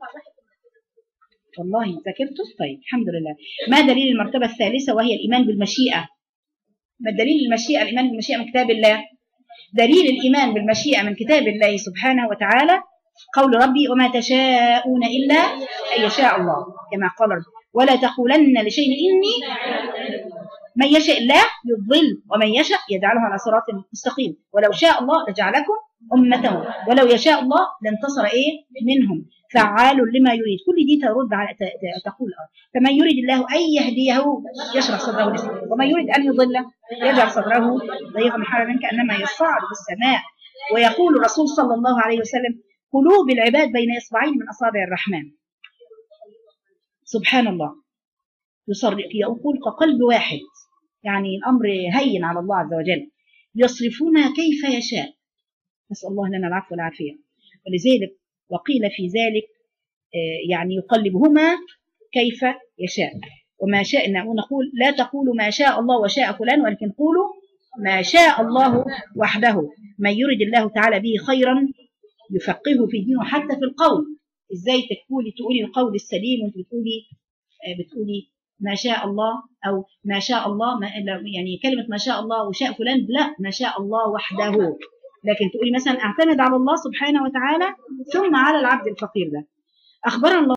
والله ذاكرته طيب الحمد لله ما دليل المرتبة الثالثة وهي الإيمان بالمشيئة ما دليل المشيئة الإيمان بالمشيئة من كتاب الله دليل الإيمان بالمشيئة من كتاب الله سبحانه وتعالى قول ربي وما تشاءون إلا أن يشاء الله كما قال ربي ولا تقولن لشيء إني من يشاء الله يضل ومن يشاء يجعله على صراط مستقيم ولو شاء الله لجعلكم أمة ولو يشاء الله لانتصر إيه منهم فعال لما يريد كل دي ترد على ت- ت- تقول آه. فمن يريد الله أن يهديه يشرح صدره للإسلام ومن يريد أن يضله يجعل صدره ضيقا حرجا كأنما يصعد في السماء ويقول الرسول صلى الله عليه وسلم قلوب العباد بين إصبعين من أصابع الرحمن سبحان الله يصر يقول كقلب واحد يعني الأمر هين على الله عز وجل يصرفون كيف يشاء نسأل الله لنا العفو والعافية ولذلك وقيل في ذلك آه، يعني يقلبهما كيف يشاء وما شاءنا ونقول لا تقولوا ما شاء الله وشاء فلان ولكن قولوا ما شاء الله وحده من يرد الله تعالى به خيرا يفقهه في دينه حتى في القول ازاي تقولي تقولي القول السليم وانت بتقولي آه، بتقولي ما شاء الله او ما شاء الله ما يعني كلمه ما شاء الله وشاء فلان لا ما شاء الله وحده لكن تقولي مثلا اعتمد على الله سبحانه وتعالى ثم على العبد الفقير ده اخبرنا الله